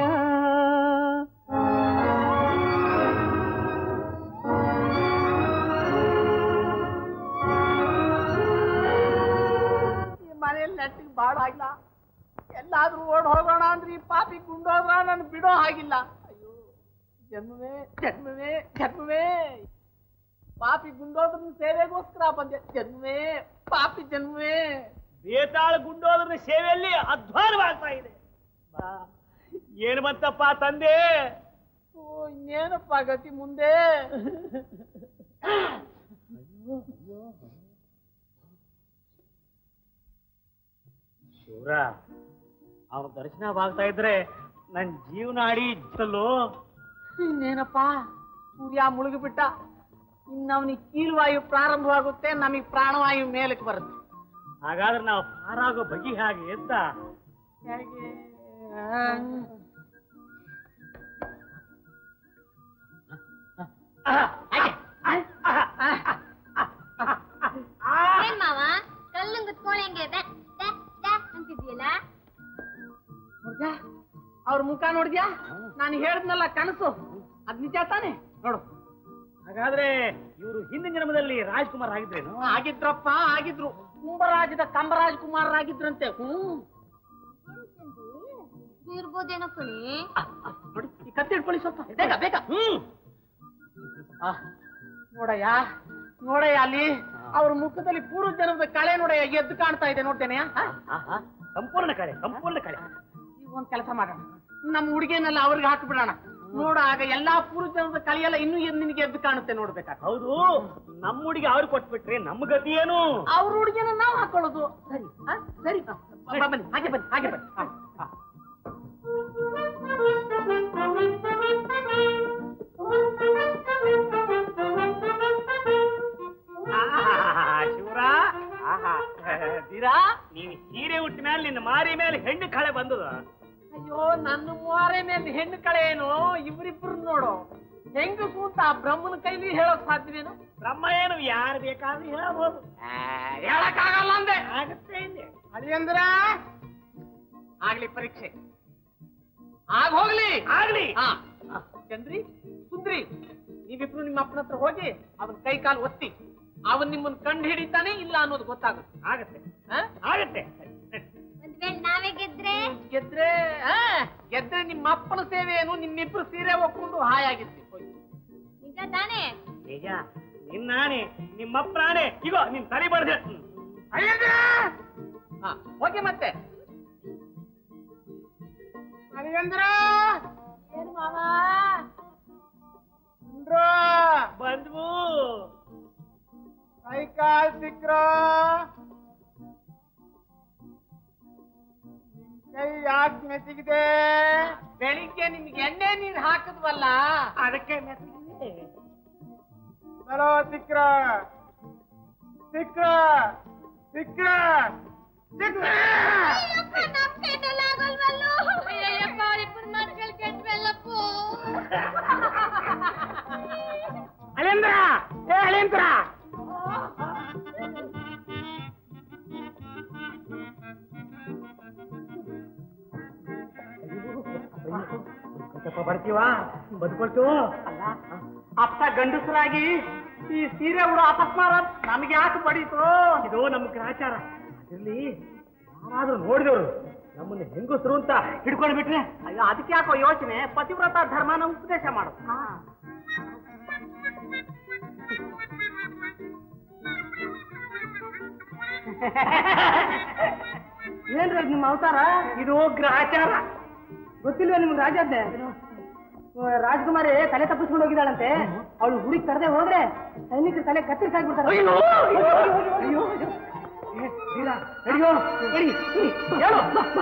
ಈ ಮನೆಯಲ್ಲಿ ನೆಟ್ಟಿಗೆ ಬಾಳ ಆಗಿಲ್ಲ ಎಲ್ಲಾದ್ರೂ ಓಡ್ ಹೋಗೋಣ ಅಂದ್ರೆ ಈ ಪಾಪಿ ಗುಂಡೋದ್ರ ನನ್ ಬಿಡೋ ಹಾಗಿಲ್ಲ ಅಯ್ಯೋ ಜನ್ಮವೇ ಜನ್ಮವೇ ಜನ್ಮವೇ ಪಾಪಿ ಗುಂಡೋದ್ರ ಸೇವೆಗೋಸ್ಕರ ಬಂದೆ ಜನ್ಮವೇ ಪಾಪಿ ಜನ್ಮವೇ ಬೇತಾಳ ಗುಂಡೋದ್ರ ಸೇವೆಯಲ್ಲಿ ಅಧ್ವಾನವಾಗ್ತಾ ಇದೆ ಬಾ, ಏನು ಬಂತಪ್ಪ ತಂದೆ ಓ ಇನ್ನೇನಪ್ಪ ಗತಿ ಮುಂದೆ ಶಿವರ ಅವ್ರ ದರ್ಶನವಾಗ್ತಾ ಇದ್ರೆ ನನ್ ಜೀವನಾಡಿ ಜಲ್ಲೋ ಇನ್ನೇನಪ್ಪ ಸೂರ್ಯ ಮುಳುಗಿಬಿಟ್ಟ ಇನ್ನು ಅವನಿಗೆ ಕೀಲ್ವಾಯು ಪ್ರಾರಂಭವಾಗುತ್ತೆ ನಮಗೆ ಪ್ರಾಣವಾಯು ಮೇಲಕ್ಕೆ ಬರುತ್ತೆ ಹಾಗಾದ್ರೆ ನಾವು ಪಾರಾಗೋ ಬಗೆ ಹಾಗೆ ಅಂತ ಹೇಗೆ ಏನ್ ಮಾವ ಕಲ್ಲು ಕುತ್ಕೊಳ್ಳಂಗೆ ಅಂತಿದ್ಯಲ್ಲ ನೋಡ್ದ್ಯಾ ಅವ್ರ ಮುಖ ನೋಡಿದ್ಯಾ ನಾನು ಹೇಳ್ದ್ನಲ್ಲ ಕನಸು ಅದ್ ನಿಜ ತಾನೆ ನೋಡು ಹಾಗಾದ್ರೆ ಇವರು ಹಿಂದಿನ ಜನ್ಮದಲ್ಲಿ ರಾಜ್ಕುಮಾರ್ ಆಗಿದ್ರೇನು ಆಗಿದ್ರಪ್ಪ ಆಗಿದ್ರು ಕುಂಭರಾಜದ ಕಂಬರಾಜ್ ಕುಮಾರರಾಗಿದ್ರಂತೆ ಹ್ಮ್ ಇರ್ಬೋದೇನೋ ಕಣಿ ನೋಡಿ ಈ ಕತ್ತಿ ಇಟ್ಕೊಳ್ಳಿ ಸ್ವಲ್ಪ ಬೇಗ ಬೇಗ ಹ್ಮ್ ಆ, ನೋಡಯ್ಯ ನೋಡಯ್ಯ ಅಲ್ಲಿ ಅವ್ರ ಮುಖದಲ್ಲಿ ಪೂರ್ವ ಜನ್ಮದ ಕಳೆ ನೋಡಯ್ಯ ಎದ್ದು ಕಾಣ್ತಾ ಇದೆ ನೋಡ್ತೇನೆ ಆಹಾ, ಸಂಪೂರ್ಣ ಕಳೆ ಸಂಪೂರ್ಣ ಕಳೆ ಈಗ ಒಂದ್ ಕೆಲಸ ಮಾಡೋಣ ನಮ್ಮ ಹುಡುಗಿನೆಲ್ಲ ಅವ್ರಿಗೆ ಹಾಕ್ಬಿಡೋಣ ನೋಡ ಆಗ ಎಲ್ಲಾ ಪೂರ್ವ ಜನ್ಮದ ಕಳೆಯೆಲ್ಲ ಇನ್ನೂ ಎದ್ದು ನಿನಗೆ ಎದ್ದು ಕಾಣುತ್ತೆ ನೋಡ್ಬೇಕಾ ಹೌದು ನಮ್ಮ ಹುಡುಗಿ ಅವ್ರಿಗೆ ಕೊಟ್ಬಿಟ್ರೆ ನಮ್ಮ ಗತಿ ಏನು ಅವ್ರ ಹುಡುಗಿನ ನಾವು ಹಾಕೊಳ್ಳೋದು ಸರಿ ಆ? ಸರಿ ಬಾ, ಬಾ, ಬನ್ನಿ ಹಾಗೆ ಬನ್ನಿ ಹಾಗೆ ಬನ್ನಿ ಆ, ಆ. ಆಹಾ, ಶಿವರ ಆಹಾ ದೀರಾ ನೀನ್ ಸೀರೆ ಉಟ್ಟ ಮೇಲೆ ನಿನ್ನ ಮಾರಿ ಮೇಲೆ ಹೆಣ್ಣು ಕಳೆ ಬಂದದ ಅಯ್ಯೋ ನನ್ನ ಮೋರೆ ಮೇಲೆ ಹೆಣ್ಣು ಕಳೆ ಏನು ಇವ್ರಿಬ್ರು ನೋಡು ಹೆಂಗಸು ಅಂತ ಆ ಬ್ರಹ್ಮನ ಕೈಲಿ ಹೇಳೋಕ್ ಸಾಧ್ಯವೇನು ಬ್ರಹ್ಮ ಏನು ಯಾರು ಬೇಕಾದ್ರೂ ಹೇಳ್ಬೋದು ಹೇಳಕ್ಕಾಗಲ್ಲ ಅಂದೆ ಆಗತ್ತೆ ಹಿಂದೆ ಅಳಿಯಂದ್ರ ಆಗ್ಲಿ ಪರೀಕ್ಷೆ ಆಗ ಹೋಗ್ಲಿ ಆಗ್ಲಿ ಹಾ ಚಂದ್ರಿ ಸುಂದ್ರಿ ನೀವಿಬ್ರು ನಿಮ್ಮ ಅಪ್ಪನ ಹತ್ರ ಹೋಗಿ ಅವನ್ ಕೈ ಕಾಲು ಒತ್ತಿ ಅವನ್ ನಿಮ್ಮನ್ನ ಕಂಡು ಹಿಡಿತಾನೆ ಇಲ್ಲ ಅನ್ನೋದು ಗೊತ್ತಾಗುತ್ತೆ ಆಗತ್ತೆ ಆ? ಆಗತ್ತೆ ಒಂದ್ ವೇಳೆ ನಾವೇ ಗೆದ್ರೆ ಗೆದ್ರೆ ಆ, ಗೆದ್ರೆ ನಿಮ್ಮ ಅಪ್ಪನ ಸೇವೆ ಏನು ನಿಮ್ಮಿಬ್ರು ಸೀರೆ ಒಕ್ಕೊಂಡು ಹಾಯಾಗಿರ್ತೀವಿ ಹೋಗಿ ನಿಜ ತಾನೇ ನಿಜ ನಿನ್ನಾಣೆ ನಿಮ್ಮಪ್ಪ ಪ್ರಾಣೆ ಇಗೋ ನಿನ್ ತಲೆ ಬಡ್ದೆ ಹಾ ಹೋಗಿ ಮತ್ತೆ ಅಳಿಯಂದ್ರ ಏನ್ ಮಾವ ಉಂಡ್ರೋ? ಬಂದ್ವು ಕೈ ಕಾಲ್ ಸಿಕ್ರೋ ನಿಮ್ ಕೈ ಯಾಕೆ ಮೆತ್ತಿಗಿದೆ ಬೆಳಿಗ್ಗೆ ನಿಮ್ಗೆ ಎಣ್ಣೆ ನೀರು ಹಾಕಿದ್ವಲ್ಲ ಅದಕ್ಕೆ ಮೆತ್ತಗಿದೆ. ಬರೋ ಸಿಕ್ರ ಸಿಕ್ರ ಸಿಕ್ರ ಸಿಕ್ರ ನಮ್ ಕೈನಲ್ಲಿ ಆಗಲ್ವಲ್ಲೋ ಅಯ್ಯಯ್ಯಪ್ಪ ಅವ್ರಿಬ್ಬರ ಮಾತುಗಳು ಷಡ್ಯಂತ್ರ ಬರ್ತೀವಾ ಬದುಕೊಳ್ತು ಅಲ್ಲ ಅಪ್ಪ ಗಂಡಸರಾಗಿ ಈ ಸೀರೆ ಉಡೋ ಅಪಸ್ಮಾರ ನಮ್ಗೆ ಯಾಕೆ ಬಡೀತು ಇದು ನಮ್ಮ ಗ್ರಹಚಾರ ಅದಿರ್ಲಿ ಯಾರಾದ್ರೂ ನೋಡಿದವರು ನಮ್ಮನ್ನ ಹೆಂಗಸರು ಅಂತ ಹಿಡ್ಕೊಂಡು ಬಿಟ್ರೆ ಅಯ್ಯೋ ಅದಕ್ಕೆ ಯಾಕೋ ಯೋಚನೆ ಪತಿವ್ರತ ಧರ್ಮನ ಉಪದೇಶ ಮಾಡು ಏನ್ರಿ ನಿಮ್ಮ ಅವತಾರ ಇದು ಗ್ರಹಚಾರ ಗೊತ್ತಿಲ್ವೇ ನಿಮ್ಗೆ ರಾಜಾದ್ದೆ ರಾಜಕುಮಾರಿ ತಲೆ ತಪ್ಪಿಸ್ಕೊಂಡು ಹೋಗಿದ್ದಾಳಂತೆ ಅವಳು ಹುಡುಗಿ ತರದೆ ಹೋದ್ರೆ ಸೈನಿಕರ ತಲೆ ಕತ್ತರಿಸಾಕ್ಬಿಡ್ತಾರೆ ಅಯ್ಯೋ ಅಯ್ಯೋ ಏ, ವೀರ, ನಡಿಯೋ, ನಡಿ, ನಡಿ, ಹೇಳು.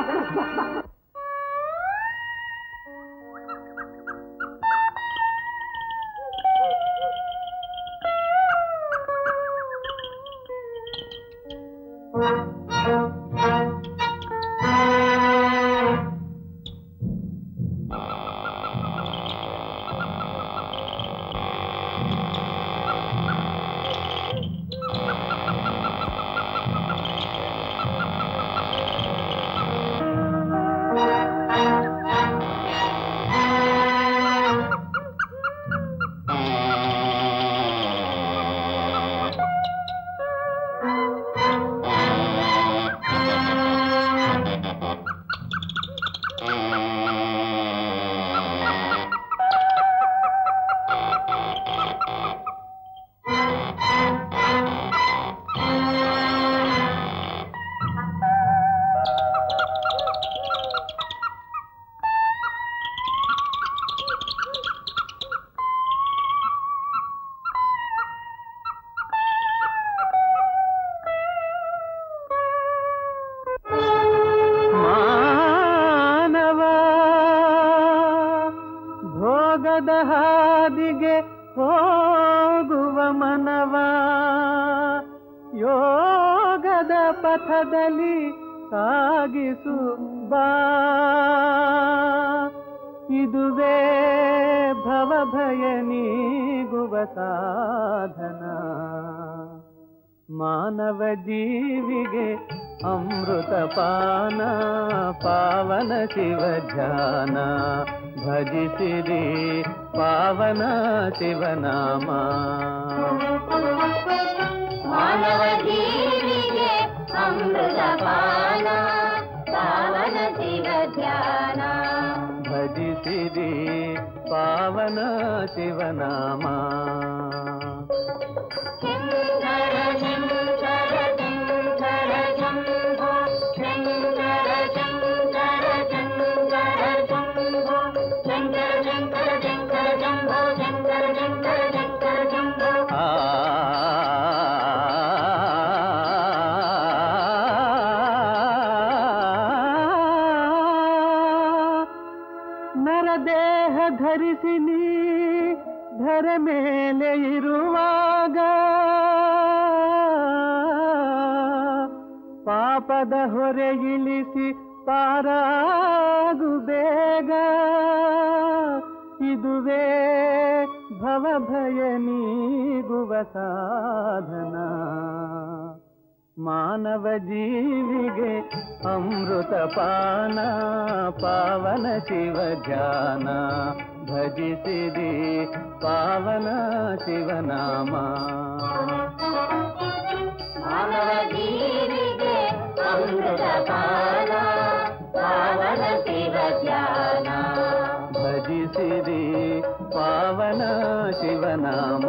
ಮಾನವ ಭೋಗದ ಹಾದಿಗೆ ಹೋಗುವ ಮನವ ಯೋಗದ ಪಥದಲ್ಲಿ ಸಾಗಿಸು ಬಾ ಇದುವೇ ಭವಭಯ ನೀಗುವ ಸಾಧನ ಮಾನವ ಜೀವಿಗೆ ಅಮೃತ ಪಾನ ಪಾವನ ಶಿವ ಧ್ಯಾನ ಭಜಿಸಿರಿ ಪಾವನ ಶಿವನಾಮ ಮಾನವ ಜೀವಿಗೆ ಅಮೃತ ಪಾನ ಪಾವನ ಶಿವ ಧ್ಯಾನ ಭಜಿಸಿರಿ ಪಾವನ ಶಿವನಾಮ ಶಂಕರ ಶಂಕರ ಶಂಕರ ಶಂಭೋ ಶಂಕರ ಶಂಕರ ಶಂಕರ ಶಂಭೋ ಶಂಕರ ಶಂಕರ ಶಂಕರ ಶಂಭೋ ಶಂಕರ ಶಂಕರ ಶಂಕರ ಶಂಭೋ ಆ ನರದೇಹ ಧರಿಸಿ ನೀ ಧರ ಮೇಲೆ ಇರುವಾಗ ಪಾಪದ ಹೊರೆ ಇಳಿಸಿ ಪಾರಾಗು ಬೇಗ ಇದುವೇ ಭವಭಯ ನೀಗುವ ಸಾಧನ ಮಾನವ ಜೀವಿಗೆ ಅಮೃತ ಪಾನ ಪಾವನ ಶಿವ ಧ್ಯಾನ ಭಜಿಸಿರಿ ಪಾವನ ಶಿವನಾಮ ಮಾನವ ಜೀವಿಗೆ ಅಮೃತ ಪಾನ ಪಾವನ ಶಿವ ಧ್ಯಾನ ಭಜಿಸಿರಿ ಪಾವನ ಶಿವನಾಮ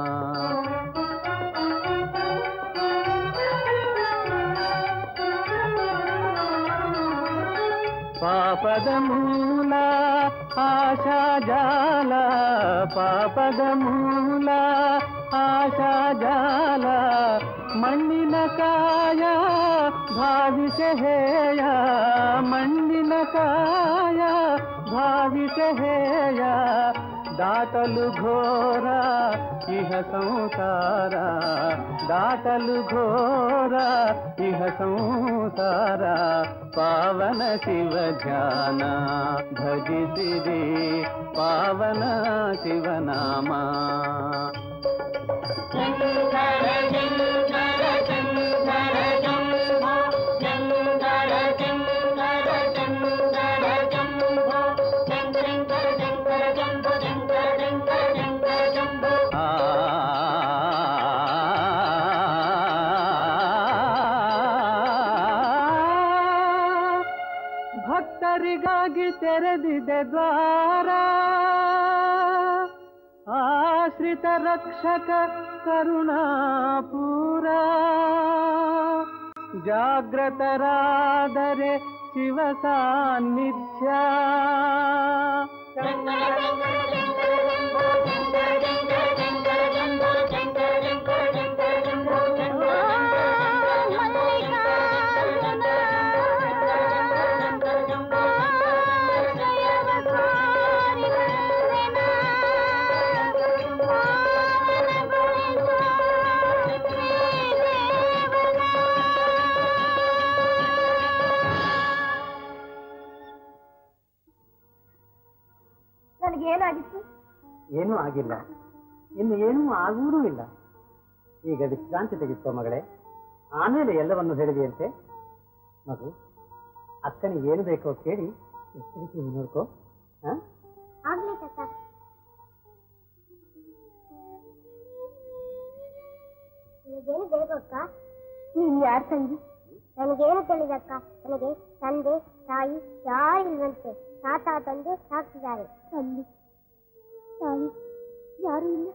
ಪಾಪದ ಮೂಲ ಆಶಾ ಜಾಲ ಪಾಪದ ಮೂಲ ಆಶಾ ಜಾಲ ಮಣ್ಣಿನ ಕಾಯ ಭಾವಿಸ ಹೇಯ ಮಣ್ಣಿನ ಕಾಯ ಭಾವಿಸ ಹೇಯ ದಾಟಲು ಘೋರ ಇಹ ಸಂಸಾರ ದಾಟಲು ಘೋರ ಇಹ ಸಂಸಾರ ಪಾವನ ಶಿವ ಧ್ಯಾನ ಭಜಿಸಿರಿ ಪಾವನ ಶಿವನಾಮ ಭಕ್ತರಿಗಾಗಿ ತೆರೆದಿದೆ ದ್ವಾರ ಆಶ್ರಿತ ರಕ್ಷಕ ಕರುಣಾಪೂರ ಜಾಗ್ರತರಾದರೆ ಶಿವ ಸಾನ್ನಿಧ್ಯ ನನಗೇನಾಗಿತ್ತು ಏನೂ ಆಗಿಲ್ಲ ಇನ್ನು ಏನೂ ಆಗುವುದೂ ಇಲ್ಲ ಈಗ ವಿಶ್ರಾಂತಿ ತೆಗೆದುಕೋ ಮಗಳೇ ಆಮೇಲೆ ಎಲ್ಲವನ್ನು ಹೇಳಿದೆಯಂತೆ ಮಗು ಅಕ್ಕನಿಗೆ ಏನು ಬೇಕೋ ಕೇಳಿ ಎಚ್ಚರಿಕೆಯಿಂದ ನೋಡ್ಕೋ ಹಾ ಆಗ್ಲಿ ತಾತ ನಿನಗೇನು ಬೇಕು ಅಕ್ಕ ನೀನ್ ಯಾರ ತಂಗಿ ನನಗೇನು ತಿಳಿದಕ್ಕ ನನಗೆ ತಂದೆ ತಾಯಿ ಯಾರು ಇಲ್ವಂತೆ ತಾತ ತಂದು ಸಾಕ್ತಿದ್ದಾರೆ ತಂದೆ ತಾಯಿ ಯಾರು ಇಲ್ಲ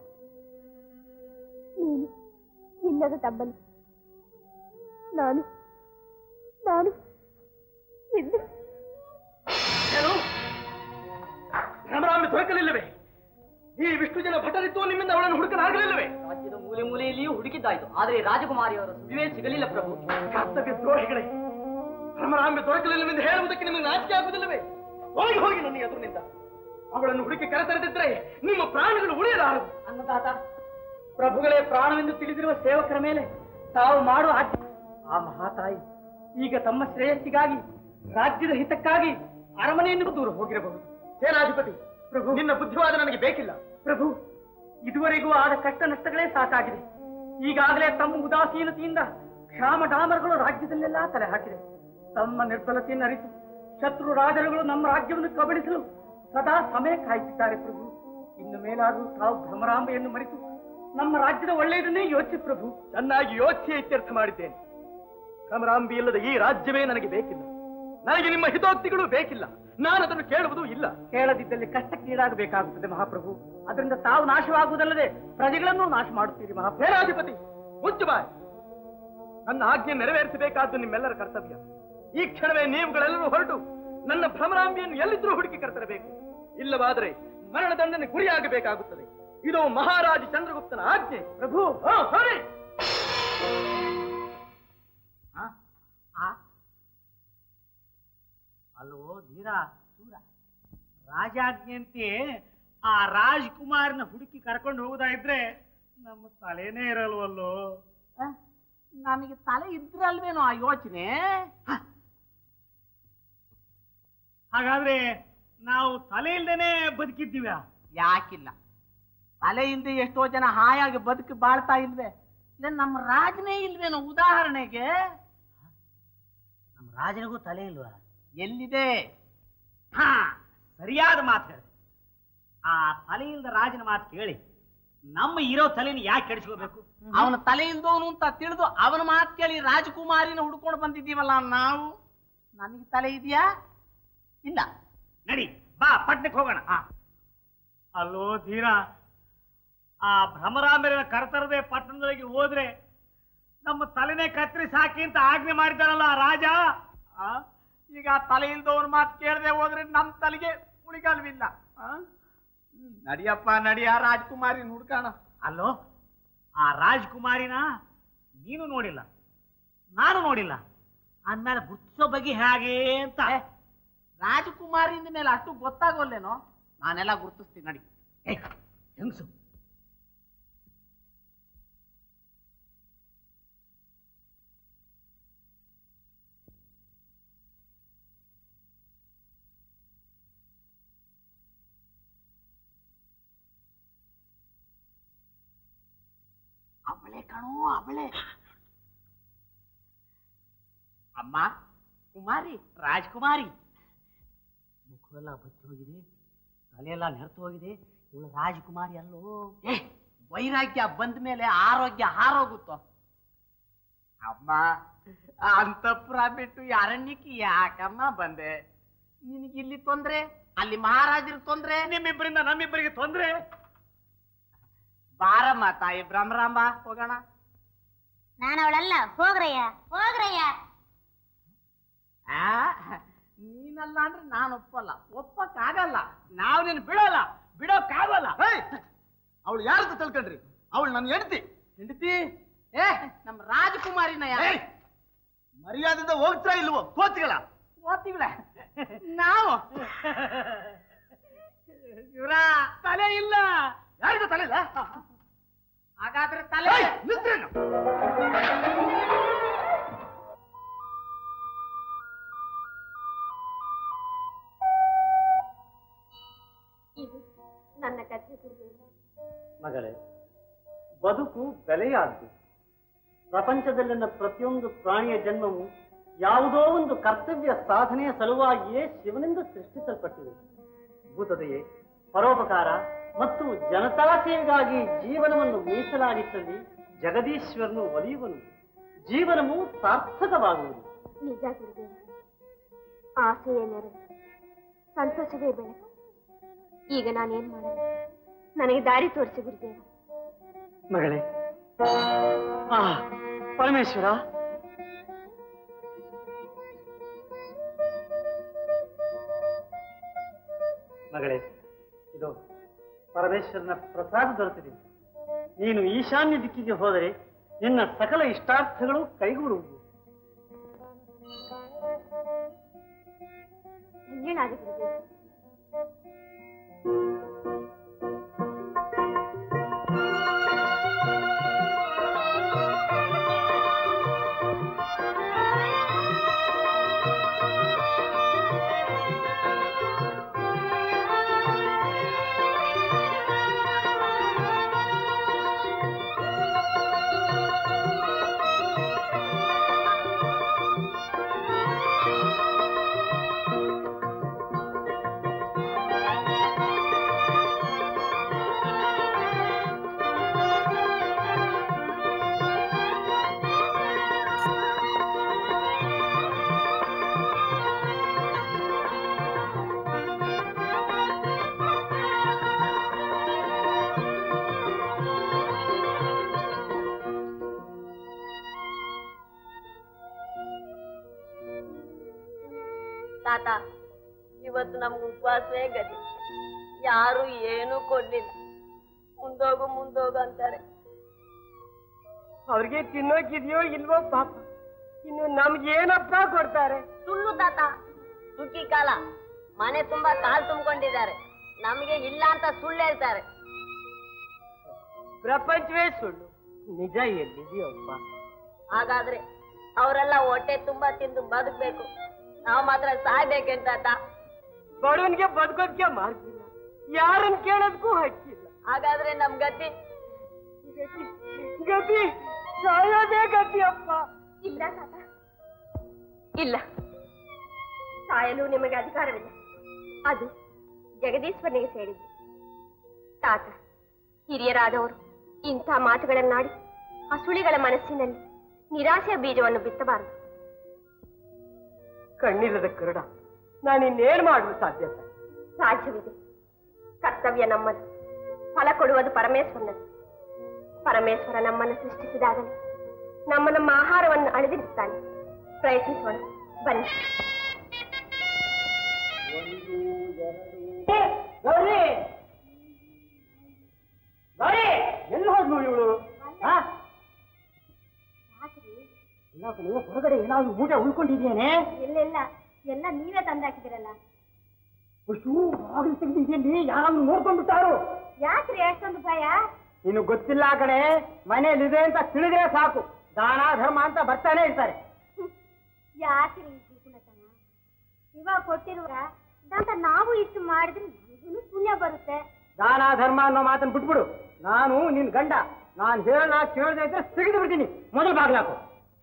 ನೀನು ನಿನ್ನದು ತಬ್ಬಲಿ ನಾನು ನಾನು ಇದ್ದು ಏನು ಭ್ರಮರಾಂಬೆ ದೊರಕಲಿಲ್ಲವೇ ಈ ವಿಷ್ಣು ಜನ ಭಟರಿದ್ದು ನಿಮ್ಮಿಂದ ಅವಳನ್ನು ಹುಡುಕಲಾಗಲಿಲ್ಲವೇ ರಾಜ್ಯದ ಮೂಲೆ ಮೂಲೆಯಲ್ಲಿಯೂ ಹುಡುಕಿದ್ದಾಯ್ತು ಆದರೆ ರಾಜಕುಮಾರಿಯವರ ಸುಳಿವೇ ಸಿಗಲಿಲ್ಲ ಪ್ರಭು ಕರ್ತವ್ಯ ದ್ರೋಹಿಗಳೇ ಭ್ರಮರಾಂಬೆ ದೊರಕಲಿಲ್ಲವೆಂದು ಹೇಳುವುದಕ್ಕೆ ನಿಮಗೆ ನಾಚಿಕೆ ಆಗುವುದಿಲ್ಲವೇ ಹೋಗಿ ಹೋಗಿ ನನ್ನ ಎದುರಿನಿಂದ ಅವಳನ್ನು ಹುಡುಕಿ ಕರೆತರೆದಿದ್ದರೆ ನಿಮ್ಮ ಪ್ರಾಣಗಳು ಉಳಿಯಲಾರದು ಅನ್ನದಾತ ಪ್ರಭುಗಳೇ ಪ್ರಾಣವೆಂದು ತಿಳಿದಿರುವ ಸೇವಕರ ಮೇಲೆ ತಾವು ಮಾಡುವ ಆಜ್ಞೆ ಆ ಮಹಾತಾಯಿ ಈಗ ತಮ್ಮ ಶ್ರೇಯಸ್ಸಿಗಾಗಿ ರಾಜ್ಯದ ಹಿತಕ್ಕಾಗಿ ಅರಮನೆಯನ್ನು ದೂರ ಹೋಗಿರಬಹುದು ಸೇನಾಧಿಪತಿ ಪ್ರಭು ನಿನ್ನ ಬುದ್ಧಿವಾದ ನನಗೆ ಬೇಕಿಲ್ಲ ಪ್ರಭು ಇದುವರೆಗೂ ಆದ ಕಷ್ಟ ನಷ್ಟಗಳೇ ಸಾಕಾಗಿದೆ ಈಗಾಗಲೇ ತಮ್ಮ ಉದಾಸೀನತೆಯಿಂದ ಕ್ಷಾಮ ಡಾಮರಗಳು ರಾಜ್ಯದಲ್ಲೆಲ್ಲ ತಲೆ ಹಾಕಿದೆ ತಮ್ಮ ನಿರ್ಬಲತೆಯನ್ನು ಅರಿತು ಶತ್ರು ರಾಜರುಗಳು ನಮ್ಮ ರಾಜ್ಯವನ್ನು ಕಬಳಿಸಲು ಸದಾ ಸಮಯ ಕಾಯುತ್ತಿದ್ದಾರೆ ಪ್ರಭು ಇನ್ನು ಮೇಲಾದರೂ ತಾವು ಭ್ರಮರಾಂಬೆಯನ್ನು ಮರೆತು ನಮ್ಮ ರಾಜ್ಯದ ಒಳ್ಳೆಯದನ್ನೇ ಯೋಚಿಸಿ ಪ್ರಭು ಚೆನ್ನಾಗಿ ಯೋಚಿಸಿ ಇತ್ಯರ್ಥ ಮಾಡಿದ್ದೇನೆ ಭ್ರಮರಾಂಬಿ ಇಲ್ಲದ ಈ ರಾಜ್ಯವೇ ನನಗೆ ಬೇಕಿಲ್ಲ ನನಗೆ ನಿಮ್ಮ ಹಿತೋಕ್ತಿಗಳು ಬೇಕಿಲ್ಲ ನಾನು ಅದನ್ನು ಕೇಳುವುದೂ ಇಲ್ಲ ಕೇಳದಿದ್ದಲ್ಲಿ ಕಷ್ಟಕ್ಕೀಡಾಗಬೇಕಾಗುತ್ತದೆ ಮಹಾಪ್ರಭು ಅದರಿಂದ ತಾವು ನಾಶವಾಗುವುದಲ್ಲದೆ ಪ್ರಜೆಗಳನ್ನು ನಾಶ ಮಾಡುತ್ತೀರಿ ಮಹಾಪ್ರಭು ಸೇನಾಧಿಪತಿ ಮುಚ್ಚು ಬಾಯ್ ನನ್ನ ಆಜ್ಞೆ ನೆರವೇರಿಸಬೇಕಾದ್ದು ನಿಮ್ಮೆಲ್ಲರ ಕರ್ತವ್ಯ ಈ ಕ್ಷಣವೇ ನೀವುಗಳೆಲ್ಲರೂ ಹೊರಟು ನನ್ನ ಭ್ರಮರಾಂಬಿಯನ್ನು ಎಲ್ಲಿದ್ರೂ ಹುಡುಕಿ ಕರ್ತರಬೇಕು ಇಲ್ಲವಾದರೆ ಮರಣದಂಡನೆ ಗುರಿಯಾಗಬೇಕಾಗುತ್ತದೆ ಇದು ಮಹಾರಾಜ ಚಂದ್ರಗುಪ್ತನ ಆಜ್ಞೆ ಪ್ರಭು ಹಾ, ಹೊರಡಿ. ಅಲ್ವೋ ಧೀರ ಸೂರ ರಾಜಾಜ್ಞೆಯಂತೆ ಆ ರಾಜ್ಕುಮಾರ್ನ ಹುಡುಕಿ ಕರ್ಕೊಂಡು ಹೋಗುದಾಯಿದ್ರೆ ನಮ್ಮ ತಲೆನೇ ಇರಲ್ವಲ್ಲೋ ನಮಗೆ ತಲೆ ಇದ್ರಲ್ವೇನೋ ಆ ಯೋಚನೆ ಹಾಗಾದ್ರೆ ನಾವು ತಲೆ ಇಲ್ದೇನೆ ಬದುಕಿದ್ದೀವ ಯಾಕಿಲ್ಲ ತಲೆ ಇಲ್ದೆ ಎಷ್ಟೋ ಜನ ಹಾಯಾಗಿ ಬದುಕಿ ಬಾಳ್ತಾ ಇಲ್ವೇ ಇಲ್ಲ ನಮ್ಮ ರಾಜನೇ ಇಲ್ವೇನೋ ಉದಾಹರಣೆಗೆ ನಮ್ಮ ರಾಜನಿಗೂ ತಲೆ ಇಲ್ವಾ ಎಲ್ಲಿದೆ ಹಾ ಸರಿಯಾದ ಮಾತು ಹೇಳಿದೆ ಆ ತಲೆ ಇಲ್ದ ರಾಜನ ಮಾತು ಕೇಳಿ ನಮ್ಮ ಇರೋ ತಲೆನ ಯಾಕೆ ಕೆಡಿಸ್ಕೋಬೇಕು ಅವನ ತಲೆ ಇಲ್ದವನು ಅಂತ ತಿಳಿದು ಅವನ ಮಾತು ಕೇಳಿ ರಾಜಕುಮಾರಿನ ಹುಡ್ಕೊಂಡು ಬಂದಿದ್ದೀವಲ್ಲ ನಾವು ನಮಗೆ ತಲೆ ಇದೆಯಾ ಇಲ್ಲ ನಡಿ ಬಾ ಪಟ್ನಕ್ಕೆ ಹೋಗೋಣ ಆ. ಅಲ್ಲೋ ಧೀರ ಆ ಭ್ರಮರಾಂಬೆರನ್ನ ಕರ್ತರದೆ ಪಟ್ಟಣದೊಳಗೆ ಹೋದ್ರೆ ನಮ್ಮ ತಲೆನೇ ಕತ್ತರಿಸಿ ಹಾಕಿ ಅಂತ ಆಜ್ಞೆ ಮಾಡಿದ್ದಾರಲ್ಲ ಆ ರಾಜ ಆ? ಈಗ ಆ ತಲೆ ಇಲ್ದವನ ಮಾತು ಕೇಳದೆ ಹೋದ್ರೆ ನಮ್ ತಲೆಗೆ ಉಳಿಗಾಲ್ವಿಲ್ಲ ಆ? ಹ್ಮ್, ನಡಿಯಪ್ಪ ನಡಿಯ ರಾಜಕುಮಾರಿ ಹುಡ್ಕಾಣ ಅಲ್ಲೋ ಆ ರಾಜ್ಕುಮಾರಿನ ನೀನು ನೋಡಿಲ್ಲ ನಾನು ನೋಡಿಲ್ಲ ಅಂದ್ಮೇಲೆ ಗುರ್ತಿಸೋ ಬಗ್ಗೆ ಹೇಗೆ ಅಂತ ರಾಜಕುಮಾರಿಯಿಂದ ಮೇಲೆ ಅಷ್ಟು ಗೊತ್ತಾಗೋಲ್ಲೇನೋ ನಾನೆಲ್ಲ ಗುರುತಿಸ್ತೀನಿ ನಡಿ ಏಯ್, ಹೆಂಗ್ಸು ಅವಳೆ ಕಣೋ ಅವಳೆ ಅಮ್ಮ ಕುಮಾರಿ ರಾಜ್ಕುಮಾರಿ ಮುಖವೆಲ್ಲ ಬತ್ತಿ ಹೋಗಿದೆ ತಲೆಯೆಲ್ಲ ನೆರೆತು ಹೋಗಿದೆ ಇವಳು ರಾಜಕುಮಾರಿ ಅಲ್ಲೋ ಏ ವೈರಾಗ್ಯ ಬಂದ ಮೇಲೆ ಆರೋಗ್ಯ ಹಾರೋಗುತ್ತೋ ಅಮ್ಮ ಅಂತಪುರ ಬಿಟ್ಟು ಈ ಅರಣ್ಯಕ್ಕೆ ಯಾಕಮ್ಮ ಬಂದೆ ನಿನಗೆ ಇಲ್ಲಿ ತೊಂದ್ರೆ ಅಲ್ಲಿ ಮಹಾರಾಜರಿಗೆ ತೊಂದ್ರೆ ನಿಮ್ಮಿಬ್ಬರಿಂದ ನಮ್ಮಿಬ್ಬರಿಗೆ ತೊಂದ್ರೆ ಬಾರಮ್ಮ ತಾಯಿ ಭ್ರಮರಾಂಬ ಹೋಗೋಣ ನಾನು ಅವಳಲ್ಲ ಹೋಗ್ರಯ್ಯ ಹೋಗ್ರಯ್ಯ ಆ, ನೀನಲ್ಲ ಅಂದ್ರೆ ನಾನು ಒಪ್ಪಲ್ಲ ಒಪ್ಪಕ್ಕಾಗಲ್ಲ ನಾವು ನೀನು ಬಿಡೋಲ್ಲ ಬಿಡೋಕ್ಕಾಗಲ್ಲ ಅವಳು ಯಾರಂತ ತಿಳ್ಕೊಂಡ್ರಿ ಅವಳು ನನ್ನ ಹೆಂಡತಿ ಹೆಂಡತಿ ಏ ನಮ್ಮ ರಾಜಕುಮಾರಿನ ಮರ್ಯಾದೆಯಿಂದ ಹೋಗ್ತಾ ಇಲ್ವೋ ಕೋತಿಗಳ ಓದ್ತೀವಿಳ ನಾವು ಇವ್ರ ತಲೆ ಇಲ್ಲ ಯಾರಿಗೂ ತಲೆ ಇಲ್ಲ ಹಾಗಾದ್ರೆ ತಲೆ ಏಯ್, ನಿಂತ್ರೇನು? ಇದು ನನ್ನ ಕಥೆ ಗುರುದೇವ ಮಗಳೇ ಬದುಕು ಬೆಲೆಯಾದ್ದು ಪ್ರಪಂಚದಲ್ಲಿನ ಪ್ರತಿಯೊಂದು ಪ್ರಾಣಿಯ ಜನ್ಮವು ಯಾವುದೋ ಒಂದು ಕರ್ತವ್ಯ ಸಾಧನೆಯ ಸಲುವಾಗಿಯೇ ಶಿವನಿಂದ ಸೃಷ್ಟಿಸಲ್ಪಟ್ಟಿದೆ ಭೂತದೆಯೇ ಪರೋಪಕಾರ ಮತ್ತು ಜನತಾ ಸೇವೆಗಾಗಿ ಜೀವನವನ್ನು ಮೀಸಲಾಗಿಟ್ಟಲ್ಲಿ ಜಗದೀಶ್ವರನು ಒಲಿಯುವನು ಜೀವನವು ಸಾರ್ಥಕವಾಗುವುದು ನಿಜ ಗುರುದೇವ ಆಸೆಯೇ ನೆರಳು ಸಂತೋಷವೇ ಬೆಳಕು ಈಗ ನಾನೇನ್ ಮಾಡಲಿ ನನಗೆ ದಾರಿ ತೋರಿಸಿ ಗುರುದೇವ ಮಗಳೇ ಆ ಪರಮೇಶ್ವರ ಮಗಳೇ ಇದು ಪರಮೇಶ್ವರನ ಪ್ರಸಾದ ದೊರೆತಿದೆ ನೀನು ಈಶಾನ್ಯ ದಿಕ್ಕಿಗೆ ಹೋದರೆ ನಿನ್ನ ಸಕಲ ಇಷ್ಟಾರ್ಥಗಳು ಕೈಗೂಡುವುದು ಧನ್ಯನಾದೆ ಗುರುದೇವ ತಾತ ಇವತ್ತು ನಮ್ಗೆ ಉಪವಾಸವೇ ಗತಿ ಯಾರು ಏನೂ ಕೊಡ್ಲಿಲ್ಲ ಮುಂದೋಗು ಮುಂದೋಗು ಅಂತಾರೆ ಅವ್ರಿಗೆ ತಿನ್ನೋಕಿದೆಯೋ ಇಲ್ವೋ ಪಾಪ ಇನ್ನು ನಮ್ಗೆ ಏನಪ್ಪ ಕೊಡ್ತಾರೆ ಸುಳ್ಳು ತಾತ ಸುಗ್ಗಿ ಕಾಲ ಮನೆ ತುಂಬಾ ಕಾಲ್ ತುಂಬಿಕೊಂಡಿದ್ದಾರೆ ನಮಗೆ ಇಲ್ಲ ಅಂತ ಸುಳ್ಳು ಹೇಳ್ತಾರೆ ಪ್ರಪಂಚವೇ ಸುಳ್ಳು ನಿಜ ಎಲ್ಲಿದೆಯಪ್ಪ ಹಾಗಾದ್ರೆ ಅವರೆಲ್ಲ ಹೊಟ್ಟೆ ತುಂಬಾ ತಿಂದು ಬದುಕ್ಬೇಕು ನಾವು ಮಾತ್ರ ಸಾಯ್ಬೇಕೇನ್ ತಾತ ಬಡವನ್ಗೆ ಬದುಕೋದ್ಕೆ ಮಾರ್ಗಿಲ್ಲ ಯಾರನ್ನ ಕೇಳೋದಕ್ಕೂ ಹಕ್ಕಿಲ್ಲ ಹಾಗಾದ್ರೆ ನಮ್ ಗತಿ ಗತಿ ಗತಿ ಸಾಯೋದೇ ಗತಿ ಅಪ್ಪ ಇಲ್ಲ ತಾತ ಇಲ್ಲ ಸಾಯಲು ನಿಮಗೆ ಅಧಿಕಾರವಿಲ್ಲ ಅದು ಜಗದೀಶ್ವರನಿಗೆ ಸೇರಿದ್ದು ತಾತ ಹಿರಿಯರಾದವರು ಇಂಥ ಮಾತುಗಳನ್ನಾಡಿ ಹಸುಳಿಗಳ ಮನಸ್ಸಿನಲ್ಲಿ ನಿರಾಶೆಯ ಬೀಜವನ್ನು ಬಿತ್ತಬಾರದು ಕಣ್ಣಿಲ್ಲದ ಕರಡ ನಾನು ಇನ್ನೇನ್ ಮಾಡಲು ಸಾಧ್ಯತೆ ಸಾಧ್ಯವಿದೆ ಕರ್ತವ್ಯ ನಮ್ಮದು ಫಲ ಕೊಡುವುದು ಪರಮೇಶ್ವರನದು ಪರಮೇಶ್ವರ ನಮ್ಮನ್ನು ಸೃಷ್ಟಿಸಿದಾಗಲೇ ನಮ್ಮ ನಮ್ಮ ಆಹಾರವನ್ನು ಅಳೆದಿರುತ್ತಾನೆ ಪ್ರಯತ್ನಿಸೋಣ ಬನ್ನಿ ಗೌರಿ ಗೌರಿ ಎಲ್ಲಿ ಹೋದ್ನು ಇವಳು ಇಲ್ಲ ಕಣೋ, ಹೊರಗಡೆ ಏನಾದ್ರು ಊಟ ಉಳ್ಕೊಂಡಿದ್ದೇನೆ ಎಲ್ಲೆಲ್ಲ ಎಲ್ಲ ನೀವೇ ತಂದಾಕಿದಿರಲ್ಲ ಅಯ್ಯೋ ಬಾಗಿಲು ತೆಗೆದಿದ್ದೇನೆ ಯಾರಾದ್ರೂ ನೋಡ್ಕೊಂಡ್ಬಿಟ್ಟಾರು ಯಾಕ್ರಿ ಅಷ್ಟೊಂದು ಭಯ ಇನ್ನು ಗೊತ್ತಿಲ್ಲ ಆ ಕಡೆ ಮನೇಲಿದೆ ಅಂತ ತಿಳಿದ್ರೆ ಸಾಕು ದಾನ ಧರ್ಮ ಅಂತ ಬರ್ತಾನೆ ಇರ್ತಾರೆ ಯಾಕ್ರಿ ಈ ಜಿಗುಣತನ ಇವಾಗ ಕೊಟ್ಟಿರುವ ಅಂತ ನಾವು ಇಷ್ಟು ಮಾಡಿದ್ರೆ ನಮಗೂ ಪುಣ್ಯ ಬರುತ್ತೆ ದಾನ ಧರ್ಮ ಅನ್ನೋ ಮಾತನ್ನ ಬಿಟ್ಬಿಡು ನಾನು ನಿನ್ ಗಂಡ ನಾನು ಹೇಳೋಣ ಕೇಳದೆ ಇದ್ರೆ ತೆಗೆದು ಬಿಡ್ತೀನಿ ಮೊದಲು ಬಾಗ್ಲಾಕು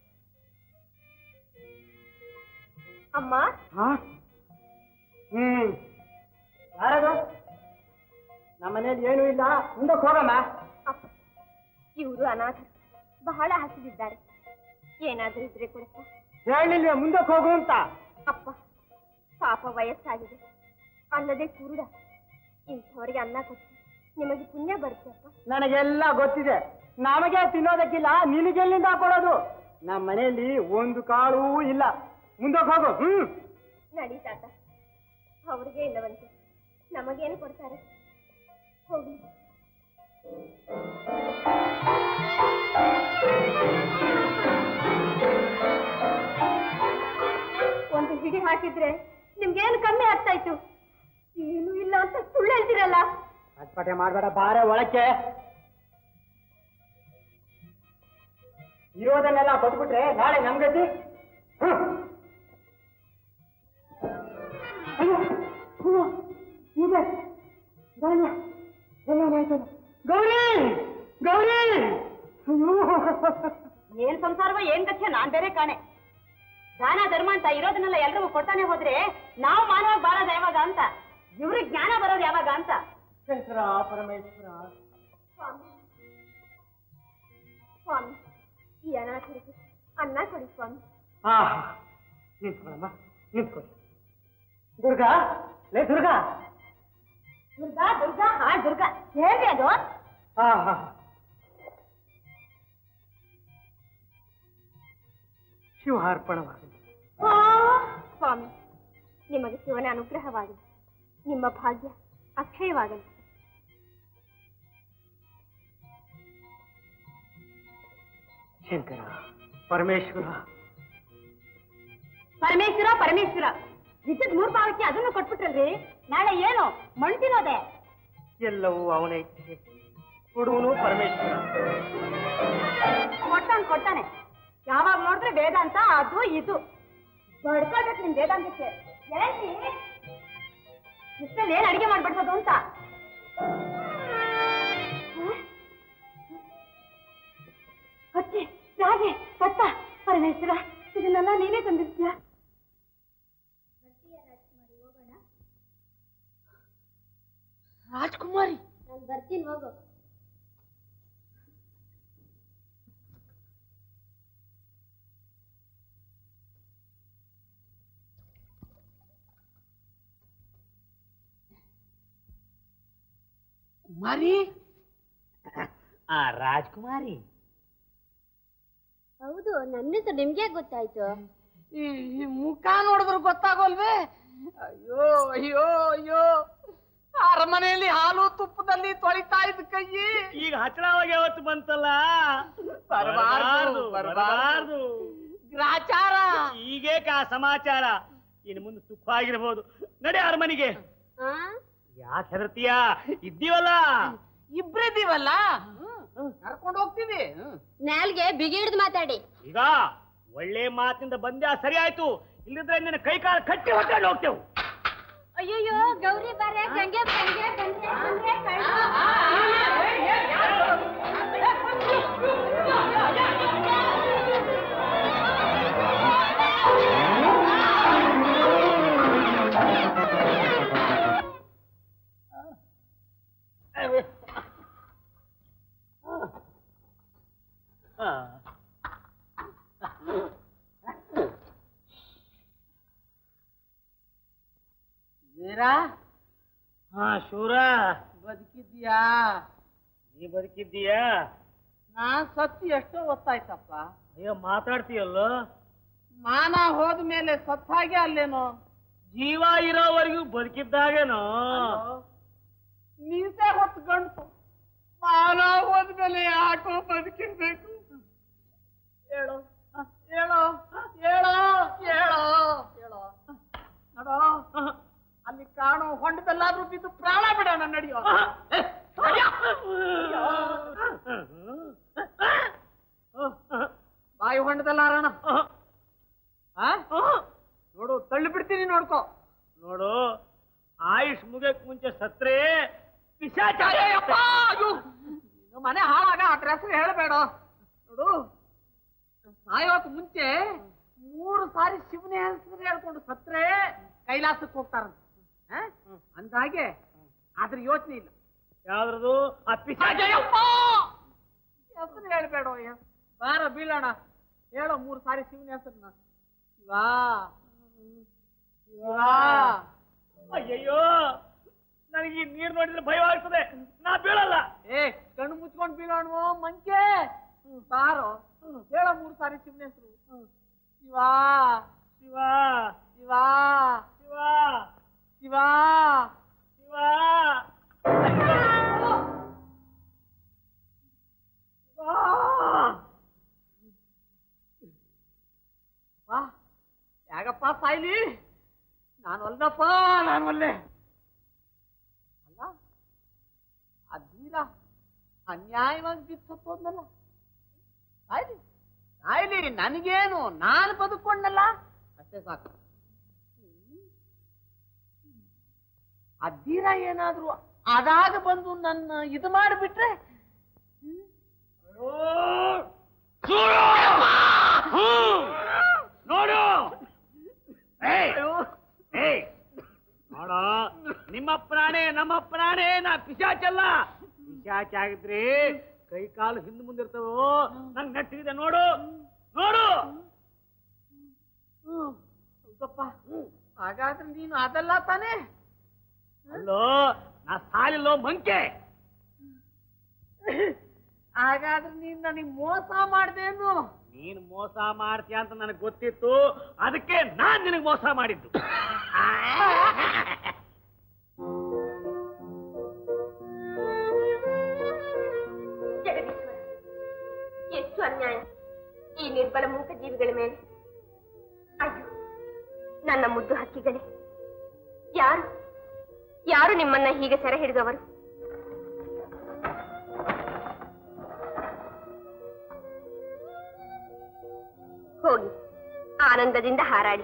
ಅಮ್ಮ ಹಾ ಹ್ಮ್ ಯಾರದು ನಮ್ಮ ಮನೇಲಿ ಏನೂ ಇಲ್ಲ ಮುಂದಕ್ಕೆ ಹೋಗಮ್ಮ ಅಪ್ಪ ಇವರು ಅನಾಥರು ಬಹಳ ಹಸಿದಿದ್ದಾರೆ ಏನಾದರೂ ಇದ್ರೆ ಕೊಡ್ತಾ ಹೇಳಿಲ್ವೇ ಮುಂದಕ್ಕೆ ಹೋಗು ಅಂತ ಅಪ್ಪ ಪಾಪ ವಯಸ್ಸಾಗಿದೆ ಅಲ್ಲದೆ ಕುರುಡ ಇಂಥವರಿಗೆ ಅನ್ನ ಕೊಟ್ಟು ನಿಮಗೆ ಪುಣ್ಯ ಬರುತ್ತೆ ಅಪ್ಪ ನನಗೆಲ್ಲ ಗೊತ್ತಿದೆ ನಮಗೆ ತಿನ್ನೋದಕ್ಕಿಲ್ಲ ನಿನಗೆಲ್ಲಿಂದ ಕೊಡೋದು ನಮ್ಮ ಮನೆಯಲ್ಲಿ ಒಂದು ಕಾಳೂ ಇಲ್ಲ ಮುಂದಕ್ಕೆ ಹೋಗು ಹ್ಮ್ ನಡಿ ತಾತ ಅವ್ರಿಗೆ ಇಲ್ಲವಂತೆ ನಮಗೇನು ಕೊಡ್ತಾರೆ ಹೋಗಿ ಒಂದು ಹಿಡಿ ಹಾಕಿದ್ರೆ ನಿಮ್ಗೇನು ಕಮ್ಮಿ ಆಗ್ತಾ ಇತ್ತು ಏನು ಇಲ್ಲ ಅಂತ ಸುಳ್ಳು ಹೇಳ್ತೀರಲ್ಲ ಅಟ್ಪಟೆ ಮಾಡಬೇಡ ಬಾರೆ ಒಳಕ್ಕೆ ಇರೋದನ್ನೆಲ್ಲ ಕೊಟ್ಬಿಟ್ರೆ ನಾಳೆ ನಮ್ ಗತಿ ಹ್ಮ್. ಅಯ್ಯೋ, ಅಯ್ಯೋ, ಇದೆ. ಧಾನ್ಯ. ಎಲ್ಲ ಹೋಯ್ತಲ್ಲ. ಗೌರಿ ಗೌರಿ ಅಯ್ಯೋ ಏನ್ ಸಂಸಾರವ ಏನ್ ಗತ್ಯ ನಾನ್ ಬೇರೆ ಕಾಣೆ ದಾನ ಧರ್ಮ ಅಂತ ಇರೋದನ್ನೆಲ್ಲ ಎಲ್ರಿಗೂ ಕೊಡ್ತಾನೆ ಹೋದ್ರೆ ನಾವು ಮಾನವಾಗಿ ಬಾಳೋದು ಯಾವಾಗ ಅಂತ ಇವ್ರಿಗೆ ಜ್ಞಾನ ಬರೋದು ಯಾವಾಗ ಅಂತ ಶಂಕರ ಪರಮೇಶ್ವರ ಸ್ವಾಮಿ ಸ್ವಾಮಿ ಈ ಅನಾಥರಿಗೆ ಅನ್ನ ಕೊಡಿ ಸ್ವಾಮಿ ಹಾ ನಿಂತ್ಕೊಳಮ್ಮ ನಿಂತ್ಕೊಳ್ಳಿ ದುರ್ಗಾ ಲೇ ದುರ್ಗಾ ದುರ್ಗಾ ದುರ್ಗಾ ಹಾ ದುರ್ಗಾ ಹೇಳ್ರಿ ಅದು ಹಾ ಹಾ ಶಿವಾರ್ಪಣವಾಗಲಿ ಸ್ವಾಮಿ ನಿಮಗೆ ಶಿವನ ಅನುಗ್ರಹವಾಗಲಿ ನಿಮ್ಮ ಭಾಗ್ಯ ಅಕ್ಷಯವಾಗಲಿ ಶಂಕರ ಪರಮೇಶ್ವರ ಪರಮೇಶ್ವರ ಪರಮೇಶ್ವರ ವಿದ್ಯುತ್ ಮೂರ್ ಪಾವತಿ ಅದನ್ನು ಕೊಟ್ಬಿಟ್ರಲ್ರಿ ನಾಳೆ ಏನು ಮಣ್ಣು ತಿನ್ನೋದೆ ಎಲ್ಲವೂ ಅವನ ಇಚ್ಛೆ ಕೊಡುವನು ಪರಮೇಶ್ವರ ಕೊಡ್ತಾನೆ ಕೊಡ್ತಾನೆ ಯಾವಾಗ ನೋಡಿದ್ರೆ ವೇದಾಂತ ಅದು ಇದು ಬಡ್ಕೊಳ್ಬೇಕು ನಿಮ್ ವೇದಾಂತಕ್ಕೆ ಏನ್ರಿ ಇಷ್ಟಲ್ಲಿ ಏನ್ ಅಡಿಗೆ ಮಾಡ್ಬಿಡ್ಸೋದು ಅಂತ ಅಚ್ಚೆ ರಾಗೆ ಪತ್ತ ಪರಮೇಶ್ವರ ಇದನ್ನೆಲ್ಲ ನೀನೇ ತಂದಿರ್ತೀಯ ರಾಜ್ಕುಮಾರಿ ನಾನು ಬರ್ತೀನಿ ಹೋಗು ಕುಮಾರಿ ಆ ರಾಜ್ಕುಮಾರಿ ಹೌದು ನನ್ನ ಹೆಸರು ನಿಮ್ಗೆ ಗೊತ್ತಾಯ್ತು ಈ ಈ ಮುಖ ನೋಡಿದ್ರೆ ಗೊತ್ತಾಗೋಲ್ವೇ ಅಯ್ಯೋ ಅಯ್ಯೋ ಅಯ್ಯೋ ಅರಮನೆಯಲ್ಲಿ ಹಾಲು ತುಪ್ಪದಲ್ಲಿ ತೊಳಿತಾ ಇದ್ದ ಕೈ ಈಗ ಹಚ್ಚಳವಾಗಿ ಯಾವತ್ತು ಬಂತಲ್ಲ ಬರಬಾರ್ದು ಬರಬಾರ್ದು ಗ್ರಾಚಾರ ಈಗೇಕ ಆ ಸಮಾಚಾರ ಇನ್ನು ಮುಂದೆ ಸುಖವಾಗಿರ್ಬೋದು ನಡೆ ಅರಮನೆಗೆ ಆ ಯಾಕೆ ಹೆದರ್ತೀಯ ಇದ್ದೀವಲ್ಲ ಇಬ್ರಿದ್ದೀವಲ್ಲ ಕರ್ಕೊಂಡು ಹೋಗ್ತೀವಿ ಹ್ಮ್. ನಾಲ್ಗೆ ಬಿಗಿ ಹಿಡಿದು ಮಾತಾಡಿ ಈಗ ಒಳ್ಳೆ ಮಾತಿಂದ ಬಂದ್ಯಾ ಸರಿ ಆಯ್ತು ಇಲ್ಲದ್ರೆ ನಿನ್ನ ಕೈ ಕಾಲು ಕಟ್ಟಿ ಹೊಟ್ಟೆ ಹೋಗ್ತೇವೆ ಅಯ್ಯಯ್ಯೋ ಗೌರಿ ಬಾರೆ ಗಂಗೆ ಗಂಗೆ ಬಂದೆ ಬಂದೆ ಕಳ್ದು. ವೀರಾ ಹಾ ಶೂರ ಬದುಕಿದ್ಯಾ ನೀ ಬದುಕಿದ್ದೀಯಾ ನಾನ್ ಸತ್ತು ಎಷ್ಟೋ ಹೊತ್ತಾಯ್ತಪ್ಪ ಅಯ್ಯೋ ಮಾತಾಡ್ತೀಯಲ್ಲೋ ಮಾನ ಹೋದ್ಮೇಲೆ ಸತ್ತಾಗೆ ಅಲ್ಲೇನೋ ಜೀವ ಇರೋವರೆಗೂ ಬದುಕಿದ್ದಾಗೇನೋ ಮೀಸೆ ಹೊತ್ತು ಗಂಟು ಮಾನ ಹೋದ್ಮೇಲೆ ಯಾಕೋ ಬದುಕಿರ್ಬೇಕು ಹೇಳು ಹೇಳೋ ಹೇಳೋ ಹೇಳೋ ಹೇಳೋ ನೋಡೋ ಅಲ್ಲಿ ಕಾಣೋ ಹೊಂಡದಲ್ಲಾದ್ರೂ ಬಿದ್ದು ಪ್ರಾಣ ಬಿಡೋಣ ನಡೆಯೋ ಬಾಯಿ ಹೊಂಡದಲ್ಲಾರೋಣ ಆ? ನೋಡು ತಳ್ಳಿ ಬಿಡ್ತೀನಿ ನೋಡ್ಕೋ ನೋಡು ಆಯುಷ್ ಮುಗಿಯಕ್ ಮುಂಚೆ ಸತ್ರೆ ಪಿಶಾಚಾರ ಇನ್ನು ಮನೆ ಹಾಳಾಗ ಅದ್ರ ಹೆಸರು ಹೇಳಬೇಡ ನೋಡು ಸಾಯೋಕ್ ಮುಂಚೆ ಮೂರು ಸಾರಿ ಶಿವನ ಹೆಸರು ಹೇಳ್ಕೊಂಡು ಸತ್ರೆ ಕೈಲಾಸಕ್ಕೆ ಹೋಗ್ತಾರಂತ ಆ? ಅಂದಾಗೆ ಅದ್ರ ಯೋಚನೆ ಇಲ್ಲ ಯಾವ್ದ್ರದು ಆ ಪಿಶಾಚಿ ಹೆಸರು ಹೇಳ್ಬೇಡ ಬಾರ ಬೀಳೋಣ ಹೇಳೋ ಮೂರು ಸಾರಿ ಶಿವನ ಹೆಸರನ್ನ ಶಿವಾ ಶಿವಾ ಅಯ್ಯಯ್ಯೋ ನನಗೆ ಈ ನೀರ್ ನೋಡಿದ್ರೆ ಭಯವಾಗ್ತದೆ ನಾ ಬೀಳಲ್ಲ ಏ ಕಣ್ಣು ಮುಚ್ಕೊಂಡ್ ಬೀಳೋಣ ಮಂಕೆ ಬಾರೋ ಹೇಳೋ ಮೂರು ಸಾರಿ ಶಿವನ ಹೆಸರು ಶಿವಾ ಶಿವ ಶಿವಾ ಶಿವ ಶಿವಾ ಶಿವ ವಾ ಯಾಗಪ್ಪ ಸಾಯ್ಲಿ ನಾನು ಅಲ್ಲಪ್ಪ ನಾನು ಅಲ್ಲೇ ಅಲ್ಲ ಆ ಧೀರ ಅನ್ಯಾಯವಾಗಿ ಬಿತ್ತೋದ್ನಲ್ಲ ಸಾಯ್ಲಿ ಸಾಯ್ಲಿ ನನಗೇನು ನಾನು ಬದುಕೊಂಡಲ್ಲ ಅಷ್ಟೇ ಸಾಕು ಆ ಧೀರ ಏನಾದ್ರು ಅದಾಗ ಬಂದು ನನ್ನ ಇದು ಮಾಡಿಬಿಟ್ರೆ ನೋಡು ಏಯ್! ಏಯ್! ನೋಡ ನಿಮ್ಮ ಪ್ರಾಣೆ ನಮ್ಮ ಪ್ರಾಣೆ ನಾ ಪಿಶಾಚಲ್ಲ ಪಿಶಾಚ ಆಗಿದ್ರಿ ಕೈ ಕಾಲು ಹಿಂದ್ ಮುಂದಿರ್ತವೋ ನಂಗ್ ನೆಟ್ಟಿದೆ ನೋಡು ನೋಡು ಹೌದಪ್ಪ ಹಾಗಾದ್ರೆ ನೀನು ಅದಲ್ಲ ತಾನೇ ಅಲ್ಲೋ ನಾ ಸಾಲಿಲ್ಲೋ ಮಂಕೆ ಹಾಗಾದ್ರೆ ನೀನ್ ನನಗೆ ಮೋಸ ಮಾಡ್ದೇನು ನೀನ್ ಮೋಸ ಮಾಡ್ತೀಯ ಅಂತ ನನಗೆ ಗೊತ್ತಿತ್ತು ಅದಕ್ಕೆ ನಾನ್ ನಿನಗೆ ಮೋಸ ಮಾಡಿದ್ದು ಜಗದೀಶ್ವರ ಎಷ್ಟು ಅನ್ಯಾಯ ಈ ನಿರ್ಬಲ ಮೂಕ ಜೀವಿಗಳ ಮೇಲೆ ಅಯ್ಯೋ ನನ್ನ ಮುದ್ದು ಹಕ್ಕಿಗಳೇ ಯಾರು ಯಾರು ನಿಮ್ಮನ್ನ ಹೀಗೆ ಸೆರೆ ಹಿಡಿದವರು ಹೋಗಿ ಆನಂದದಿಂದ ಹಾರಾಡಿ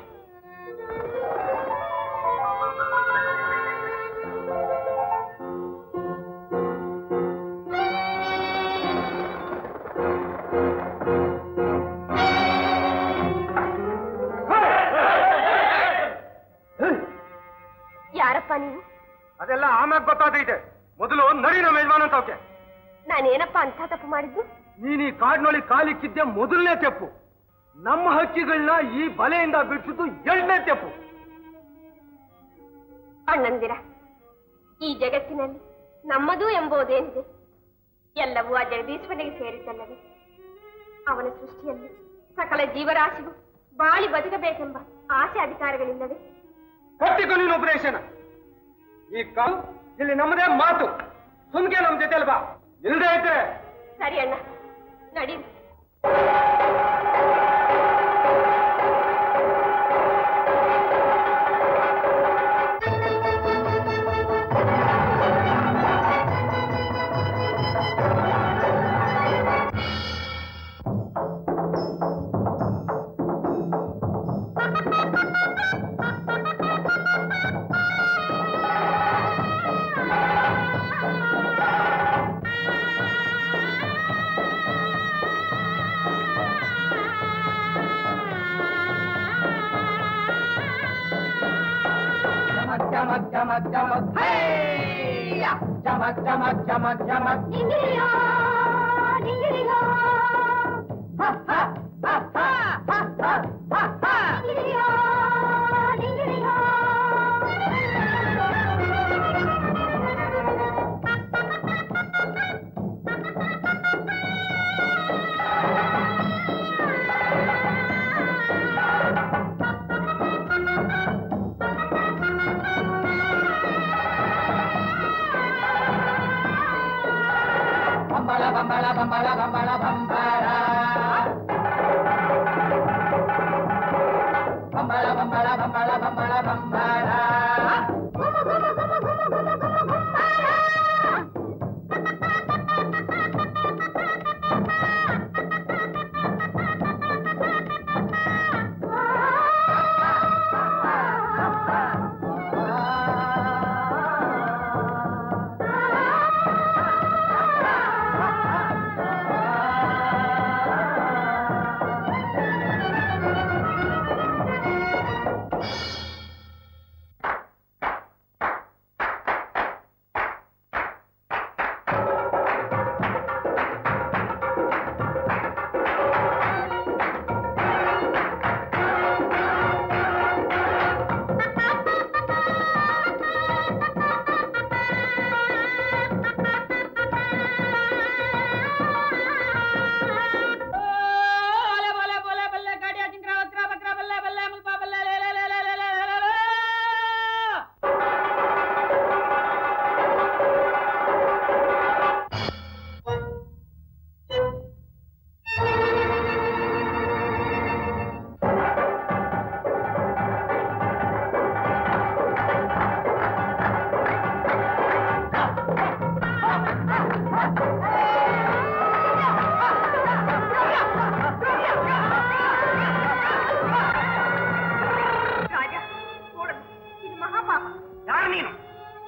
ಯಾರಪ್ಪ ನೀವು ಅದೆಲ್ಲ ಆಮ್ಯಾಗ ಗೊತ್ತಾದೈತೆ ಮೊದಲು ನಡಿ ನಮ್ಮ ಯಜಮಾನ ಅಂತವ್ಕೆ ನಾನೇನಪ್ಪ ಅಂಥ ತಪ್ಪು ಮಾಡಿದ್ದು ನೀನ್ ಈ ಕಾಡ್ನೊಳಿ ಕಾಲಿಕ್ಕಿದ್ದೆ ಮೊದಲನೇ ತೆಪ್ಪು ನಮ್ಮ ಹಕ್ಕಿಗಳನ್ನ ಈ ಬಲೆಯಿಂದ ಬಿಡಿಸಿದ್ದು ಎರಡನೇ ತೆಪ್ಪು ಅಣ್ಣಂದಿರ ಈ ಜಗತ್ತಿನಲ್ಲಿ ನಮ್ಮದು ಎಂಬುದೇನಿದೆ ಎಲ್ಲವೂ ಆ ಜಗದೀಶ್ವರನಿಗೆ ಸೇರಿದ್ದಲ್ಲವೇ ಅವನ ಸೃಷ್ಟಿಯಲ್ಲಿ ಸಕಲ ಜೀವರಾಶಿಗೂ ಬಾಳಿ ಬದುಕಬೇಕೆಂಬ ಆಸೆ ಅಧಿಕಾರಗಳಿಲ್ಲವೇ ಕಟ್ಟಿಕೊ ನೀನು ಆಪರೇಷನ್ ಈ ಕಾಲು ಇಲ್ಲಿ ನಮ್ಮದೇ ಮಾತು ಸುಮ್ಕೆ ನಮ್ ಜೊತೆ ಅಲ್ವಾ ಇಲ್ದೇ ಇದ್ರೆ ಸರಿ ಅಣ್ಣ ನಡಿ ಆ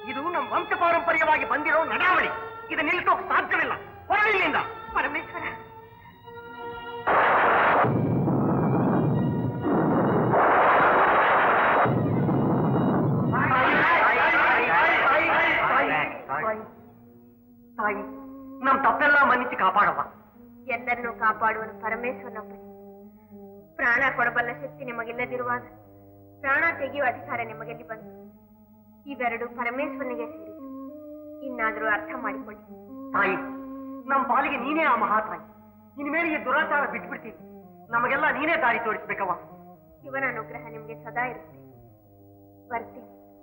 ಇದು ನಮ್ಮ ವಂಶ ಪಾರಂಪರ್ಯವಾಗಿ ಬಂದಿರೋ ನಡಾವಳಿ ಇದು ನಿಲ್ಸೋಕ್ ಸಾಧ್ಯವಿಲ್ಲ ಹೊರಡಿಲ್ಲಿಂದ ಪರಮೇಶ್ವರ ತಾಯಿ ನಮ್ ತಪ್ಪೆಲ್ಲ ಮನ್ನಿಸಿ ಕಾಪಾಡವ ಎಲ್ಲರನ್ನೂ ಕಾಪಾಡುವನು ಪರಮೇಶ್ವರನೊಬ್ಬನೇ ಪ್ರಾಣ ಕೊಡಬಲ್ಲ ಶಕ್ತಿ ನಿಮಗಿಲ್ಲದಿರುವಾಗ ಪ್ರಾಣ ತೆಗೆಯುವ ಅಧಿಕಾರ ನಿಮಗೆಲ್ಲಿ ಬಂತು ಇವೆರಡು ಪರಮೇಶ್ವರನಿಗೆ ಸೇರಿತು ಇನ್ನಾದರೂ ಅರ್ಥ ಮಾಡಿಕೊಳ್ಳಿ ತಾಯಿ ನಮ್ ಪಾಲಿಗೆ ನೀನೇ ಆ ಮಹಾತಾಯಿ ಇನ್ಮೇಲೆ ಈ ದುರಾಚಾರ ಬಿಟ್ಬಿಡ್ತೀವಿ ನಮಗೆಲ್ಲ ನೀನೇ ದಾರಿ ತೋರಿಸ್ಬೇಕವ್ವ ಶಿವನ ಅನುಗ್ರಹ ನಿಮಗೆ ಸದಾ ಇರುತ್ತೆ ಬರ್ತೀನಿ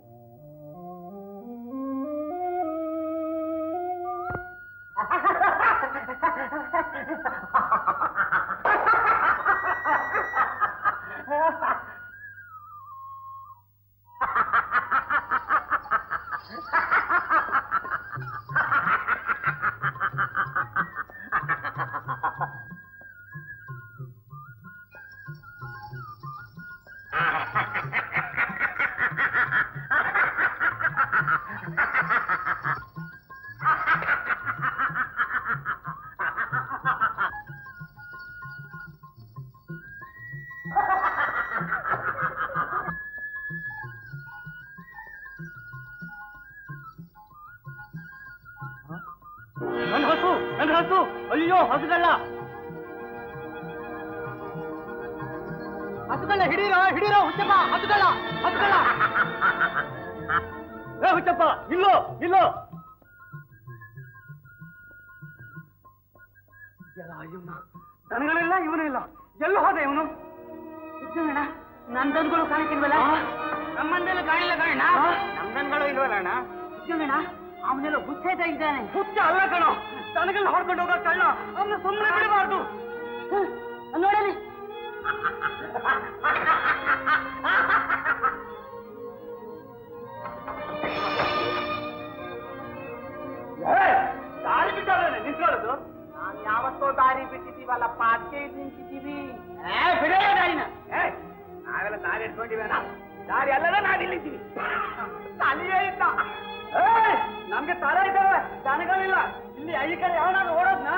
ನನ್ನ ಹಸು ನನ್ನ ಹಸು ಅಯ್ಯೋ ಹಸುಗಳ್ಳ ಹಸುಗಳ್ಳ ಹಿಡೀರೋ ಹಿಡೀರೋ ಹುಚ್ಚಪ್ಪ ಹಸುಗಳ್ಳ ಹಸುಗಳ್ಳ ಏ ಹುಚ್ಚಪ್ಪ ಇಲ್ಲೋ ಇಲ್ಲೋ ಇವನ ದನಗಳಿಲ್ಲ ಇವನು ಇಲ್ಲ ಎಲ್ಲೂ ಹೋದ ಇವನು ಅಣ್ಣ ನನ್ ದನ್ಗಳು ಕಾಣಿಸಿಲ್ವಲ್ಲ ನಮ್ಮಂದೆಲ್ಲ ಕಾಣಿಲ್ಲ ಕಣ ನಮ್ ದನಗಳು ಇಲ್ವಲ್ಲ ಅಣ್ಣ ಅಣ್ಣ ಅವನೆಲ್ಲ ಹುಚ್ಚ ಇದ್ದಾನೆ ಹುಚ್ಚ ಅಲ್ಲ ಕಣೋ ದನಗಳನ್ನ ಹೊಡ್ಕೊಂಡು ಹೋಗೋ ಕಳ್ಳ ಅವನ್ನ ಸುಮ್ಮನೆ ಬಿಡಬಾರ್ದು ನೋಡಲಿ ದಾರಿ ಬಿಟ್ಟಾರೆ ನಿಂತ್ಕೊಳ್ಳೋದು ನಾನ್ ಯಾವತ್ತೋ ದಾರಿ ಬಿಟ್ಟಿದೀವಲ್ಲಪ್ಪ ಅದಕ್ಕೆ ನಿಂತಿದ್ದೀವಿ ಬಿಡಲ್ಲ ದಾರಿನ ಏ, ನಾವೆಲ್ಲ ದಾರಿ ಇಟ್ಕೊಂಡಿವೇನ ದಾರಿ ಅಲ್ಲದ ನಾವ್ ಇಲ್ಲಿದ್ದೀವಿ ತಲೆಯೇ ಇಲ್ಲ ಏ, ನಮ್ಗೆ ತಲೆ ಇದ್ದಾವೆ ದನಗಳಿಲ್ಲ ಇಲ್ಲಿ ಈ ಕಡೆ ಯಾವನಾದ್ರು ಓಡೋದ್ನ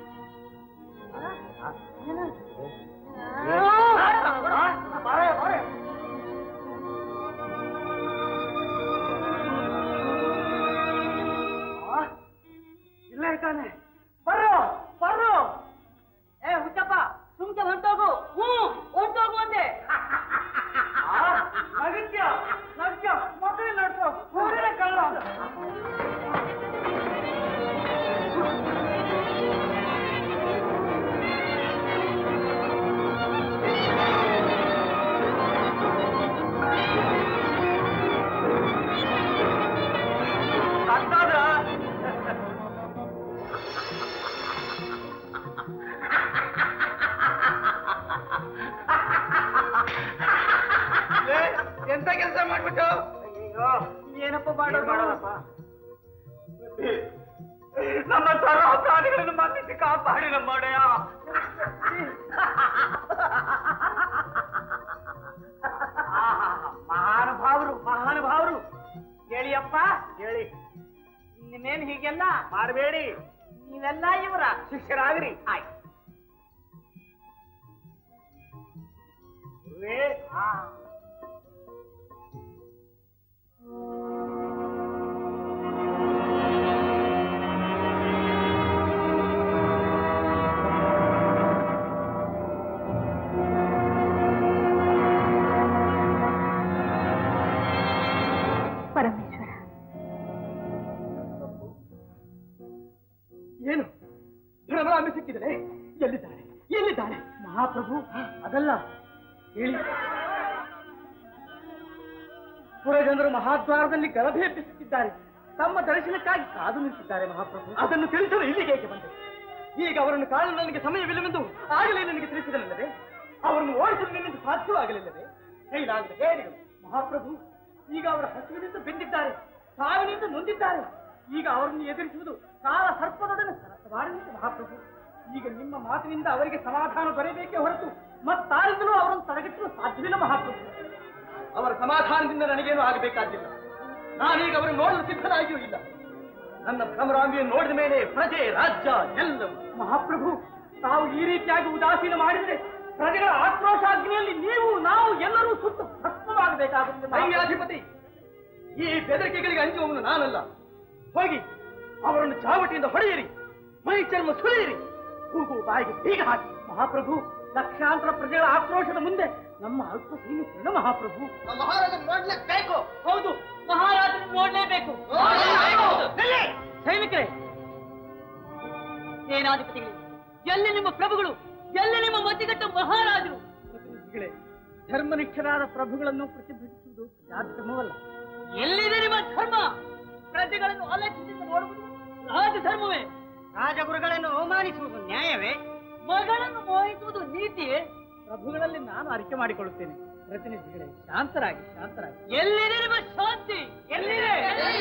ಇಲ್ಲೇ ಇದ್ದಾನೆ ಬರ್ರೋ ಬರ್ರೋ ಏ ಹುಚ್ಚಪ್ಪ ಸುಮ್ಕೆ ಹೊಂಟೋಗು ಹ್ಞೂ ಹೊಂಟೋಗು ಅಂದೆ ನಗತ್ಯ ನಗ್ಯ ಮಕ್ಕಳು ನಡ್ಕೋ ಊರಿನ ಕಳ್ಳ ಅಂತಾದ್ರ ಎಂತ ಕೆಲಸ ಮಾಡ್ಬಿಟ್ಟು ಅಯ್ಯೋ ಏನಪ್ಪ ಮಾಡೋದಪ್ಪ ನಮ್ಮ ಸರ್ವ ಪ್ರಾಣಿಗಳನ್ನು ಮನ್ನಿಸಿ ಕಾಪಾಡಿ ನಮ್ಮ ಒಡೆಯ ಮಹಾನುಭಾವರು ಮಹಾನುಭಾವರು ಹೇಳಿಯಪ್ಪ ಹೇಳಿ ಇನ್ನೇನ್ ಹೀಗೆಲ್ಲ ಮಾಡಬೇಡಿ ನೀವೆಲ್ಲ ಇವರ ಶಿಷ್ಯರಾಗ್ರಿ ಆಯ್ತು ಗುರುವೇ, ಆ ಪರಮೇಶ್ವರ ಏನು ಭ್ರಮರಾಮಿ ಸಿಕ್ಕಿದರೆ ಎಲ್ಲಿದ್ದಾಳೆ ಎಲ್ಲಿದ್ದಾಳೆ ಮಹಾಪ್ರಭು ಅದಲ್ಲ ಹೇಳಿ ಪುರಜನರು ಮಹಾದ್ವಾರದಲ್ಲಿ ಗಲಭೆ ಎಬ್ಬಿಸುತ್ತಿದ್ದಾರೆ ತಮ್ಮ ದರ್ಶನಕ್ಕಾಗಿ ಕಾದು ನಿಂತಿದ್ದಾರೆ ಮಹಾಪ್ರಭು ಅದನ್ನು ತಿಳಿಸಲು ಇಲ್ಲಿಗೆ ಏಕೆ ಬಂದೆ ಈಗ ಅವರನ್ನು ಕಾಣಲು ನನಗೆ ಸಮಯವಿಲ್ಲವೆಂದು ಆಗಲೇ ನನಗೆ ತಿಳಿಸಿದನಲ್ಲದೆ ಅವರನ್ನು ಓಡಿಸಲು ನಿನ್ನಿಂದ ಸಾಧ್ಯವಾಗಲಿಲ್ಲವೇ ಕೈಲಾಗದ ಗೇಡಿಗಳು ಮಹಾಪ್ರಭು ಈಗ ಅವರ ಹಸುವಿನಿಂದ ಬೆಂದಿದ್ದಾರೆ ಸಾವಿನಿಂದ ನೊಂದಿದ್ದಾರೆ ಈಗ ಅವರನ್ನು ಎದುರಿಸುವುದು ಕಾಲ ಸರ್ಪದೊಡನೆ ಸರಸವಾಡಲಿದೆ ಮಹಾಪ್ರಭು ಈಗ ನಿಮ್ಮ ಮಾತಿನಿಂದ ಅವರಿಗೆ ಸಮಾಧಾನ ದೊರೆಯಬೇಕೇ ಹೊರತು ಮತ್ತಾರಿಂದಲೂ ಅವರನ್ನು ತಡೆಗಟ್ಟಲು ಸಾಧ್ಯವಿಲ್ಲ ಮಹಾಪ್ರಭು ಅವರ ಸಮಾಧಾನದಿಂದ ನನಗೇನು ಆಗಬೇಕಾಗಿಲ್ಲ ನಾನೀಗ ಅವರನ್ನು ನೋಡಲು ಸಿದ್ಧನಾಗಿಯೂ ಇಲ್ಲ ನನ್ನ ಭ್ರಮರಾಂಬಿಯನ್ನು ನೋಡಿದ ಮೇಲೆ ಪ್ರಜೆ ರಾಜ್ಯ ಎಲ್ಲವೂ ಮಹಾಪ್ರಭು ತಾವು ಈ ರೀತಿಯಾಗಿ ಉದಾಸೀನ ಮಾಡಿದರೆ ಪ್ರಜೆಗಳ ಆಕ್ರೋಶಾಗ್ನಿಯಲ್ಲಿ ನೀವು ನಾವು ಎಲ್ಲರೂ ಸುಟ್ಟು ಭಸ್ಮವಾಗಬೇಕಾಗುತ್ತೆ ಸೈನ್ಯಾಧಿಪತಿ ಈ ಬೆದರಿಕೆಗಳಿಗೆ ಅಂಜುವವನು ನಾನಲ್ಲ ಹೋಗಿ ಅವರನ್ನು ಚಾವಟಿಯಿಂದ ಹೊಡೆಯಿರಿ ಮೈ ಚರ್ಮ ಸುಳಿಯಿರಿ ಕೂಗು ಬಾಯಿಗೆ ಬೀಗ ಹಾಕಿ ಮಹಾಪ್ರಭು ಲಕ್ಷಾಂತರ ಪ್ರಜೆಗಳ ಆಕ್ರೋಶದ ಮುಂದೆ ನಮ್ಮ ಅಲ್ಪ ಸೈನ್ಯ ತೃಣ ಮಹಾಪ್ರಭು ಮಹಾರಾಜ ನೋಡ್ಲೇಬೇಕು ಹೌದು ಮಹಾರಾಜರು ನೋಡ್ಲೇಬೇಕು ನಿಲ್ಲಿ! ಸೈನಿಕರೇ ಸೇನಾಧಿಪತಿಗಳೇ ಎಲ್ಲಿ ನಿಮ್ಮ ಪ್ರಭುಗಳು ಎಲ್ಲಿ ನಿಮ್ಮ ಮತಿಗಟ್ಟ ಮಹಾರಾಜರು ಪ್ರತಿನಿಧಿಗಳೇ ಧರ್ಮನಿಷ್ಠರಾದ ಪ್ರಭುಗಳನ್ನು ಪ್ರತಿಭಟಿಸುವುದು ಪ್ರಜಾಧರ್ಮವಲ್ಲ ಎಲ್ಲಿದೆ ನಿಮ್ಮ ಧರ್ಮ ಪ್ರಜೆಗಳನ್ನು ಅಲಕ್ಷಿಸಿದ ನೋಡುವುದು ರಾಜಧರ್ಮವೇ ರಾಜಗುರುಗಳನ್ನು ಅವಮಾನಿಸುವುದು ನ್ಯಾಯವೇ ಮಗಳನ್ನು ಮೋಹಿಸುವುದು ನೀತಿಯೇ ಪ್ರಭುಗಳಲ್ಲಿ ನಾನು ಅರಿಕೆ ಮಾಡಿಕೊಳ್ಳುತ್ತೇನೆ ಪ್ರತಿನಿಧಿಗಳೇ ಶಾಂತರಾಗಿ ಶಾಂತರಾಗಿ ಎಲ್ಲಿದೆ ನಿಮ್ಮ ಶಾಂತಿ ಎಲ್ಲಿದೆ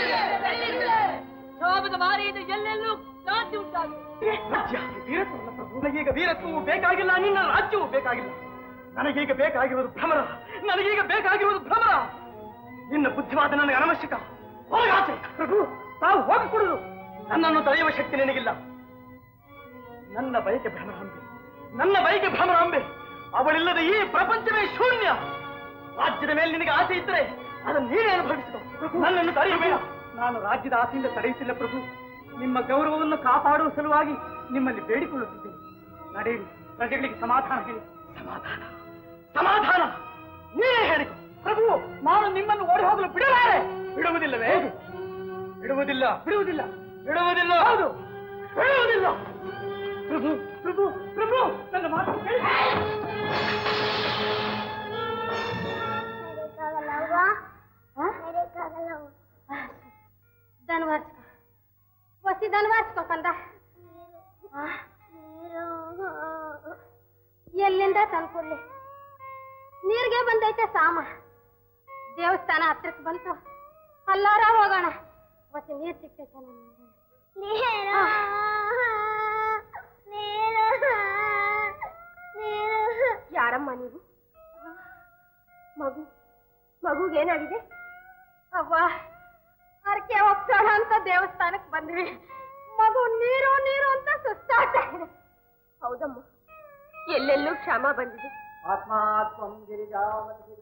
ಶಾಪದ ಮಾರಿಯಿಂದ ಎಲ್ಲೆಲ್ಲೂ ಶಾಂತಿ ಉಂಟಾಗಿದೆ ರಾಜ್ಯ ವೀರತ್ವವಲ್ಲ ಪ್ರಭು ನನಗೀಗ ವೀರತ್ವವು ಬೇಕಾಗಿಲ್ಲ ನಿನ್ನ ರಾಜ್ಯವೂ ಬೇಕಾಗಿಲ್ಲ ನನಗೀಗ ಬೇಕಾಗಿರುವುದು ಭ್ರಮರ ನನಗೀಗ ಬೇಕಾಗಿರುವುದು ಭ್ರಮರ ನಿನ್ನ ಬುದ್ಧಿವಾದ ನನಗೆ ಅನವಶ್ಯಕ ಹೊರಗಾಚೆ ಪ್ರಭು ತಾವು ಹೋಗಿಕೊಡುದು ನನ್ನನ್ನು ತಡೆಯುವ ಶಕ್ತಿ ನಿನಗಿಲ್ಲ ನನ್ನ ಬಯಕೆ ಭ್ರಮರಾಂಬೆ ನನ್ನ ಬಯಕೆ ಭ್ರಮರಾಂಬೆ ಅವಳಿಲ್ಲದ ಈ ಪ್ರಪಂಚವೇ ಶೂನ್ಯ ರಾಜ್ಯದ ಮೇಲೆ ನಿನಗೆ ಆಸೆ ಇದ್ದರೆ ಅದನ್ನು ನೀನೇ ಅನುಭವಿಸಿಕೊ ನನ್ನನ್ನು ತಡೆಯಬೇಡ ನಾನು ರಾಜ್ಯದ ಆಸೆಯಿಂದ ತಡೆಯುತ್ತಿಲ್ಲ ಪ್ರಭು ನಿಮ್ಮ ಗೌರವವನ್ನು ಕಾಪಾಡುವ ಸಲುವಾಗಿ ನಿಮ್ಮಲ್ಲಿ ಬೇಡಿಕೊಳ್ಳುತ್ತಿದ್ದೇನೆ ನಡೆಯಿರಿ ಪ್ರಜೆಗಳಿಗೆ ಸಮಾಧಾನ ಹೇಳಿ ಸಮಾಧಾನ ಸಮಾಧಾನ ನೀನೇ ಹೇಳಿಕೊ ಪ್ರಭು ನಾನು ನಿಮ್ಮನ್ನು ಓಡಿ ಹೋಗಲು ಬಿಡಲಾರೆ ಬಿಡುವುದಿಲ್ಲವೇ ಬಿಡುವುದಿಲ್ಲ ಬಿಡುವುದಿಲ್ಲ ಬಿಡುವುದಿಲ್ಲ ಹೌದು ಬಿಡುವುದಿಲ್ಲ ಪ್ರಭು ಪ್ರಭು ಪ್ರಭು ನನ್ನ ಮಾತು ಕೇಳಿ ದನ್ವಾರ್ಸ್ಕೊ ಹೊಸಿ ದನ್ವಾರ್ಸ್ಕೊ ಕಂದ ಎಲ್ಲಿಂದ ತಂದ್ಕೊಡ್ಲಿ ನೀರಿಗೆ ಬಂದೈತೆ ಸಾಮ ದೇವಸ್ಥಾನ ಹತ್ರಕ್ಕೆ ಬಂತು ಅಲ್ಲಾರ ಹೋಗೋಣ ಹೊಸಿ ನೀರ್ ಸಿಕ್ತೈತೆ ನನ್ನ ಯಾರಮ್ಮ ನೀವು ಮಗು ಮಗುಗೇನಾಗಿದೆ ಅವ್ವ ಹರಕೆ ಒಪ್ಸೋಣ ಅಂತ ದೇವಸ್ಥಾನಕ್ಕೆ ಬಂದ್ವಿ ಮಗು ನೀರು ನೀರು ಅಂತ ಸುಸ್ತಾಗ್ತಾ ಇದೆ ಹೌದಮ್ಮ ಎಲ್ಲೆಲ್ಲೂ ಕ್ಷಮ ಬಂದಿದೆ ಆತ್ಮಾತ್ಮಂ ಗಿರಿಜಾವತಿ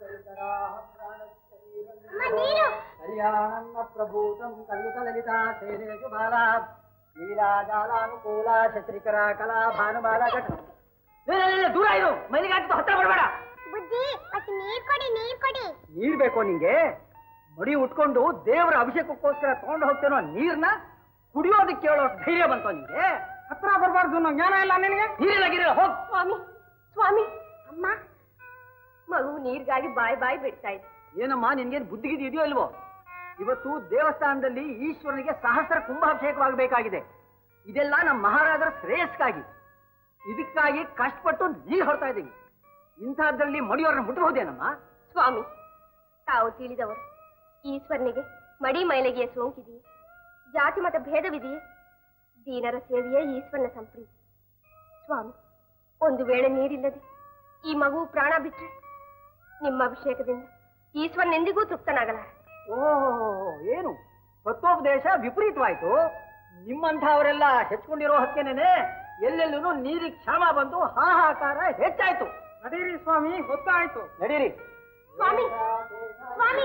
ಕಲ್ಯಾಣನ್ನ ಪ್ರಭೂತಂ ಕಲ್ಯುತ ಲಲಿತಾ ಶೈಲೇಶು ಬಾಲಾ ಲೀಲಾಜಾಲಾನುಕೂಲ ಶತ್ರಿಕರ ಕಲಾ ಭಾನುಬಾಲ ಘಟ ದೂರ ಇರು ಮೈಲಿಗೆ ಹಾಕಿದ್ದು ಹತ್ರ ಬರಬೇಡ ಬುದ್ಧಿ ಮತ್ತೆ ನೀರ್ ಕೊಡಿ ನೀರ್ ಕೊಡಿ ನೀರ್ ಬೇಕೋ ನಿಂಗೆ ಮಡಿ ಉಟ್ಕೊಂಡು ದೇವರ ಅಭಿಷೇಕಕ್ಕೋಸ್ಕರ ತಗೊಂಡು ಹೋಗ್ತೇನೋ ನೀರ್ನ ಕುಡಿಯೋದಕ್ಕೆ ಕೇಳೋ ಧೈರ್ಯ ಬಂತೋ ನಿಂಗೆ ಹತ್ರ ಬರಬಾರ್ದು ಅನ್ನೋ ಜ್ಞಾನ ಇಲ್ಲ ನಿನಗೆ ನೀರಿಲ್ಲ ಗಿರಿಲ್ಲ ಹೋಗ್ ಸ್ವಾಮಿ ಸ್ವಾಮಿ ಅಮ್ಮ ಮಗು ನೀರ್ಗಾಗಿ ಬಾಯ್ ಬಾಯ್ ಬಿಡ್ತಾ ಇದೆ ಏನಮ್ಮ ನಿನ್ಗೇನು ಬುದ್ಧಿಗಿದ್ದು ಇದೆಯೋ ಇಲ್ವೋ ಇವತ್ತು ದೇವಸ್ಥಾನದಲ್ಲಿ ಈಶ್ವರನಿಗೆ ಸಹಸ್ರ ಕುಂಭಾಭಿಷೇಕವಾಗಬೇಕಾಗಿದೆ ಇದೆಲ್ಲ ನಮ್ಮ ಮಹಾರಾಜರ ಶ್ರೇಯಸ್ಕಾಗಿ ಇದಕ್ಕಾಗಿ ಕಷ್ಟಪಟ್ಟು ನೀರು ಹೊಡ್ತಾ ಇದ್ದೀವಿ ಇಂಥದ್ರಲ್ಲಿ ಮಡಿಯೋರನ್ನ ಮುಟ್ಟಬಹುದೇನಮ್ಮ ಸ್ವಾಮಿ ತಾವು ತಿಳಿದವರು ಈಶ್ವರನಿಗೆ ಮಡಿ ಮೈಲಿಗೆಯ ಸೋಂಕಿದೆಯೇ ಜಾತಿ ಮತ ಭೇದವಿದೆಯೇ ದೀನರ ಸೇವೆಯೇ ಈಶ್ವರನ ಸಂಪ್ರೀತಿ ಸ್ವಾಮಿ ಒಂದು ವೇಳೆ ನೀರಿಲ್ಲದೆ ಈ ಮಗು ಪ್ರಾಣ ಬಿಟ್ರೆ ನಿಮ್ಮ ಅಭಿಷೇಕದಿಂದ ಈಶ್ವರನೆಂದಿಗೂ ತೃಪ್ತನಾಗಲಾರ ಓಹೋ ಏನು ತತ್ವೋಪದೇಶ ವಿಪರೀತವಾಯ್ತು ನಿಮ್ಮಂಥವರೆಲ್ಲ ಹೆಚ್ಕೊಂಡಿರೋ ಹಕ್ಕೇನೇನೆ ಎಲ್ಲೆಲ್ಲೂ ನೀರಿಗೆ ಕ್ಷಾಮ ಬಂದು ಹಾಹಾಕಾರ ಹೆಚ್ಚಾಯ್ತು ನಡೀರಿ ಸ್ವಾಮಿ ಗೊತ್ತಾಯ್ತು ನಡೀರಿ ಸ್ವಾಮಿ ಸ್ವಾಮಿ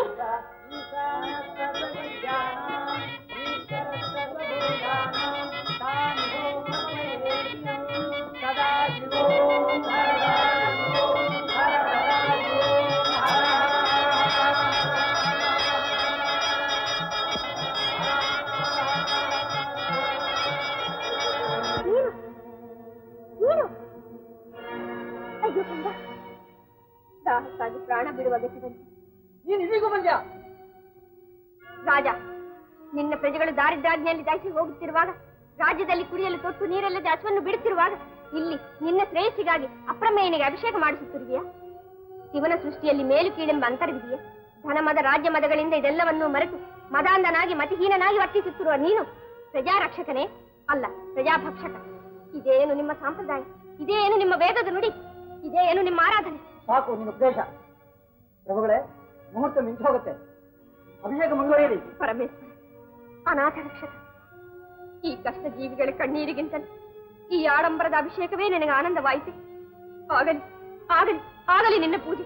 ನೀನು ನೀನು ಅಯ್ಯೋ ಕಂದ ದಾಹಕ್ಕಾಗಿ ಪ್ರಾಣ ಬಿಡುವ ಗತಿ ಬಂತು ನೀನು ಇಲ್ಲಿಗೂ ಬಂದ್ಯಾ ರಾಜ ನಿನ್ನ ಪ್ರಜೆಗಳು ದಾರಿದ್ರ್ಯಾಜ್ಞೆಯಲ್ಲಿ ದಾಯಿಸಿ ಹೋಗುತ್ತಿರುವಾಗ ರಾಜ್ಯದಲ್ಲಿ ಕುಡಿಯಲು ತೊಟ್ಟು ನೀರಲ್ಲದೆ ಹಸುವನ್ನು ಬಿಡುತ್ತಿರುವಾಗ ಇಲ್ಲಿ ನಿನ್ನ ಶ್ರೇಯಸ್ಸಿಗಾಗಿ ಅಪ್ರಮೇಯನಿಗೆ ಅಭಿಷೇಕ ಮಾಡಿಸುತ್ತಿರುವೆಯಾ ಶಿವನ ಸೃಷ್ಟಿಯಲ್ಲಿ ಮೇಲು ಕೀಳೆಂಬ ಅಂತರವಿದೆಯೇ ಧನ ಮದ ರಾಜ್ಯ ಮದಗಳಿಂದ ಇದೆಲ್ಲವನ್ನೂ ಮರೆತು ಮದಾಂಧನಾಗಿ ಮತಿಹೀನನಾಗಿ ವರ್ತಿಸುತ್ತಿರುವ ನೀನು ಪ್ರಜಾರಕ್ಷಕನೇ ಅಲ್ಲ ಪ್ರಜಾಭಕ್ಷಕ ಇದೇನು ನಿಮ್ಮ ಸಂಪ್ರದಾಯ ಇದೇನು ನಿಮ್ಮ ವೇದದ ನುಡಿ ಇದೇನು ನಿಮ್ಮ ಆರಾಧನೆ ಸಾಕು ನಿನ್ನ ಉಪದೇಶ ಪ್ರಭುಗಳೇ ಮುಹೂರ್ತ ಮಿಂಚು ಹೋಗುತ್ತೆ ಅಭಿಷೇಕ ಮುಂದುವರಿಯಿರಿ ಪರಮೇಶ್ವರ ಅನಾಥ ರಕ್ಷಕ ಈ ಕಷ್ಟ ಜೀವಿಗಳ ಕಣ್ಣೀರಿಗಿಂತಲೂ ಈ ಆಡಂಬರದ ಅಭಿಷೇಕವೇ ನಿನಗೆ ಆನಂದವಾಯಿತು ಆಗಲಿ ಆಗಲಿ ಆಗಲಿ ನಿನ್ನ ಪೂಜೆ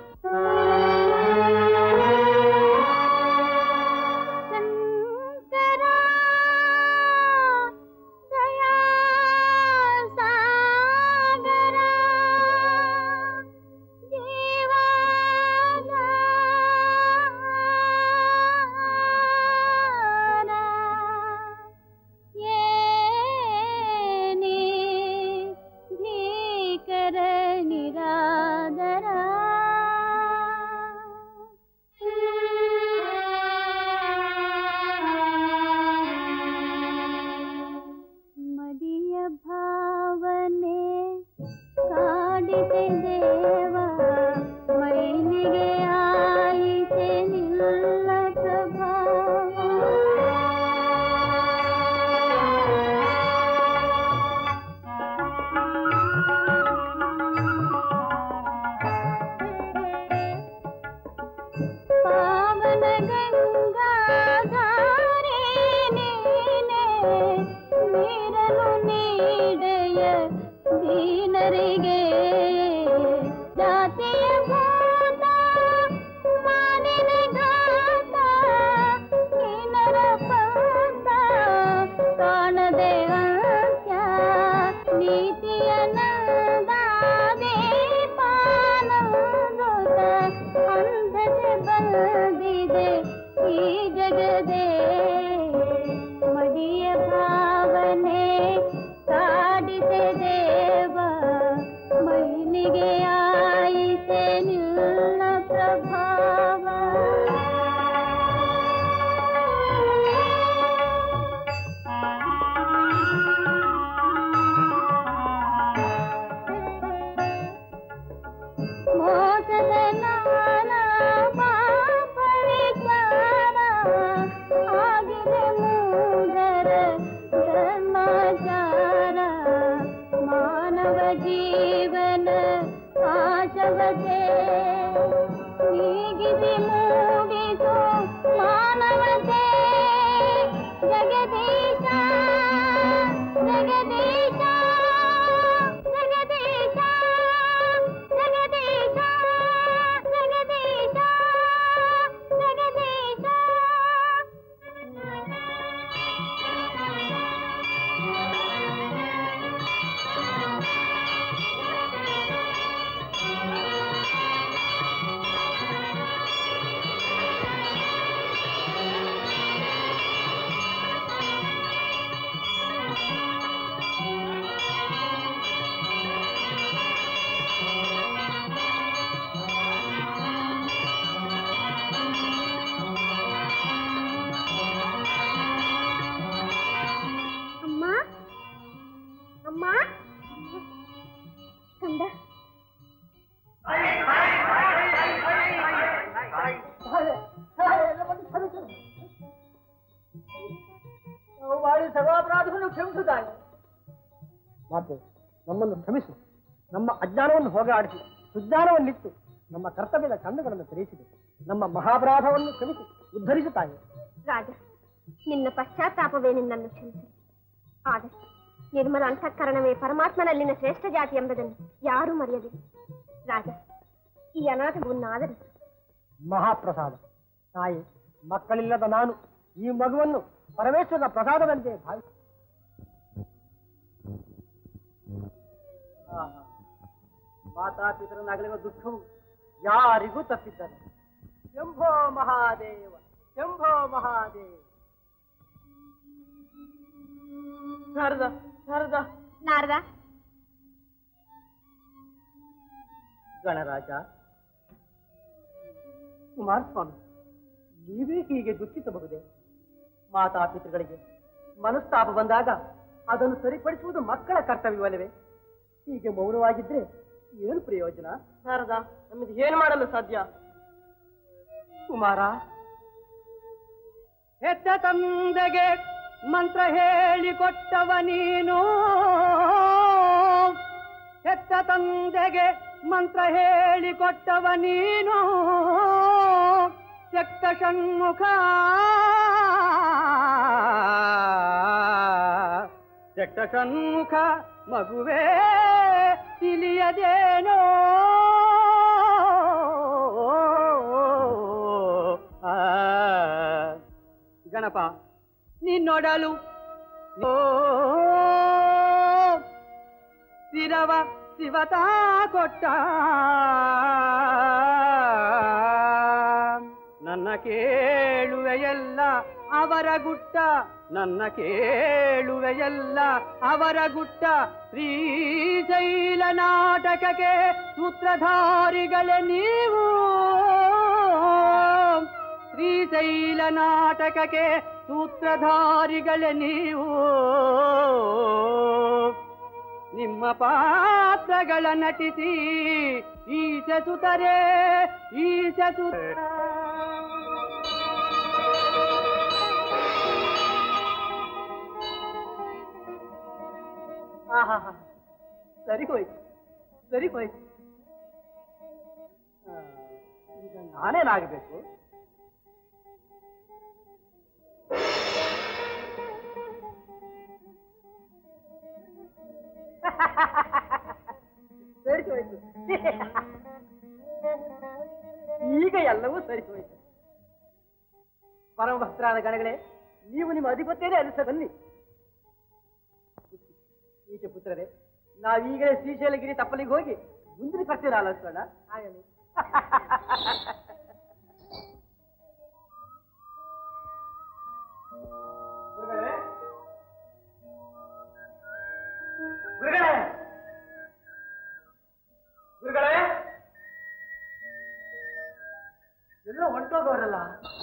ಮಡಿಯ ಭಾವನೆ ಕಾಡಿದೆ ದೇವ ಮೈಲಿಗೆ ಆಯಿತೆ ನಿಲ್ಲ ಪ್ರಭಾವ ಪಾವನ ಗಂಗಾಧಾರೆ ನೀನೆ ನೀರನು ನೀಡೆಯ ದೀನರಿಗೆ ಜಾತಿಯ ಭೂತ ಮಾನಿನ ಘಾತ ಹೀನರ ಪಂಥ ಕಾಣದೆ ಅಂತ್ಯ ನೀತಿಯ ನಂದಾದೆ ಪಾನಂದುತ ಅಂಧತೆ ಬಂದಿದೆ ಈ ಜಗದೇ ಮಡಿಯ ಭಾವನೆ ಕಾಡಿದೆ ದೇವ ಮೈಲಿಗೆ ಆಯಿತೆ ನಿಲ್ಲ ಪ್ರಭಾವ ಮೋಸದ ನಾನಾ ಪಾಪ ವಿಚಾರ ಆಗಿದೆ ಮೂಗರ ಧರ್ಮಾಚಾರ ಮಾನವ ಜೀವನ ಆಶವತೆ ನೀಗಿಸಿ ಮೂಡಿಸು ಮಾನವತೆ ಜಗದೀಶ ಜಗದೀಶ ಜಗದೀಶ ಜಗದೀಶ ಜಗದೀಶ ಜಗದೀಶ ಅಮ್ಮ ಅಮ್ಮ ಕಂದ ನಾವು ಮಾಡಿ ಸರ್ವಾಪರಾಧವನ್ನು ಕ್ಷಮಿಸುತ್ತಾನೆ ಮಾತೆ ನಮ್ಮನ್ನು ಕ್ಷಮಿಸು ನಮ್ಮ ಅಜ್ಞಾನವನ್ನು ಹೋಗಲಾಡಿಸಿ ಸುಜ್ಞಾನವನ್ನಿತ್ತು ನಮ್ಮ ಕರ್ತವ್ಯದ ಕಣ್ಣುಗಳನ್ನು ತೆರೆಸಿದೆ ನಮ್ಮ ಮಹಾಪರಾಧವನ್ನು ಕ್ಷಮಿಸಿ ಉದ್ಧರಿಸುತ್ತಾನೆ ರಾಜ ನಿನ್ನ ಪಶ್ಚಾತ್ತಾಪವೇ ನಿನ್ನನ್ನು ಕ್ಷಮಿಸಲಿ ಆದರೆ ನಿರ್ಮಲ ಅಂತಃಕರಣವೇ ಪರಮಾತ್ಮನಲ್ಲಿನ ಶ್ರೇಷ್ಠ ಜಾತಿ ಎಂಬುದನ್ನು ಯಾರೂ ಮರೆಯದಿಲ್ಲ ರಾಜ ಈ ಅನಾಥವನ್ನು ಆಧರಿಸು ಮಹಾಪ್ರಸಾದ ತಾಯಿ ಮಕ್ಕಳಿಲ್ಲದ ನಾನು ಈ ಮಗುವನ್ನು ಪರಮೇಶ್ವರನ ಪ್ರಸಾದದಂತೆ ಭಾವಿಸಿ ಆಹಾ. ಮಾತಾಪಿತರನಾಗಲಿರುವ ದುಃಖವು ಯಾರಿಗೂ ತಪ್ಪಿದ್ದಾರೆ ಶಂಭೋ ಮಹಾದೇವ ಶಂಭೋ ಮಹಾದೇವ ಶಾರದ ಶಾರದ ನಾರದ ಗಣರಾಜ ಕುಮಾರಸ್ವಾಮಿ ನೀವೇ ಹೀಗೆ ದುಃಖಿಸಬಹುದೇ ಮಾತಾಪಿತೃಗಳಿಗೆ ಮನಸ್ತಾಪ ಬಂದಾಗ ಅದನ್ನು ಸರಿಪಡಿಸುವುದು ಮಕ್ಕಳ ಕರ್ತವ್ಯವಲ್ಲವೇ ಹೀಗೆ ಮೌನವಾಗಿದ್ರೆ ಏನು ಪ್ರಯೋಜನ ಶಾರದ ನಮಗೆ ಏನು ಮಾಡಲು ಸಾಧ್ಯ ಕುಮಾರ ಹೆತ್ತ ತಂದೆಗೆ ಮಂತ್ರ ಹೇಳಿಕೊಟ್ಟವ ನೀನು ಹೆತ್ತ ತಂದೆಗೆ ಮಂತ್ರ ಹೇಳಿಕೊಟ್ಟವ ನೀನು ಶಕ್ತ ಷಣ್ಮುಖ ಶಕ್ತ ಷಣ್ಮುಖ ಮಗುವೇ ತಿಳಿಯದೇನೋ ಆ, ಗಣಪ ನಿನ್ನೊಡಲು ಓ ಶಿರವ ಶಿವತಾ ಕೊಟ್ಟ ನನ್ನ ಕೇಳುವೆಯಲ್ಲ ಅವರ ಗುಟ್ಟ ನನ್ನ ಕೇಳುವೆಯಲ್ಲ ಅವರ ಗುಟ್ಟ ಶ್ರೀಶೈಲ ನಾಟಕಕ್ಕೆ ಸೂತ್ರಧಾರಿಗಳೇ ನೀವು ಶ್ರೀಶೈಲ ನಾಟಕಕ್ಕೆ ಸೂತ್ರಧಾರಿಗಳೇ ನೀವು ನಿಮ್ಮ ಪಾತ್ರಗಳ ನಟಿಸಿ ಈಶ ಸುತರೆ ಈಶ ಸುತ ಆಹಾಹಾ. ಸರಿ ಹೋಯ್ತು ಸರಿ ಹೋಯ್ತು ಆ, ಈಗ ನಾನೇನಾಗಬೇಕು ಸರಿ ಹೋಯ್ತು ಈಗ ಎಲ್ಲವೂ ಸರಿ ಹೋಯ್ತು ಪರಮ ಭಕ್ತರಾದ ಗಣಗಳೇ ನೀವು ನಿಮ್ಮ ಅಧಿಪತ್ಯನೇ ಅನಿಸ ಬನ್ನಿ ಈಚೆ ಪುತ್ರರೇ ನಾವೀಗಲೇ ಶ್ರೀಶೈಲಗಿರಿ ತಪ್ಪಲಿಗೆ ಹೋಗಿ ಮುಂದಿನ ಕರ್ತೀರ ಆಲೋಚಿಸೋಣ ಆಗಲಿ ಗುರುಗಳೇ ಗುರುಗಳೇ ಗುರುಗಳೇ ಎಲ್ಲ ಹೊಂಟೋಗೋರಲ್ಲ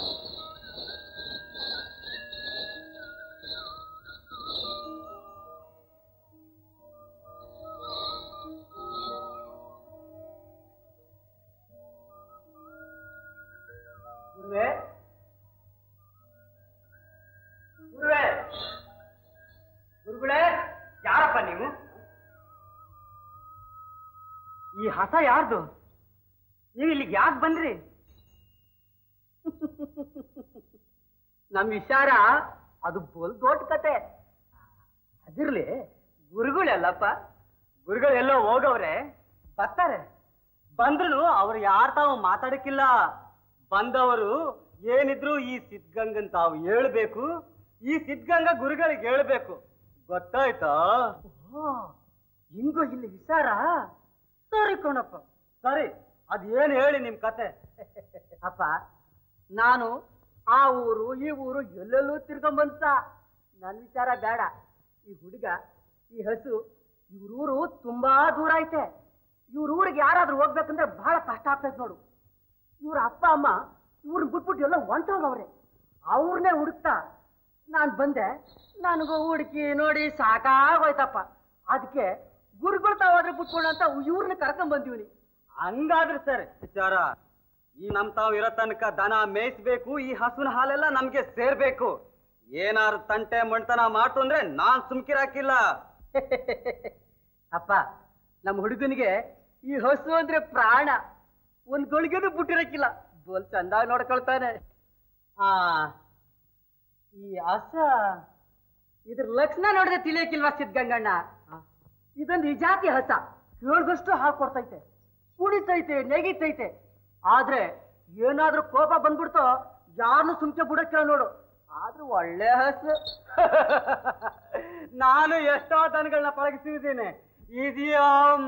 ಗುರುವೇ ಗುರುವೇ ಗುರುಗಳೇ ಯಾರಪ್ಪ ನೀವು ಈ ಹಸ ಯಾರ್ದು ನೀವು ಇಲ್ಲಿಗೆ ಯಾಕೆ ಬಂದ್ರಿ ನಮ್ ವಿಚಾರ ಅದು ಬೋಲ್ ದೊಡ್ಡ ಕತೆ ಅದಿರ್ಲಿ ಗುರುಗಳೆಲ್ಲಪ್ಪ ಗುರುಗಳು ಎಲ್ಲೋ ಹೋಗವ್ರೆ ಬರ್ತಾರೆ ಬಂದ್ರು ಅವ್ರು ಯಾರು ತಾವು ಮಾತಾಡಕ್ಕಿಲ್ಲ ಬಂದವರು ಏನಿದ್ರು ಈ ಸಿದ್ಧಗಂಗನ್ ತಾವು ಹೇಳ್ಬೇಕು ಈ ಸಿದ್ಧಗಂಗಾ ಗುರುಗಳಿಗೆ ಹೇಳ್ಬೇಕು ಗೊತ್ತಾಯ್ತಾ ಹಿಂಗೋ ಇಲ್ಲಿ ವಿಚಾರ ಸರಿ ಕಣಪ್ಪ ಸರಿ ಅದೇನು ಹೇಳಿ ನಿಮ್ ಕತೆ ಅಪ್ಪ ನಾನು ಆ ಊರು ಈ ಊರು ಎಲ್ಲೆಲ್ಲೂ ತಿರ್ಕೊಂಬಂತ ನನ್ನ ವಿಚಾರ ಬೇಡ ಈ ಹುಡುಗ ಈ ಹಸು ಇವ್ರೂರು ತುಂಬಾ ದೂರ ಐತೆ ಇವ್ರ ಊರಿಗೆ ಯಾರಾದ್ರೂ ಹೋಗ್ಬೇಕಂದ್ರೆ ಬಹಳ ಕಷ್ಟ ಆಗ್ತೈತೆ ನೋಡು ಇವ್ರ ಅಪ್ಪ ಅಮ್ಮ ಇವ್ರನ್ನ ಬಿಟ್ಬಿಟ್ಟು ಎಲ್ಲ ಹೊಂಟೋಗವ್ರೆ ಅವ್ರನ್ನೇ ಹುಡುಕ್ತಾ ನಾನು ಬಂದೆ ನನಗೂ ಹುಡುಕಿ ನೋಡಿ ಸಾಕಾಗೋಯ್ತಪ್ಪ ಅದಕ್ಕೆ ಗುರುಗಳು ತಾವಾದ್ರೆ ಬಿಟ್ಕೊಂಡು ಅಂತ ಇವ್ರನ್ನ ಕರ್ಕೊಂಡ್ ಬಂದೀವ್ನಿ ಹಂಗಾದ್ರೆ ಸರಿ ವಿಚಾರ ಈ ನಮ್ ತಾವ್ ಇರೋ ತನಕ ದನ ಮೇಯಿಸ್ಬೇಕು ಈ ಹಸುವಿನ ಹಾಲೆಲ್ಲ ನಮ್ಗೆ ಸೇರ್ಬೇಕು ಏನಾರು ತಂಟೆ ಮಂಟನ ಮಾಡ್ತು ಅಂದ್ರೆ ನಾನ್ ಸುಮ್ಕಿರಾಕಿಲ್ಲ ಅಪ್ಪ ನಮ್ಮ ಹುಡುಗನಿಗೆ ಈ ಹಸು ಅಂದ್ರೆ ಪ್ರಾಣ ಒಂದ್ ಗಳಿಗೆನೂ ಬಿಟ್ಟಿರಕ್ಕಿಲ್ಲ ಬೋಲ್ ಚಂದಾಗಿ ನೋಡ್ಕೊಳ್ತಾನೆ ಆ ಈ ಹಸ ಇದ್ರ ಲಕ್ಷಣ ನೋಡಿದ್ರೆ ತಿಳಿಯಕ್ಕಿಲ್ವಾ ಸಿದ್ಧಗಂಗಣ್ಣ ಇದೊಂದು ವಿಜಾತಿ ಹಸ ಕೇಳ್ದಷ್ಟು ಹಾಕೊಡ್ತೈತೆ ಕುಡಿತೈತೆ ನೆಗಿತೈತೆ ಆದ್ರೆ ಏನಾದ್ರೂ ಕೋಪ ಬಂದ್ಬಿಡ್ತೋ ಯಾರನ್ನು ಸುಮ್ಕೆ ಬಿಡಕ್ಕಿಲ್ಲ ನೋಡು ಆದ್ರೂ ಒಳ್ಳೆ ಹಸು ನಾನು ಎಷ್ಟೋ ದನಗಳನ್ನ ಪಳಗಿಸಿದ್ದೀನಿ ಇದೆಯಮ್ಮ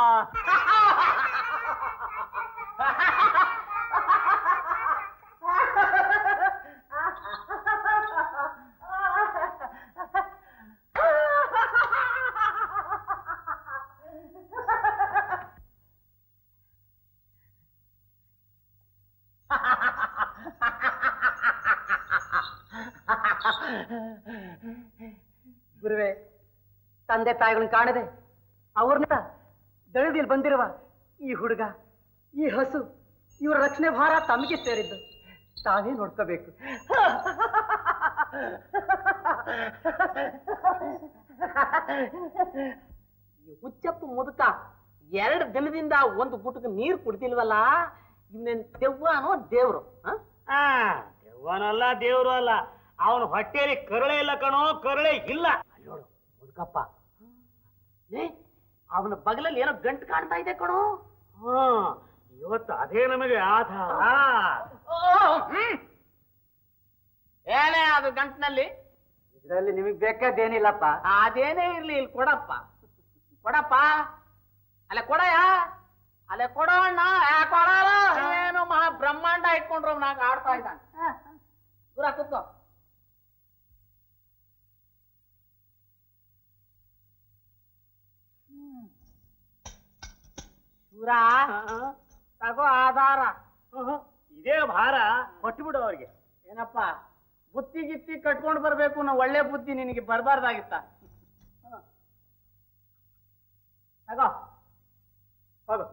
ಗುರುವೆ ತಂದೆ ತಾಯಿಗಳನ್ನ ಕಾಣದೆ ಅವ್ರನ್ನ ದಳದಿಲ್ ಬಂದಿರುವ ಈ ಹುಡುಗ ಈ ಹಸು ಇವರ ರಕ್ಷಣೆ ಭಾರ ತಮಗೆ ಸೇರಿದ್ದು ತಾವೇ ನೋಡ್ಕೋಬೇಕು ಈ ಹುಚ್ಚಪ್ಪು ಮುದುಕ ಎರಡು ದಿನದಿಂದ ಒಂದು ಗುಟುಕ ನೀರು ಕುಡ್ದಿಲ್ವಲ್ಲ ಇವನೇನ್ ದೆವ್ವನೋ ದೇವ್ರು ಆ? ಆ ದೆವ್ವನಲ್ಲ ದೇವ್ರು ಅಲ್ಲ ಅವನ ಹೊಟ್ಟೆಯಲ್ಲಿ ಕರಳೆ ಇಲ್ಲ ಕಣೋ ಕರಳೆ ಇಲ್ಲ ಅಲ್ಲೋಡು ಮುದುಕಪ್ಪ ಲೇ ಅವನ ಬಗಲಲ್ಲಿ ಏನೋ ಗಂಟು ಕಾಣ್ತಾ ಇದೆ ಕಣೋ ಹಾ ಇವತ್ತು ಅದೇ ನಮಗೆ ಆಧಾರ ಏನೇ ಅದು ಗಂಟಿನಲ್ಲಿ ಇದರಲ್ಲಿ ನಿಮಗ್ ಬೇಕಾದ್ದೇನಿಲ್ಲಪ್ಪ ಅದೇನೇ ಇರ್ಲಿ ಇಲ್ಲಿ ಕೊಡಪ್ಪ ಕೊಡಪ್ಪ ಅಲ್ಲ ಕೊಡಯ್ಯ ಅಲ್ಲೇ ಕೊಡೋ ಅಣ್ಣ ಯಾ ಕೊಡಲ್ಲ ಏನು ಮಹಾ ಬ್ರಹ್ಮಾಂಡ ಇಟ್ಕೊಂಡ್ರು ನಾಗ ಆಡ್ತಾ ಇದ್ದಾನೆ ದೂರ ಕೂತ್ಕೋ ಶೂರ ತಗೋ ಆಧಾರ ಇದೇ ಭಾರ ಕೊಟ್ಬಿಡು ಅವ್ರಿಗೆ ಏನಪ್ಪ ಬುತ್ತಿ ಗಿತ್ತಿ ಕಟ್ಕೊಂಡು ಬರ್ಬೇಕು ನಾ ಒಳ್ಳೆ ಬುದ್ಧಿ ನಿನಗೆ ಬರಬಾರ್ದಾಗಿತ್ತ ತಗೋ ಹೋಗು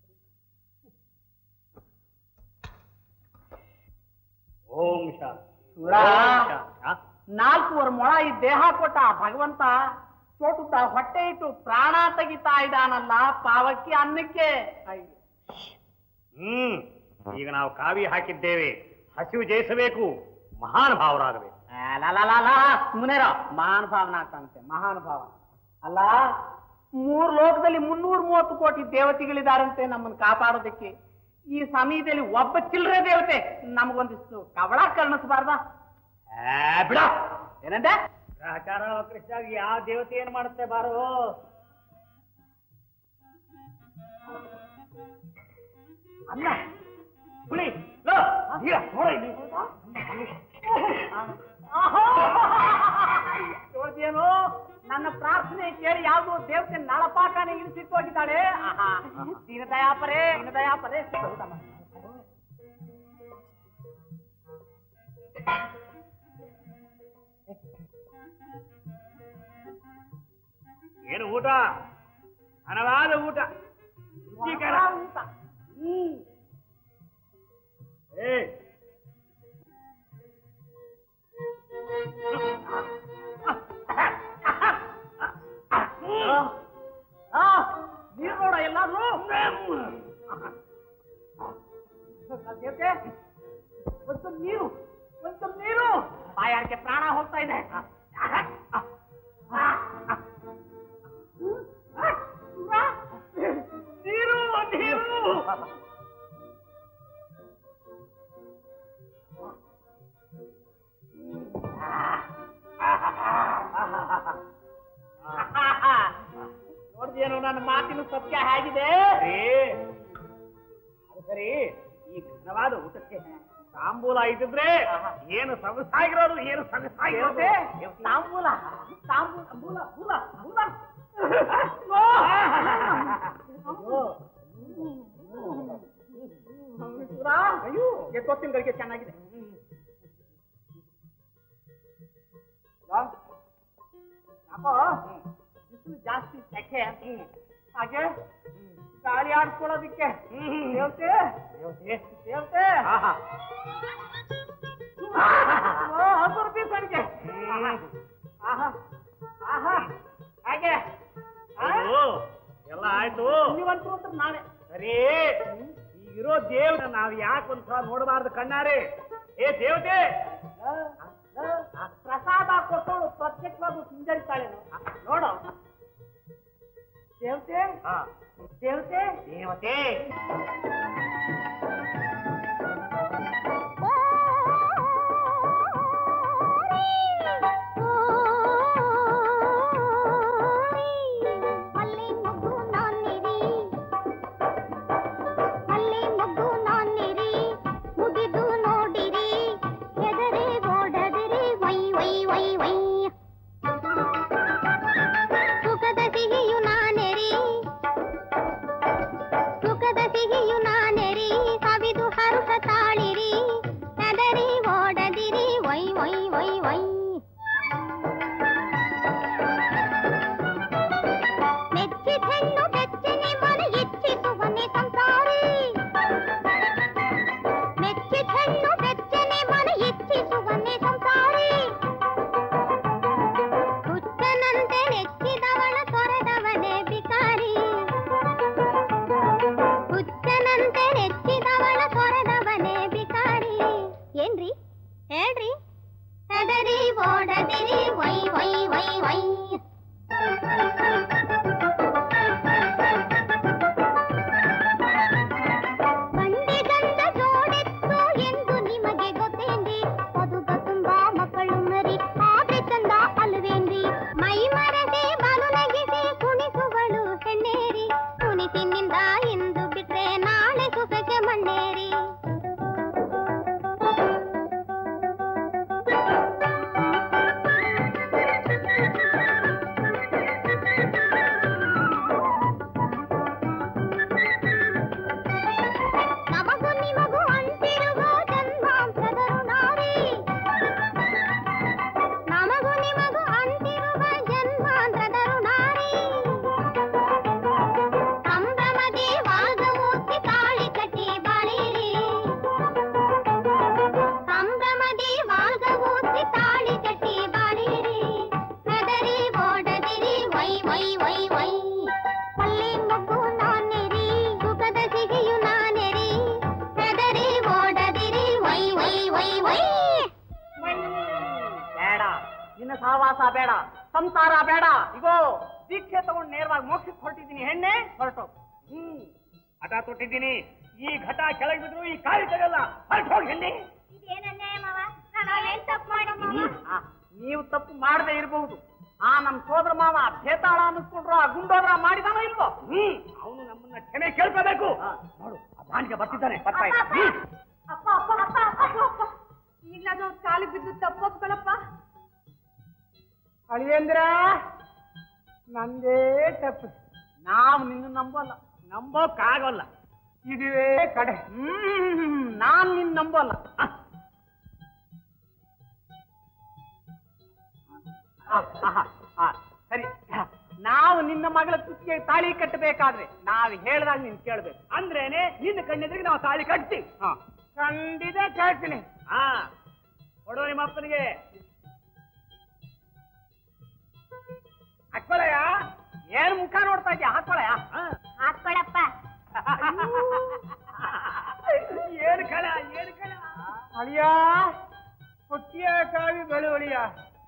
ಓಂ ಶಾ ಶೂರ ನಾಲ್ಕೂವರೆ ಮೊಳ ಈ ದೇಹ ಕೊಟ್ಟ ಆ ಭಗವಂತ ಚೋಟುತ್ತ ಹೊಟ್ಟೆ ಇಟ್ಟು ಪ್ರಾಣ ತೆಗಿತಾ ಇದ್ದಾನಲ್ಲ ಪಾವಕ್ಕಿ ಅನ್ನಕ್ಕೆ ಅಯ್ಯೋ. ಹ್ಮ್ ಈಗ ನಾವು ಕಾವಿ ಹಾಕಿದ್ದೇವೆ ಹಸಿವು ಜಯಿಸಬೇಕು ಮಹಾನ್ ಭಾವರಾಗಬೇಕು ಸುಮ್ಮನೆರೋ ಮಹಾನ್ ಭಾವನಾಗ್ತಂತೆ ಮಹಾನ್ ಭಾವ ಅಲ್ಲ ಮೂರ್ ಲೋಕದಲ್ಲಿ ಮುನ್ನೂರ ಮೂವತ್ತು ಕೋಟಿ ದೇವತೆಗಳಿದಾರಂತೆ ನಮ್ಮನ್ನ ಕಾಪಾಡೋದಕ್ಕೆ ಈ ಸಮಯದಲ್ಲಿ ಒಬ್ಬ ಚಿಲ್ಲರೆ ದೇವತೆ ನಮಗೊಂದಿಷ್ಟು ಕವಳ ಕರ್ಣಿಸಬಾರ್ದ ಬಿಡ ಏನಂದೆ ಗ್ರಹಚಾರ ಕೃಷ್ಣ ಯಾವ ದೇವತೆ ಏನ್ ಮಾಡುತ್ತೆ ಬಾರೋ ಅಲ್ಲ ಹುಳಿ ಲೋ, ಈಗ ನೋಡ ಇಲ್ಲಿ. ನೋಡ್ದೇನು ನನ್ನ ಪ್ರಾರ್ಥನೆ ಕೇಳಿ ಯಾವ್ದು ದೇವತೆ ನಳಪಾಕನೆ ಇಳಿಸಿಟ್ಟು ಹೋಗಿದ್ದಾಳೆ ಆಹಾ. ದೀನದಯಾಪರೇ ದೀನದಯಾಪರೇ ಹೌದಮ್ಮ. ಏನು ಊಟ ಹಣವಾದ ಊಟ ರುಚಿಕರ ಊಟ. ಹ್ಮ್ ಏ ಆ, ನೀರು ನೋಡ ಎಲ್ಲಾದ್ರೂ ದೇವತೆ ಒಂದು ನೀರು ಒಂದು ನೀರು ಬಾಯಾರಿಕೆ ಪ್ರಾಣ ಹೋಗ್ತಾ ಇದೆ ನೀರು ನೀರು ನೋಡ್ದೇನು ನನ್ನ ಮಾತಿನ ಸತ್ಯ ಹೇಗಿದೆ ಸರಿ ಅದು ಸರಿ ಈ ಘನವಾದ ಊಟಕ್ಕೆ ತಾಂಬೂಲ ಇದ್ದಿದ್ರೆ ಏನು ಸೊಗಸಾಗಿರೋದು ಏನು ಸೊಗಸಾಗಿರೋದು ದೇವತೆ ತಾಂಬೂಲ ತಾಂಬೂಲ ಬೂಲ ಬೂಲ ಬೂಲ ಅಯ್ಯೋ ಎತ್ತೊತ್ತಿನ ಗಳಿಗೆ ಚೆನ್ನಾಗಿದೆ ಯಾಕೋ ಬಿಸಿಲು ಜಾಸ್ತಿ ಸೆಕೆ ಹಾಗೆ ಗಾಳಿ ಆಡ್ಕೊಳ್ಳೋದಿಕ್ಕೆ ದೇವತೆ ದೇವತೆ ಓ, ಹತ್ತು ರೂಪಾಯಿ ಸರಿಗೆ ಆಹಾ ಆಹಾ ಹಾಗೆ ಆ? ಓ, ಎಲ್ಲ ಆಯ್ತು ನೀವಂತೂ ಅಂತ ನಾನೇ ಸರಿ ಈಗಿರೋ ದೇವ್ರ ನಾವ್ ಯಾಕೆ ಒಂದ್ಸಲ ನೋಡಬಾರ್ದು ಕಣ್ಣಾರೆ ಏ ದೇವತೆ ಪ್ರಸಾದ ಕೊಟ್ಟವಳು ಪ್ರತ್ಯಕ್ಷವಾಗಿ ಹಿಂಜರಿತಾಳೇನು ನೋಡು ದೇವತೆ ಹಾ ದೇವತೆ ದೇವತೆ ಮಲ್ಲಿ ಮಗು ನಾನಿರಿ ಮಲ್ಲಿ ಮಗು ನಾನಿರಿ ಮುಗಿದು ನೋಡಿರಿ ಹೆದರಿ ಓಡದಿರಿ ವೈ ವೈ ವೈ ವೈ ಸುಖದ ಸಿಹಿಯು ನಾನೆರಿ ಸುಖದ ಸಿಹಿಯು ನಾನೆರಿ ನಿನ್ನ ಸಹವಾಸ ಬೇಡ ಸಂಸಾರ ಬೇಡ ಇಗೋ ದೀಕ್ಷೆ ತಗೊಂಡು ನೇರವಾಗಿ ಮೋಕ್ಷಕ್ಕೆ ಹೊರಟಿದ್ದೀನಿ ಹೆಣ್ಣೆ ಹೊರಟು ಹ್ಮ್ ಹಠ ತೊಟ್ಟಿದ್ದೀನಿ ಈ ಘಟ ಕೆಳಗೆ ಬಿದ್ರು ಈ ಕಾಲಿ ತೆಗಲ್ಲ ಹೊರಟು ಹೋಗಿ ಹೆಣ್ಣೆ ಆ, ನೀವು ತಪ್ಪು ಮಾಡದೆ ಇರಬಹುದು ಆ ನಮ್ ಸೋದರ ಮಾವ ಭೇತಾಳ ಅನ್ನಿಸ್ಕೊಂಡ್ರು ಆ ಗುಂಡೋದ್ರ ಮಾಡಿದಾನೋ ಇಲ್ವೋ ಹ್ಮ್ ಅವನು ನಮ್ಮನ್ನ ಕ್ಷಮೆ ಕೇಳ್ಕೋಬೇಕು ನೋಡು ಆ ಬಾಣಿಗೆ ಬರ್ತಿದ್ದಾನೆ ಬರ್ತಾ ಇದ್ದ ಹ್ಮ್. ಅಪ್ಪ ಅಪ್ಪ ಅಪ್ಪ ಅಪ್ಪ ಅಪ್ಪ ಈಗ್ಲಾದ್ರೂ ಅವ್ರ ಕಾಲಿಗೆ ಬಿದ್ದು ತಪ್ಪೊಪ್ಕೊಳಪ್ಪ ಅಳಿಯಂದ್ರ ನಂದೇ ತಪ್ಪು ನಾವು ನಿನ್ನ ನಂಬಲ್ಲ ನಂಬೋಕ್ಕಾಗಲ್ಲ ಇದುವೇ ಕಡೆ ಹ್ಮ್ ನಾನ್ ನಿನ್ ನಂಬಲ್ಲ ಆ, ಆಹಾ, ಆ, ಸರಿ ನಾವು ನಿನ್ನ ಮಗಳ ಕುತ್ತಿಗೆ ತಾಳಿ ಕಟ್ಟಬೇಕಾದ್ರೆ ನಾವು ಹೇಳ್ದಾಗ ನೀನ್ ಕೇಳ್ಬೇಕು ಅಂದ್ರೇನೆ ನಿನ್ನ ಕಣ್ಣೆದ್ರಿಗೆ ನಾವು ತಾಳಿ ಕಟ್ತೀವಿ ಹ. ಖಂಡಿತ ಕೇಳ್ತೀನಿ ಹಾ ಕೊಡೋ ನಿಮ್ಮ ಅಪ್ಪನಿಗೆ ಹಾಕೊಳಯ್ಯ ಏನ್ ಮುಖ ನೋಡ್ತಾ ಇದ್ಯಾ ಹಾಕೊಳಯ್ಯ ಹಾಕೊಳಪ್ಪ ಏನು ಕಳ ಏನು ಕಳ ಅಳಿಯ ಹುಟ್ಟಿಯ ಕಾವಿ ಬೆಳುವಳಿಯ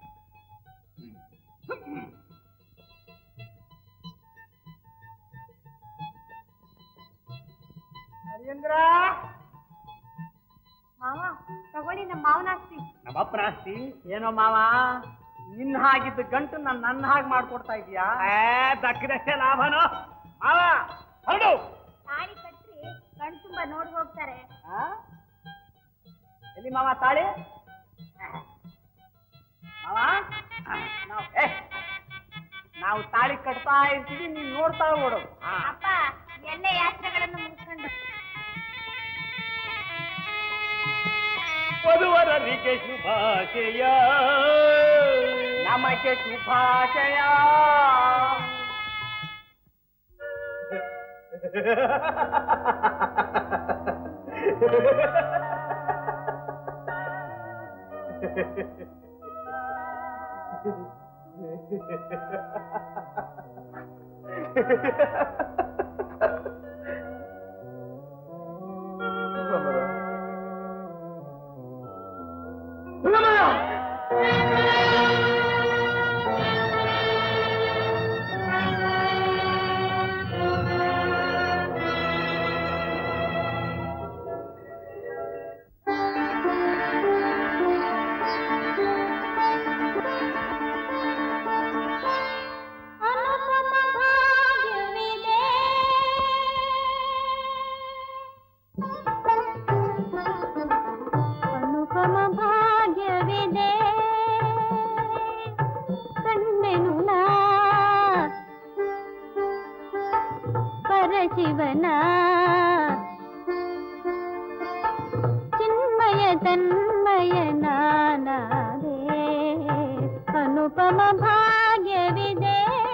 ಅಳಿಯಂದ್ರ ಮಾವ ತಗೊಳ್ಳಿ ನಮ್ಮ ಮಾವನ ಆಸ್ತಿ ನಮ್ಮ ಅಪ್ಪನ ಆಸ್ತಿ ಏನೋ ಮಾವ ನಿನ್ನ ಹಾಗಿದ್ದ ಗಂಟು ನನ್ನ ನನ್ನ ಹಾಗೆ ಮಾಡ್ಕೊಡ್ತಾ ಇದೀಯಾ ಏ ದಕ್ಕಿದಷ್ಟೇ ಲಾಭನೋ ಮಾವ ಹೊರಡು ತಾಳಿ ಕಟ್ರಿ ಕಣ್ ತುಂಬಾ ನೋಡ್ ಹೋಗ್ತಾರೆ ಆ? ಎಲ್ಲಿ ಮಾವ ತಾಳಿ ಮಾವ ನಾವು ಏ ನಾವು ತಾಳಿ ಕಟ್ತಾ ಇರ್ತೀವಿ ನೀನ್ ನೋಡ್ತಾ ಓಡೋದು ಅಪ್ಪ ಎಲ್ಲ ಯಾತ್ರೆಗಳನ್ನು ಮುಗಿಸ್ಕೊಂಡು ವಧುವರರಿಗೆ ಶುಭಾಶಯ ನಮಗೆ ಶುಭಾಶಯ ಅನುಪಮ ಭಾಗ್ಯವಿದೆ ಅನುಪಮ ಭಾಗ್ಯವಿದೆ ಕಂಡೆನು ನಾ ಪರಶಿವನ ಚಿನ್ಮಯ ತನ್ಮಯ ನಾನಾದೆ ಅನುಪಮ ಭಾಗ್ಯವಿದೆ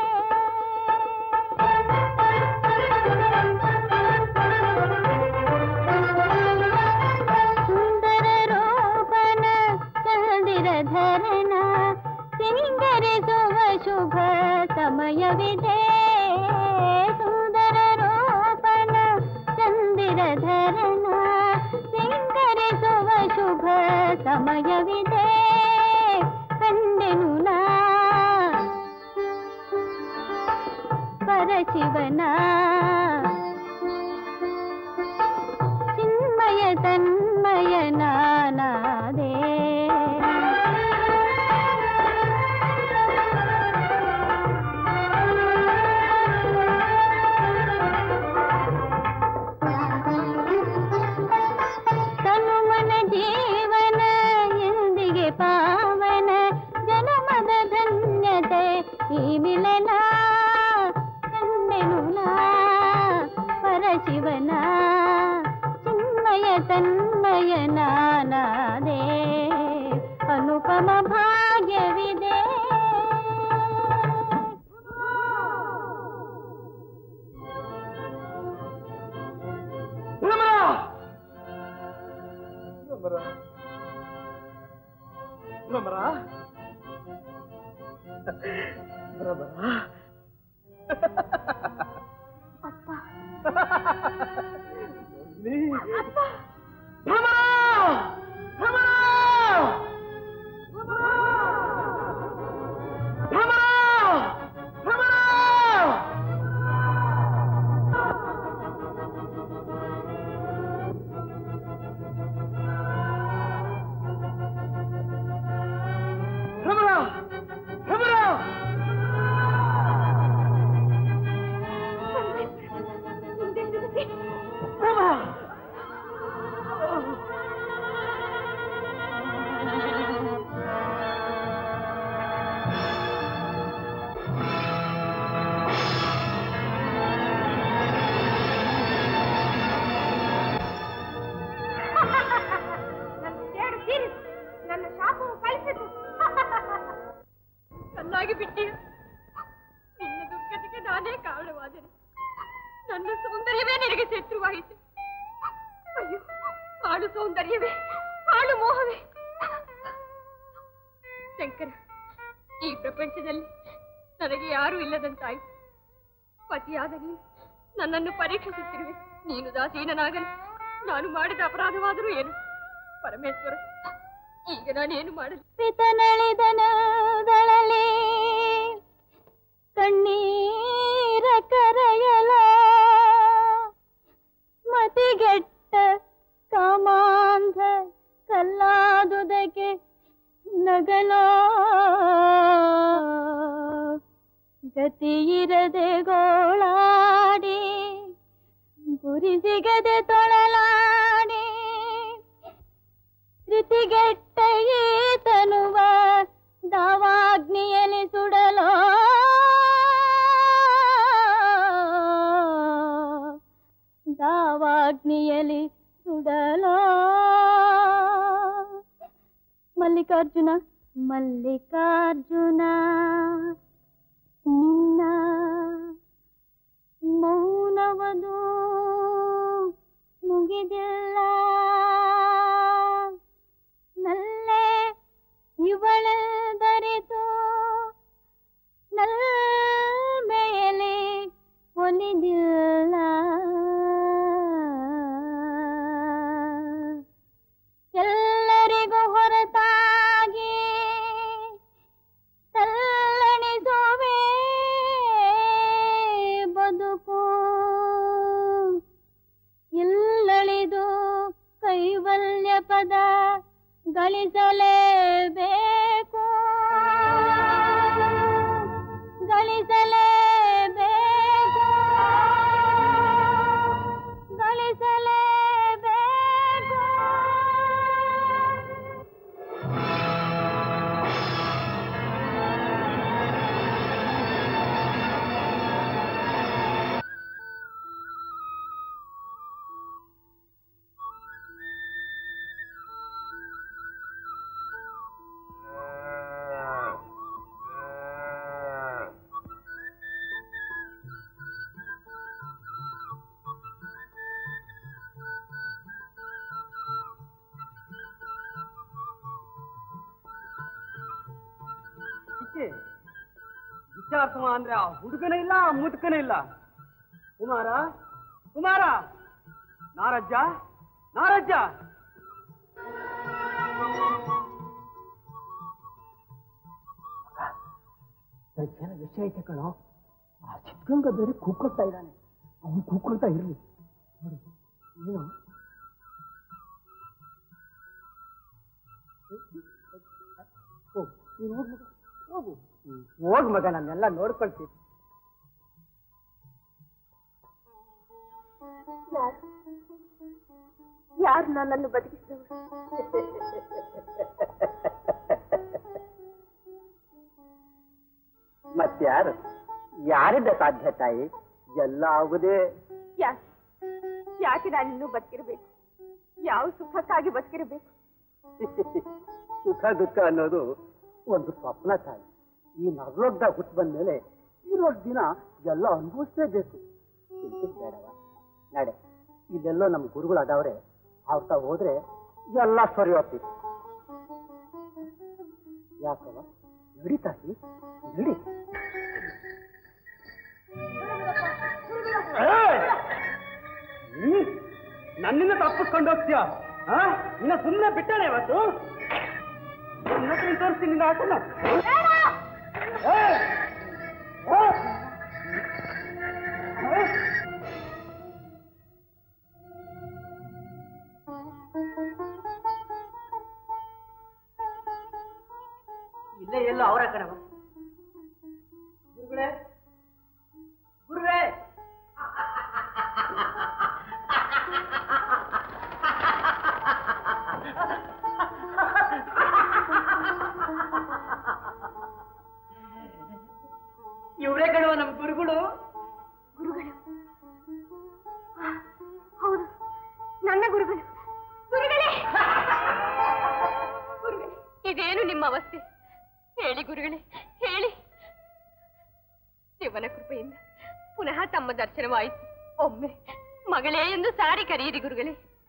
ಸುಂದರ ರೋಪನ ಚಂದಿರ ಧರಣ ಸಿಂಗರಿಸುವ ಶುಭ ಸಮಯವಿದೆ ಸುಂದರ ರೋಪನ ಚಂದಿರ ಧರಣ ಸಿಂಗರಿಸುವ ಶುಭ ಸಮಯವಿದೆ ಕಂಡೆನು ನಾ ಪರಶಿವನ ಚಿನ್ಮಯ ತನ್ಮಯ ನಾನಾದೆ ತನು ಮನ ಜೀವನ ಎಂದಿಗೆ ಪಾವನ ಜನ್ಮದ ಧನ್ಯತೆ ಈ ಮಿಲನ ಕಂಡೆನು ನಾ ಪರಶಿವನ ಚಿನ್ಮಯ ತನ್ಮಯ ನಾನಾದೆ ಅನುಪಮ ಭಾಗ್ಯವಿದೆ ಭ್ರಮರ ಭ್ರಮರ ಭ್ರಮರ ಅಪ್ಪ ನೀ ಭ್ರಮರ ಭ್ರಮರ ನನ್ನಾಗಿ ಬಿಟ್ಟಿಯ ನಿನ್ನ ದುರ್ಗತಿಗೆ ನಾನೇ ಕಾರಣವಾದರೆ ನನ್ನ ಸೌಂದರ್ಯವೇ ನಿನಗೆ ಶತ್ರುವಾಯಿತು ಅಯ್ಯೋ ಹಾಳು ಸೌಂದರ್ಯವೇ ಹಾಳು ಮೋಹವೇ ಶಂಕರ ಈ ಪ್ರಪಂಚದಲ್ಲಿ ನನಗೆ ಯಾರೂ ಇಲ್ಲದಂತಾಯಿತು ಪತಿಯಾದ ನೀನು ನನ್ನನ್ನು ಪರೀಕ್ಷಿಸುತ್ತಿರುವೆ ನೀನು ದಾಸೀನನಾಗಲಿ ನಾನು ಮಾಡಿದ ಅಪರಾಧವಾದರೂ ಏನು ಪರಮೇಶ್ವರ ಈಗ ನಾನೇನು ಮಾಡಲಿ ಪಿತನಳಿದನದಳಲಿ ಕಣ್ಣೀರ ಕರೆಯಲ ಮತಿಗೆಟ್ಟ ಕಾಮಾಂಧ ಕಲ್ಲಾದುದಕ್ಕೆ ನಗಲೋ ಗತಿಯಿರದೆ ಗೋಳಾಡಿ ಗುರಿ ಸಿಗದೆ ತೊಳಲಾಡಿ ಧೃತಿಗೆಟ್ಟ ಈತನುವ ದಾವಾಗ್ನಿಯಲ್ಲಿ ಸುಡಲೋ ದಾವಾಗ್ನಿಯಲ್ಲಿ ಸುಡಲೋ ಮಲ್ಲಿಕಾರ್ಜುನ ಮಲ್ಲಿಕಾರ್ಜುನ ನಿನ್ನ ಮೌನವದು ಮುಗಿದಿಲ್ಲ ನಲ್ಲೆ ಇವಳೆದರಿತು ನಲ್ಮೆಯಲ್ಲಿ ಒಲಿದಿಲ್ಲ ಎಲ್ಲರಿಗೂ ಹೊರತಾಗಿ ತಲ್ಲಣಿಸುವೆ ಬದುಕು ಇಲ್ಲಳಿದು ಕೈವಲ್ಯ ಪದ ಗಳಿಸಲೇಬೇಕು ಗಳಿಸಲೇಬೇಕು ಗಳಿಸಲೇಬೇಕು ಚಿಕ್ಕಿ ವಿಚಾರಿಸುವ ಅಂದ್ರೆ ಆ ಹುಡುಗನೇ ಇಲ್ಲ ಆ ಮುದುಕನೇ ಇಲ್ಲ ಕುಮಾರ ಕುಮಾರ ನಾರಜ್ಜ ನಾರಜ್ಜ ಜನ ವಿಷಯ ಐತೆ ಕಣೋ ಆ ಸಿದ್ಧಗಂಗ ಬೇರೆ ಕೂಕೊಳ್ತಾ ಇದ್ದಾನೆ ಅವನು ಕೂಕೊಳ್ತಾ ಇರ್ಲಿ ನೋಡು ನೀನು ಹೋಗು ನೀನು ಹೋಗು ಮಗ ಹೋಗು ಹೋಗ್ ಮಗ ನಾನೆಲ್ಲ ನೋಡ್ಕೊಳ್ತೀನಿ ಯಾರು ನನ್ನನ್ನು ಬದುಕಿಸಿದವರು ಮತ್ಯಾರು ಯಾರಿಂದ ಸಾಧ್ಯ ತಾಯಿ ಎಲ್ಲ ಆಗುದೇ ಯಾಕೆ ಯಾಕೆ ನಾನಿನ್ನೂ ಬದುಕಿರಬೇಕು ಯಾವ ಸುಖಕ್ಕಾಗಿ ಬದುಕಿರಬೇಕು ಸುಖ ದುಃಖ ಅನ್ನೋದು ಒಂದು ಸ್ವಪ್ನ ತಾಯಿ ಈ ನರಲೋಕದಾಗ ಹುಟ್ಟು ಬಂದ್ಮೇಲೆ ಇರೋ ದಿನ ಎಲ್ಲ ಅನುಭವಿಸ್ಲೇಬೇಕು ಚಿಂತೆ ಬೇಡವ ನಡೆ ಇಲ್ಲೆಲ್ಲೋ ನಮ್ಮ ಗುರುಗಳು ಅದಾವ್ರೆ ಅವ್ರ ತಾ ಹೋದ್ರೆ ಎಲ್ಲ ಸರಿ ಹೋಗ್ತಿತ್ತು ಯಾಕವ ನಡಿ ತಾಯಿ ನಡಿ ನೀನ್ ನನ್ನಿಂದ ತಪ್ಪಿಸ್ಕೊಂಡು ಹೋಗ್ತೀಯ ಆ? ನಿನ್ನ ಸುಮ್ಮನೆ ಬಿಟ್ಟಾಳೆ ಇವತ್ತು ನಿನ್ನ ಹತ್ರ ನೀನ್ ತೋರಿಸ್ತೀನಿ ನಿನ್ನ ಆಟನ ಏಯ್! ಏ! ಏ! ಇಲ್ಲೇ ಎಲ್ಲೋ ಅವರ ಕಣವ ಗುರುಗಳೇ ಗುರುವೇ ಇವರೇ ಕಣವ ನಮ್ ಗುರುಗಳು ಗುರುಗಳು ಆ, ಹೌದು ನನ್ನ ಗುರುಗಳು ಗುರುಗಳೇ ಗುರುಗಳೇ ಇದೇನು ನಿಮ್ಮ ಅವಸ್ಥೆ ಹೇಳಿ ಗುರುಗಳೇ ಹೇಳಿ ದೇವನ ಕೃಪೆಯಿಂದ ಪುನಃ ತಮ್ಮ ದರ್ಶನವಾಯಿತು ಒಮ್ಮೆ ಮಗಳೇ ಎಂದು ಸಾರಿ ಕರೆಯಿರಿ ಗುರುಗಳೇ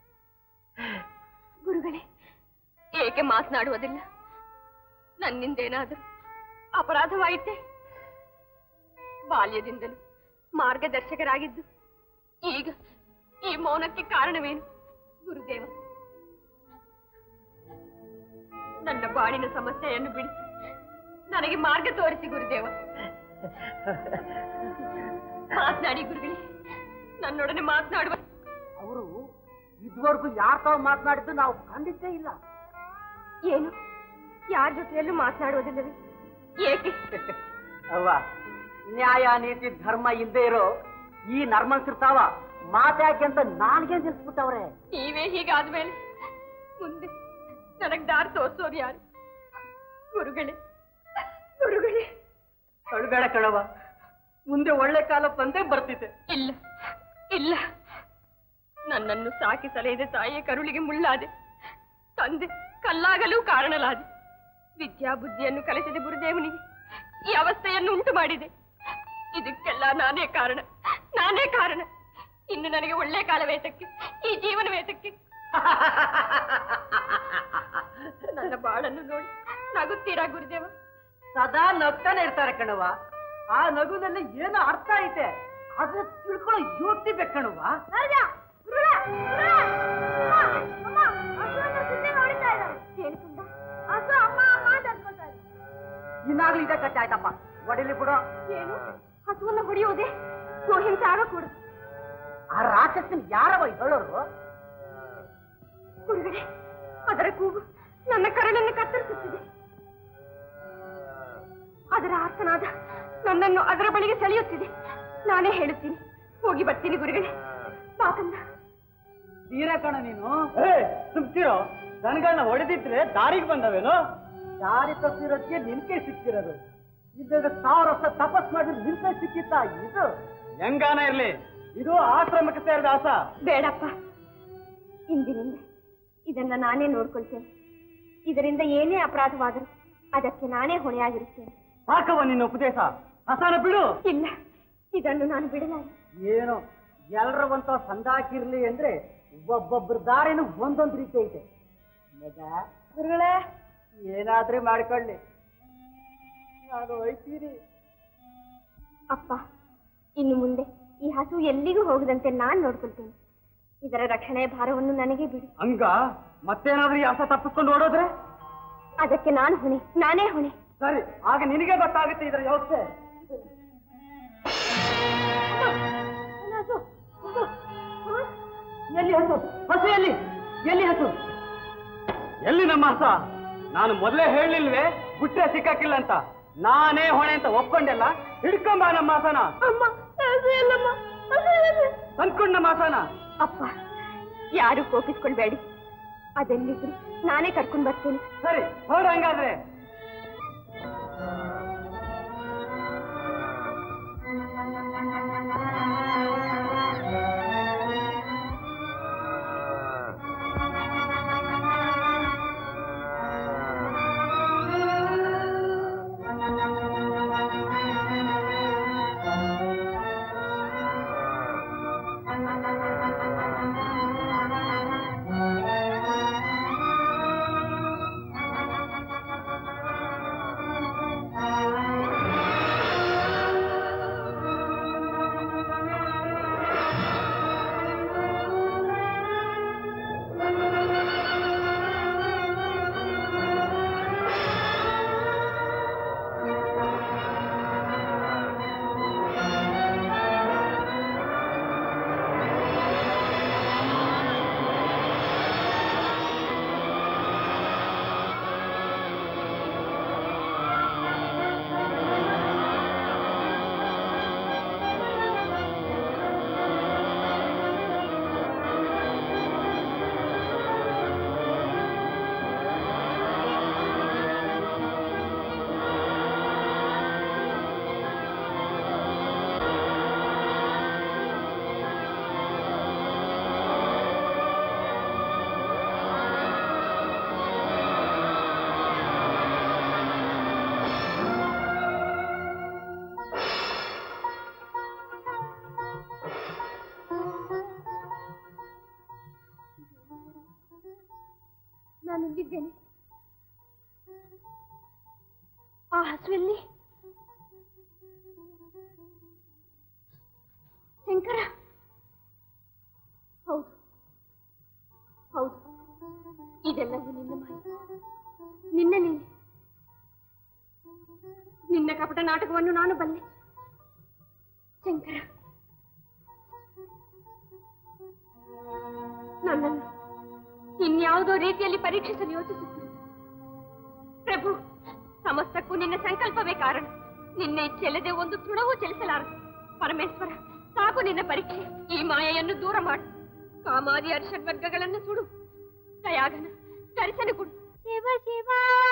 ಗುರುಗಳೇ ಏಕೆ ಮಾತನಾಡುವುದಿಲ್ಲ ನನ್ನಿಂದೇನಾದರೂ ಅಪರಾಧವಾಯಿತೆ ಬಾಲ್ಯದಿಂದಲೂ ಮಾರ್ಗದರ್ಶಕರಾಗಿದ್ದು ಈಗ ಈ ಮೌನಕ್ಕೆ ಕಾರಣವೇನು ಗುರುದೇವ ನನ್ನ ಬಾಳಿನ ಸಮಸ್ಯೆಯನ್ನು ಬಿಡಿಸಿ ನನಗೆ ಮಾರ್ಗ ತೋರಿಸಿ ಗುರುದೇವ ಮಾತನಾಡಿ ಗುರುಗಳೇ ನನ್ನೊಡನೆ ಮಾತನಾಡುವ ಅವರು ಇದುವರೆಗೂ ಯಾರ ತಾವು ಮಾತನಾಡಿದ್ದು ನಾವು ಕಂಡಿದ್ದೇ ಇಲ್ಲ ಏನು ಯಾರ ಜೊತೆಯಲ್ಲೂ ಮಾತನಾಡುವುದಿಲ್ಲವೇ ಏಕೆ ಅವ್ವ ನ್ಯಾಯ ನೀತಿ ಧರ್ಮ ಇಲ್ದೇ ಇರೋ ಈ ನರ್ಮನ್ಸಿರ್ತಾವ ಮಾತ್ಯಾಕೆ ಅಂತ ನಾಲ್ಗೆ ನಿಲ್ಸ್ಬಿಟ್ಟವ್ರೆ ನೀವೇ ಹೀಗಾದ್ಮೇಲೆ ಮುಂದೆ ನನಗ್ ದಾರಿ ತೋರಿಸೋರು ಯಾರು ಗುರುಗಳೇ ಗುರುಗಳೇ ಅಳ್ಬೇಡ ಕಣವ ಮುಂದೆ ಒಳ್ಳೆ ಕಾಲ ಬಂದೇ ಬರ್ತಿದೆ ಇಲ್ಲ ಇಲ್ಲ ನನ್ನನ್ನು ಸಾಕಿ ಸಲಹಿದ ತಾಯಿಯ ಕರುಳಿಗೆ ಮುಳ್ಳಾದೆ ತಂದೆ ಕಲ್ಲಾಗಲೂ ಕಾರಣಲಾದೆ ವಿದ್ಯಾ ಬುದ್ಧಿಯನ್ನು ಕಲಿಸಿದ ಗುರುದೇವನಿಗೆ ಈ ಅವಸ್ಥೆಯನ್ನು ಉಂಟು ಮಾಡಿದೆ ಇದಕ್ಕೆಲ್ಲ ನಾನೇ ಕಾರಣ ನಾನೇ ಕಾರಣ ಇನ್ನು ನನಗೆ ಒಳ್ಳೆ ಕಾಲ ವೇತಕ್ಕೆ ಈ ಜೀವನ ವೇತಕ್ಕೆ ನನ್ನ ಬಾಳನ್ನು ನೋಡಿ ನಗುತ್ತೀರಾ ಗುರುದೇವ ಸದಾ ನಗ್ತಾನೆ ಇರ್ತಾರೆ ಕಣವ ಆ ನಗುನಲ್ಲಿ ಏನೋ ಅರ್ಥ ಐತೆ ಅದು ತಿಳ್ಕೊಳ್ಳೋ ಯೋಗ್ತಿ ಬೇಕು ಕಣವ ಇನ್ನಾಗ್ಲೂ ಇದೇ ಕಟ್ಟೆ ಆಯ್ತಪ್ಪ ಒಡಿಲಿ ಬಿಡು ಏನು ಹಸುವನ್ನು ಹೊಡೆಯುವುದೇ ಗೋಹಿಂಸೆ ಆಗಕೂಡದು ಆ ರಾಕ್ಷಸನ್ ಯಾರವ ಹೇಳೋರು ಗುರುಗಳೇ ಅದರ ಕೂಗು ನನ್ನ ಕರಳನ್ನು ಕತ್ತರಿಸುತ್ತಿದೆ ಅದರ ಆರ್ತನಾದ ನನ್ನನ್ನು ಅದರ ಬಳಿಗೆ ಸೆಳೆಯುತ್ತಿದೆ ನಾನೇ ಹೇಳುತ್ತೀನಿ ಹೋಗಿ ಬರ್ತೀನಿ ಗುರುಗಳೇ ಬಾಕಂದ ತೀರ ಕಣ ನೀನು ಸುಮ್ಕಿರೋ ದನಗಳನ್ನ ಹೊಡೆದಿದ್ರೆ ದಾರಿಗೆ ಬಂದವೇನೋ ದಾರಿ ತಪ್ಪಿರೋದಕ್ಕೆ ನಿನ್ಕೆ ಸಿಕ್ಕಿರೋದು ಇದ್ದಾಗ ಸಾವಿರ ವರ್ಷ ತಪಸ್ ಮಾಡಿದ್ರೆ ನಿನ್ಕೆ ಸಿಕ್ಕಿತ್ತ ಇದು ಹೆಂಗಾನ ಇರ್ಲಿ ಇದು ಆಶ್ರಮಕ್ಕೆ ಸೇರಿದ ಆಸ ಬೇಡಪ್ಪ ಇಂದಿನಿಂದ ಇದನ್ನ ನಾನೇ ನೋಡ್ಕೊಳ್ತೇನೆ ಇದರಿಂದ ಏನೇ ಅಪರಾಧವಾದರೂ ಅದಕ್ಕೆ ನಾನೇ ಹೊಣೆಯಾಗಿರುತ್ತೇನೆ ಸಾಕವ ನಿನ್ನ ಉಪದೇಶ ಹಸನ ಬಿಡು ಇಲ್ಲ ಇದನ್ನು ನಾನು ಬಿಡಲಾರೆ ಏನು ಎಲ್ಲರ ಒಂತ ಸಂದಾಕಿರ್ಲಿ ಅಂದ್ರೆ ಒಬ್ಬೊಬ್ಬರ ದಾರಿನೂ ಒಂದೊಂದು ರೀತಿ ಐತೆ ಮಗ ಗುರುಗಳೇ ಏನಾದ್ರೂ ಮಾಡ್ಕೊಳ್ಳಿ ನಾನು ಹೋಯ್ತೀನಿ ಅಪ್ಪ ಇನ್ನು ಮುಂದೆ ಈ ಹಸು ಎಲ್ಲಿಗೂ ಹೋಗದಂತೆ ನಾನ್ ನೋಡ್ಕೊಳ್ತೇನೆ ಇದರ ರಕ್ಷಣೆ ಭಾರವನ್ನು ನನಗೆ ಬಿಡಿ ಹಂಗ ಮತ್ತೇನಾದ್ರೂ ಈ ಹಸ ತಪ್ಪಿಸ್ಕೊಂಡು ಓಡೋದ್ರೆ ಅದಕ್ಕೆ ನಾನು ಹೊಣೆ ನಾನೇ ಹೊಣೆ ಸರಿ ಆಗ ನಿನಗೆ ಗೊತ್ತಾಗುತ್ತೆ ಇದರ ವ್ಯವಸ್ಥೆ ಎಲ್ಲಿ ಹಸು ಹಸು ಎಲ್ಲಿ ಎಲ್ಲಿ ಹಸು ಎಲ್ಲಿ ನಮ್ಮ ಹಸ ನಾನು ಮೊದಲೇ ಹೇಳಲಿಲ್ವೇ ಬಿಟ್ರೆ ಸಿಕ್ಕಾಕಿಲ್ಲ ಅಂತ ನಾನೇ ಹೊಣೆ ಅಂತ ಒಪ್ಕೊಂಡೆಲ್ಲ ಹಿಡ್ಕೊಂಬ ನಮ್ಮ ಹಸನ ತಂದ್ಕೊಂಡ್ ನಮ್ಮ ಹಸನ ಅಪ್ಪ ಯಾರು ಕೋಪಿಸ್ಕೊಳ್ಬೇಡಿ ಅದೆಲ್ಲಿದ್ರು ನಾನೇ ಕರ್ಕೊಂಡ್ ಬರ್ತೇನೆ ಸರಿ ಹೊರ ಹಂಗಾದ್ರೆ ಆ ಬಂದಿದ್ದೇನೆ ಆ ಹಸುವಲ್ಲಿ ಶಂಕರ ಹೌದು ಹೌದು ಇದೆಲ್ಲವೂ ನಿನ್ನ ಮಾಯ ನಿನ್ನ ನೀನೆ ನಿನ್ನ ಕಪಟ ನಾಟಕವನ್ನು ನಾನು ಬಲ್ಲೆ ಶಂಕರ ನನ್ನನ್ನು ಇನ್ಯಾವುದೋ ರೀತಿಯಲ್ಲಿ ಪರೀಕ್ಷಿಸಲು ಯೋಚಿಸುತ್ತಿರುವೆ ಪ್ರಭು ಸಮಸ್ತಕ್ಕೂ ನಿನ್ನ ಸಂಕಲ್ಪವೇ ಕಾರಣ ನಿನ್ನ ಇಚ್ಛೆಲ್ಲದೆ ಒಂದು ತೃಣವೂ ಚಲಿಸಲಾರದು ಪರಮೇಶ್ವರ ಸಾಕು ನಿನ್ನ ಪರೀಕ್ಷೆ ಈ ಮಾಯೆಯನ್ನು ದೂರ ಮಾಡು ಕಾಮಾದಿ ಅರ್ಷಡ್ವರ್ಗಗಳನ್ನು ಸುಡು ದಯಾಗನ ದರ್ಶನ ಕೊಡು ಶಿವ ಶಿವ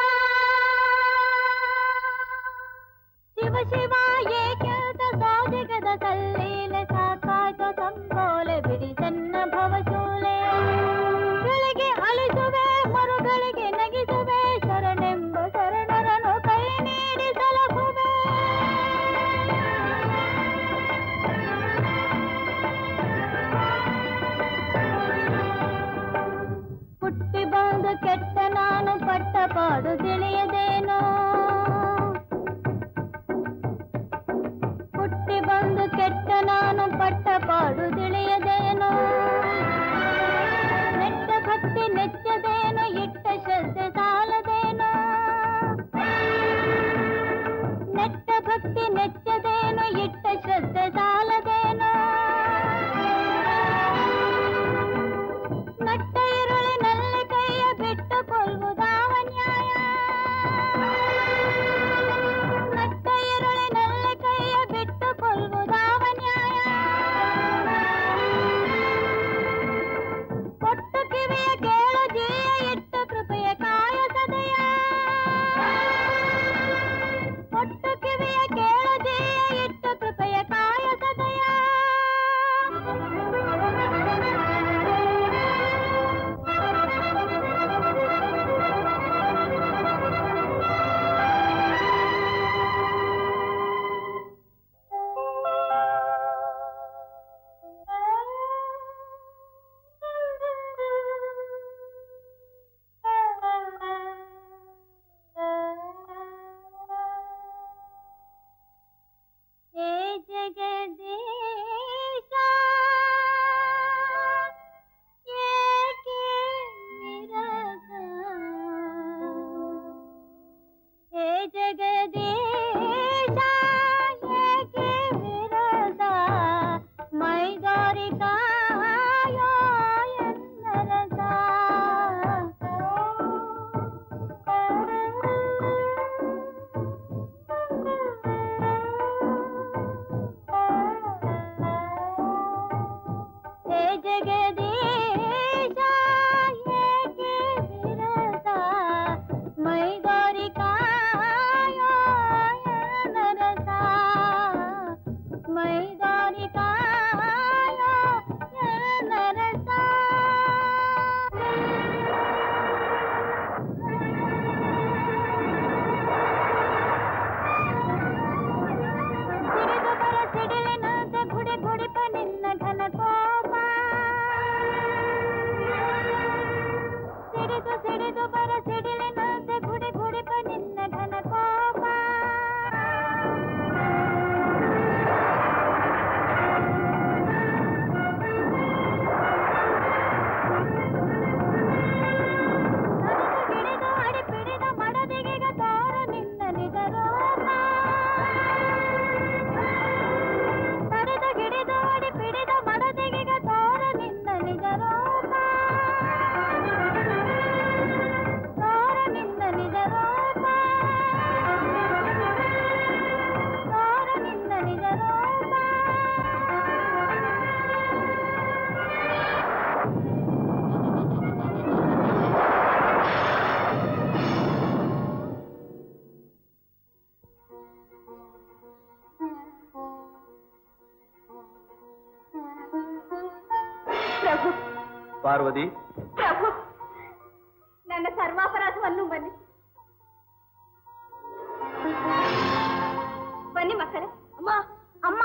ಶಿವ ಶಿವ ಏಕ್ಯಾತ ಸಾಧಿಗದ ಕಲ್ಲೀಲೆ ಸಾಕಾಯ್ತ ಸಂಬೋಲೆ ಬಿಡಿ ಸಣ್ಣ ಭವಶೂಲೆ ಬೆಳಿಗ್ಗೆ ಅಲಿಸುವೆ ಮರುಗಳಿಗೆ ನಗಿಸುವೆ ಶರಣೆಂಬ ಶರಣರನ್ನು ಕೈ ನೀಡಿ ಸಲಹುವೆ ಹುಟ್ಟಿ ಬಂದು ಕೆಟ್ಟ ನಾನು ಪಟ್ಟ ಪಾಡು ತಿಳಿಯದೇನೋ ಹುಟ್ಟಿ ಬಂದು ಕೆಟ್ಟ ನಾನು ಪಟ್ಟ ಪಾಡು ತಿಳಿಯದೇನೋ ನೆಟ್ಟ ಭಕ್ತಿ ನೆಚ್ಚದೇನೋ ಇಟ್ಟ ಶ್ರದ್ಧೆ ಸಾಲದೇನೋ ನೆಟ್ಟ ಭಕ್ತಿ ನೆಚ್ಚದೇನೋ ಇಟ್ಟ ಶ್ರದ್ಧೆ ಸಾಲದೇನೋ ನಟ್ಟ ಇರುಳಿನಲ್ಲಿ ಕೈಯ ಬಿಟ್ಟು ಕೊಲ್ವುದಾವ ನ್ಯಾಯ ನಟ್ಟ ಇರುಳಿನಲ್ಲಿ ಕೈಯ ಬಿಟ್ಟು ಕೊಲ್ವುದಾವ ನ್ಯಾಯ ಕೊಟ್ಟು ಕಿವಿಯ ಕೇಳು ಜೀಯ ಇಟ್ಟು ಕೃಪೆಯ ಕಾಯ ಸದಯ ಕೊಟ್ಟು ಕಿವಿಯ ಕೇಳು ಜೀಯ ಇಟ್ಟು ಕೃಪೆಯ ಕಾಯ ಸದಯ हे जगदीश ಏಕೆ ವಿರಸ ಹೇ ಜಗದೀಶ ಏಕೆ ವಿರಸ ಮೈದಾರಿ ಕಾಯೋ ಎನ್ನರಸ ಹೇ ಜಗದೀಶ ಏಕೆ ವಿರಸ ಮೈದಾರಿ ಕಾಯೋ ನರಸ ಮೈದಾರಿ ಕಾಯೋ ನರಸ ಸಿಡಿದು ಬರ ಸಿಡಿಲಿನಂತೆ ಗುಡಿ ಗುಡಿಪ ನಿನ್ನ ಘನ ಕೋಪ ಸಿಡಿದು ಸಿಡಿದು ಬರ ಸಿಡಿಲಿನಂತೆ ಗುಡಿ ಗುಡಿಪ ನಿನ್ನ ಘನ ಕೋಪ ಹಿಡಿದು ಅಡಿ ಪಿಡಿದ ಮಡದಿಗೆಗ ತೋರು ನಿನ್ನ ನಿಜ ರೂಪ ತಡೆದು ಹಿಡಿದು ಅಡಿ ಪಿಡಿದ ಮಡದಿಗೆಗ ತೋರು ನಿನ್ನ ನಿಜ ರೂಪ ತೋರು ನಿನ್ನ ನಿಜ ರೂಪ ತೋರು ನಿನ್ನ ನಿಜ ರೂಪ ಪ್ರಭು ಪಾರ್ವತಿ ಪ್ರಭು ನನ್ನ ಸರ್ವಾಪರಾಧವನ್ನು ಬನ್ನಿ ಬನ್ನಿ ಮಕ್ಕಳೇ ಅಮ್ಮ ಅಮ್ಮ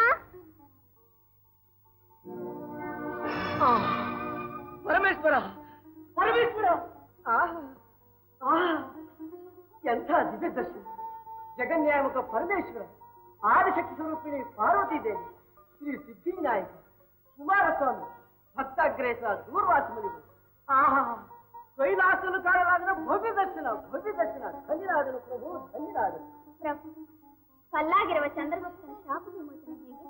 ಪರಮೇಶ್ವರ ಪರಮೇಶ್ವರ ಆ ಎಂಥ ದಿವ್ಯ ದರ್ಶನ ಜಗನ್ಯಾಮಕ ಪರಮೇಶ್ವರ ಆದಿಶಕ್ತಿ ಸ್ವರೂಪಿಣಿ ಪಾರ್ವತಿ ದೇವಿ ಶ್ರೀ ಸಿದ್ಧಿವಿನಾಯಕ ಕುಮಾರಸ್ವಾಮಿ ಭಕ್ತಾಗ್ರೇಸ ದೂರ್ವಾಸ ಮುನಿಗಳು ಆಹಾ ಕೈಲಾಸಲು ಕಾಣಲಾಗದ ಭವ್ಯ ದರ್ಶನ ಭವ್ಯ ದರ್ಶನ ಧನ್ಯನಾದನು ಪ್ರಭು ಧನ್ಯನಾದನು ಪ್ರಭು ಕಲ್ಲಾಗಿರುವ ಚಂದ್ರಗುಪ್ತನ ಶಾಪ ವಿಮೋಚನೆ ಹೇಗೆ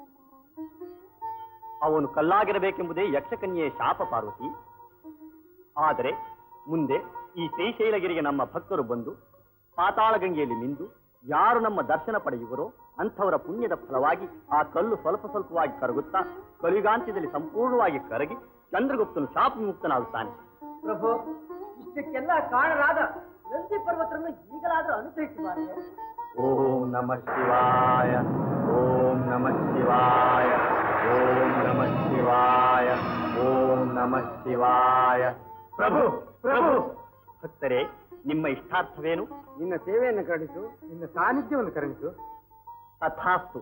ಅವನು ಕಲ್ಲಾಗಿರಬೇಕೆಂಬುದೇ ಯಕ್ಷಕನ್ಯೆಯ ಶಾಪ ಪಾರ್ವತಿ ಆದರೆ ಮುಂದೆ ಈ ಶ್ರೀಶೈಲಗಿರಿಗೆ ನಮ್ಮ ಭಕ್ತರು ಬಂದು ಪಾತಾಳಗಂಗೆಯಲ್ಲಿ ಮಿಂದು ಯಾರು ನಮ್ಮ ದರ್ಶನ ಪಡೆಯುವರೋ ಅಂಥವರ ಪುಣ್ಯದ ಫಲವಾಗಿ ಆ ಕಲ್ಲು ಸ್ವಲ್ಪ ಸ್ವಲ್ಪವಾಗಿ ಕರಗುತ್ತಾ ಕಲಿಗಾಂತ್ಯದಲ್ಲಿ ಸಂಪೂರ್ಣವಾಗಿ ಕರಗಿ ಚಂದ್ರಗುಪ್ತನು ಶಾಪ ವಿಮುಕ್ತನಾಗುತ್ತಾನೆ ಪ್ರಭು ಇಷ್ಟಕ್ಕೆಲ್ಲ ಕಾರಣರಾದ ನಂದಿ ಪರ್ವತರನ್ನು ಈಗಲಾದರೂ ಅನುಗ್ರಹಿಸಬಾರದೆ ಓಂ ನಮಃ ಶಿವಾಯ ಓಂ ನಮಃ ಶಿವಾಯ ಓಂ ನಮಃ ಶಿವಾಯ ಓಂ ನಮಃ ಶಿವಾಯ ಪ್ರಭು ಪ್ರಭು ಭಕ್ತರೇ ನಿಮ್ಮ ಇಷ್ಟಾರ್ಥವೇನು ನಿನ್ನ ಸೇವೆಯನ್ನು ಕರುಣಿಸು ನಿನ್ನ ಸಾನ್ನಿಧ್ಯವನ್ನು ಕರುಣಿಸು ತಥಾಸ್ತು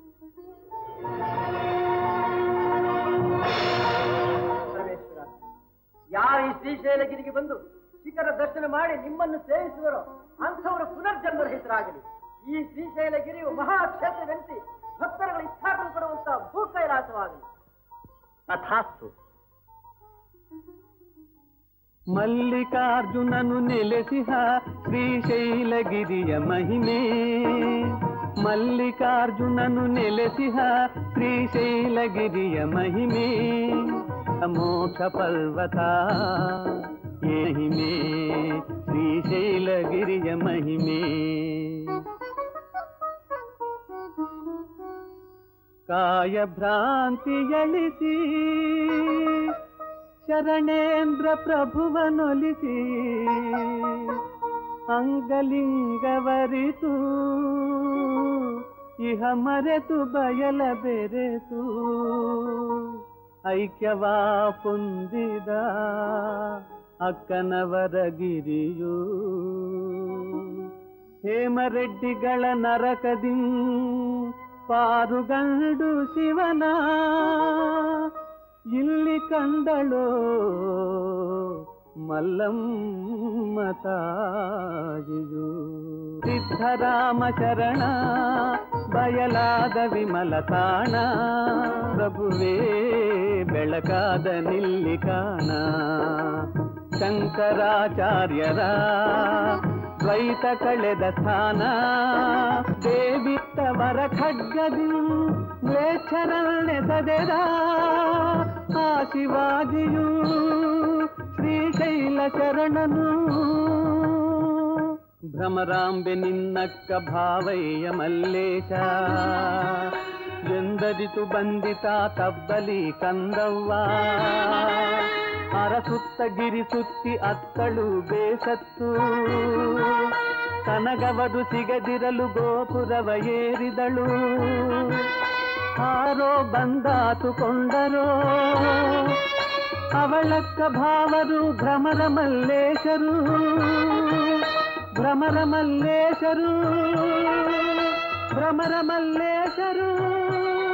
ಪರಮೇಶ್ವರ ಯಾರು ಈ ಶ್ರೀಶೈಲಗಿರಿಗೆ ಬಂದು ಶಿಖರ ದರ್ಶನ ಮಾಡಿ ನಿಮ್ಮನ್ನು ಸೇವಿಸುವರೋ ಅಂಥವರ ಪುನರ್ಜನ್ಮ ರಹಿತರಾಗಲಿ ಈ ಶ್ರೀಶೈಲಗಿರಿಯು ಮಹಾಕ್ಷೇತ್ರವೆನಿಸಿ ಭಕ್ತರುಗಳ ಇಷ್ಟಾರ್ಥವನ್ನು ಕೊಡುವಂತ ಭೂ ಕೈಲಾಸವಾಗಲಿ ತಥಾಸ್ತು ಮಲ್ಲಿಕಾರ್ಜುನನು ನೆಲೆಸಿಹ ಶ್ರೀಶೈಲಗಿರಿಯ ಮಹಿಮೆ ಮಲ್ಲಿಕಾರ್ಜುನನು ನೆಲೆಸಿಹ ಶ್ರೀಶೈಲಗಿರಿಯ ಮಹಿಮೆ ಮೋಕ್ಷ ಪರ್ವತ ಏಹಿಮೆ ಶ್ರೀಶೈಲಗಿರಿಯ ಮಹಿಮೆ ಕಾಯ ಭ್ರಾಂತಿಯಳಿಸಿ ಶರಣೇಂದ್ರ ಪ್ರಭುವನೊಲಿಸಿ ಅಂಗಲಿಂಗವರಿತು ಇಹ ಮರೆತು ಬಯಲ ಬೆರೆತು ಐಕ್ಯವಾ ಹೊಂದಿದ ಅಕ್ಕನವರ ಗಿರಿಯು ಹೇಮರೆಡ್ಡಿಗಳ ನರಕದಿ ಪಾರುಗಂಡು ಶಿವನ ಇಲ್ಲಿ ಕಂಡಳೋ ಮಲ್ಲಮ್ಮ ತಾಯಿಯು ಸಿದ್ಧರಾಮ ಶರಣ ಬಯಲಾದ ವಿಮಲ ತಾಣ ಪ್ರಭುವೇ ಬೆಳಕಾದ ನಿಲ್ಲಿ ಕಾಣ ಶಂಕರಾಚಾರ್ಯರ ದ್ವೈತ ಕಳೆದ ಸ್ಥಾನ ದೇವಿತ್ತವರ ಖಡ್ಗದಿ ಮ್ಲೇಚ್ಛರಲ್ನೆಸೆದೆದ ಆ ಶಿವಾಜಿಯು ಶ್ರೀಶೈಲ ಶರಣನು ಭ್ರಮರಾಂಬೆ ನಿನ್ನಕ್ಕ ಭಾವಯ್ಯ ಮಲ್ಲೇಶ ಎಂದರಿತು ಬಂದಿತ ತಬ್ಬಲಿ ಕಂದವ್ವ ಅರಸುತ್ತ ಗಿರಿ ಸುತ್ತಿ ಅತ್ತಳು ಬೇಸತ್ತು ಕನಗವರು ಸಿಗದಿರಲು ಗೋಪುರವ ಏರಿದಳು ಆರೋ ಬಂದಾತುಕೊಂಡರೋ ಅವಳಕ್ಕ ಭಾವರು ಭ್ರಮರ ಮಲ್ಲೇಶರು ಭ್ರಮರ ಮಲ್ಲೇಶರು ಭ್ರಮರ ಮಲ್ಲೇಶರು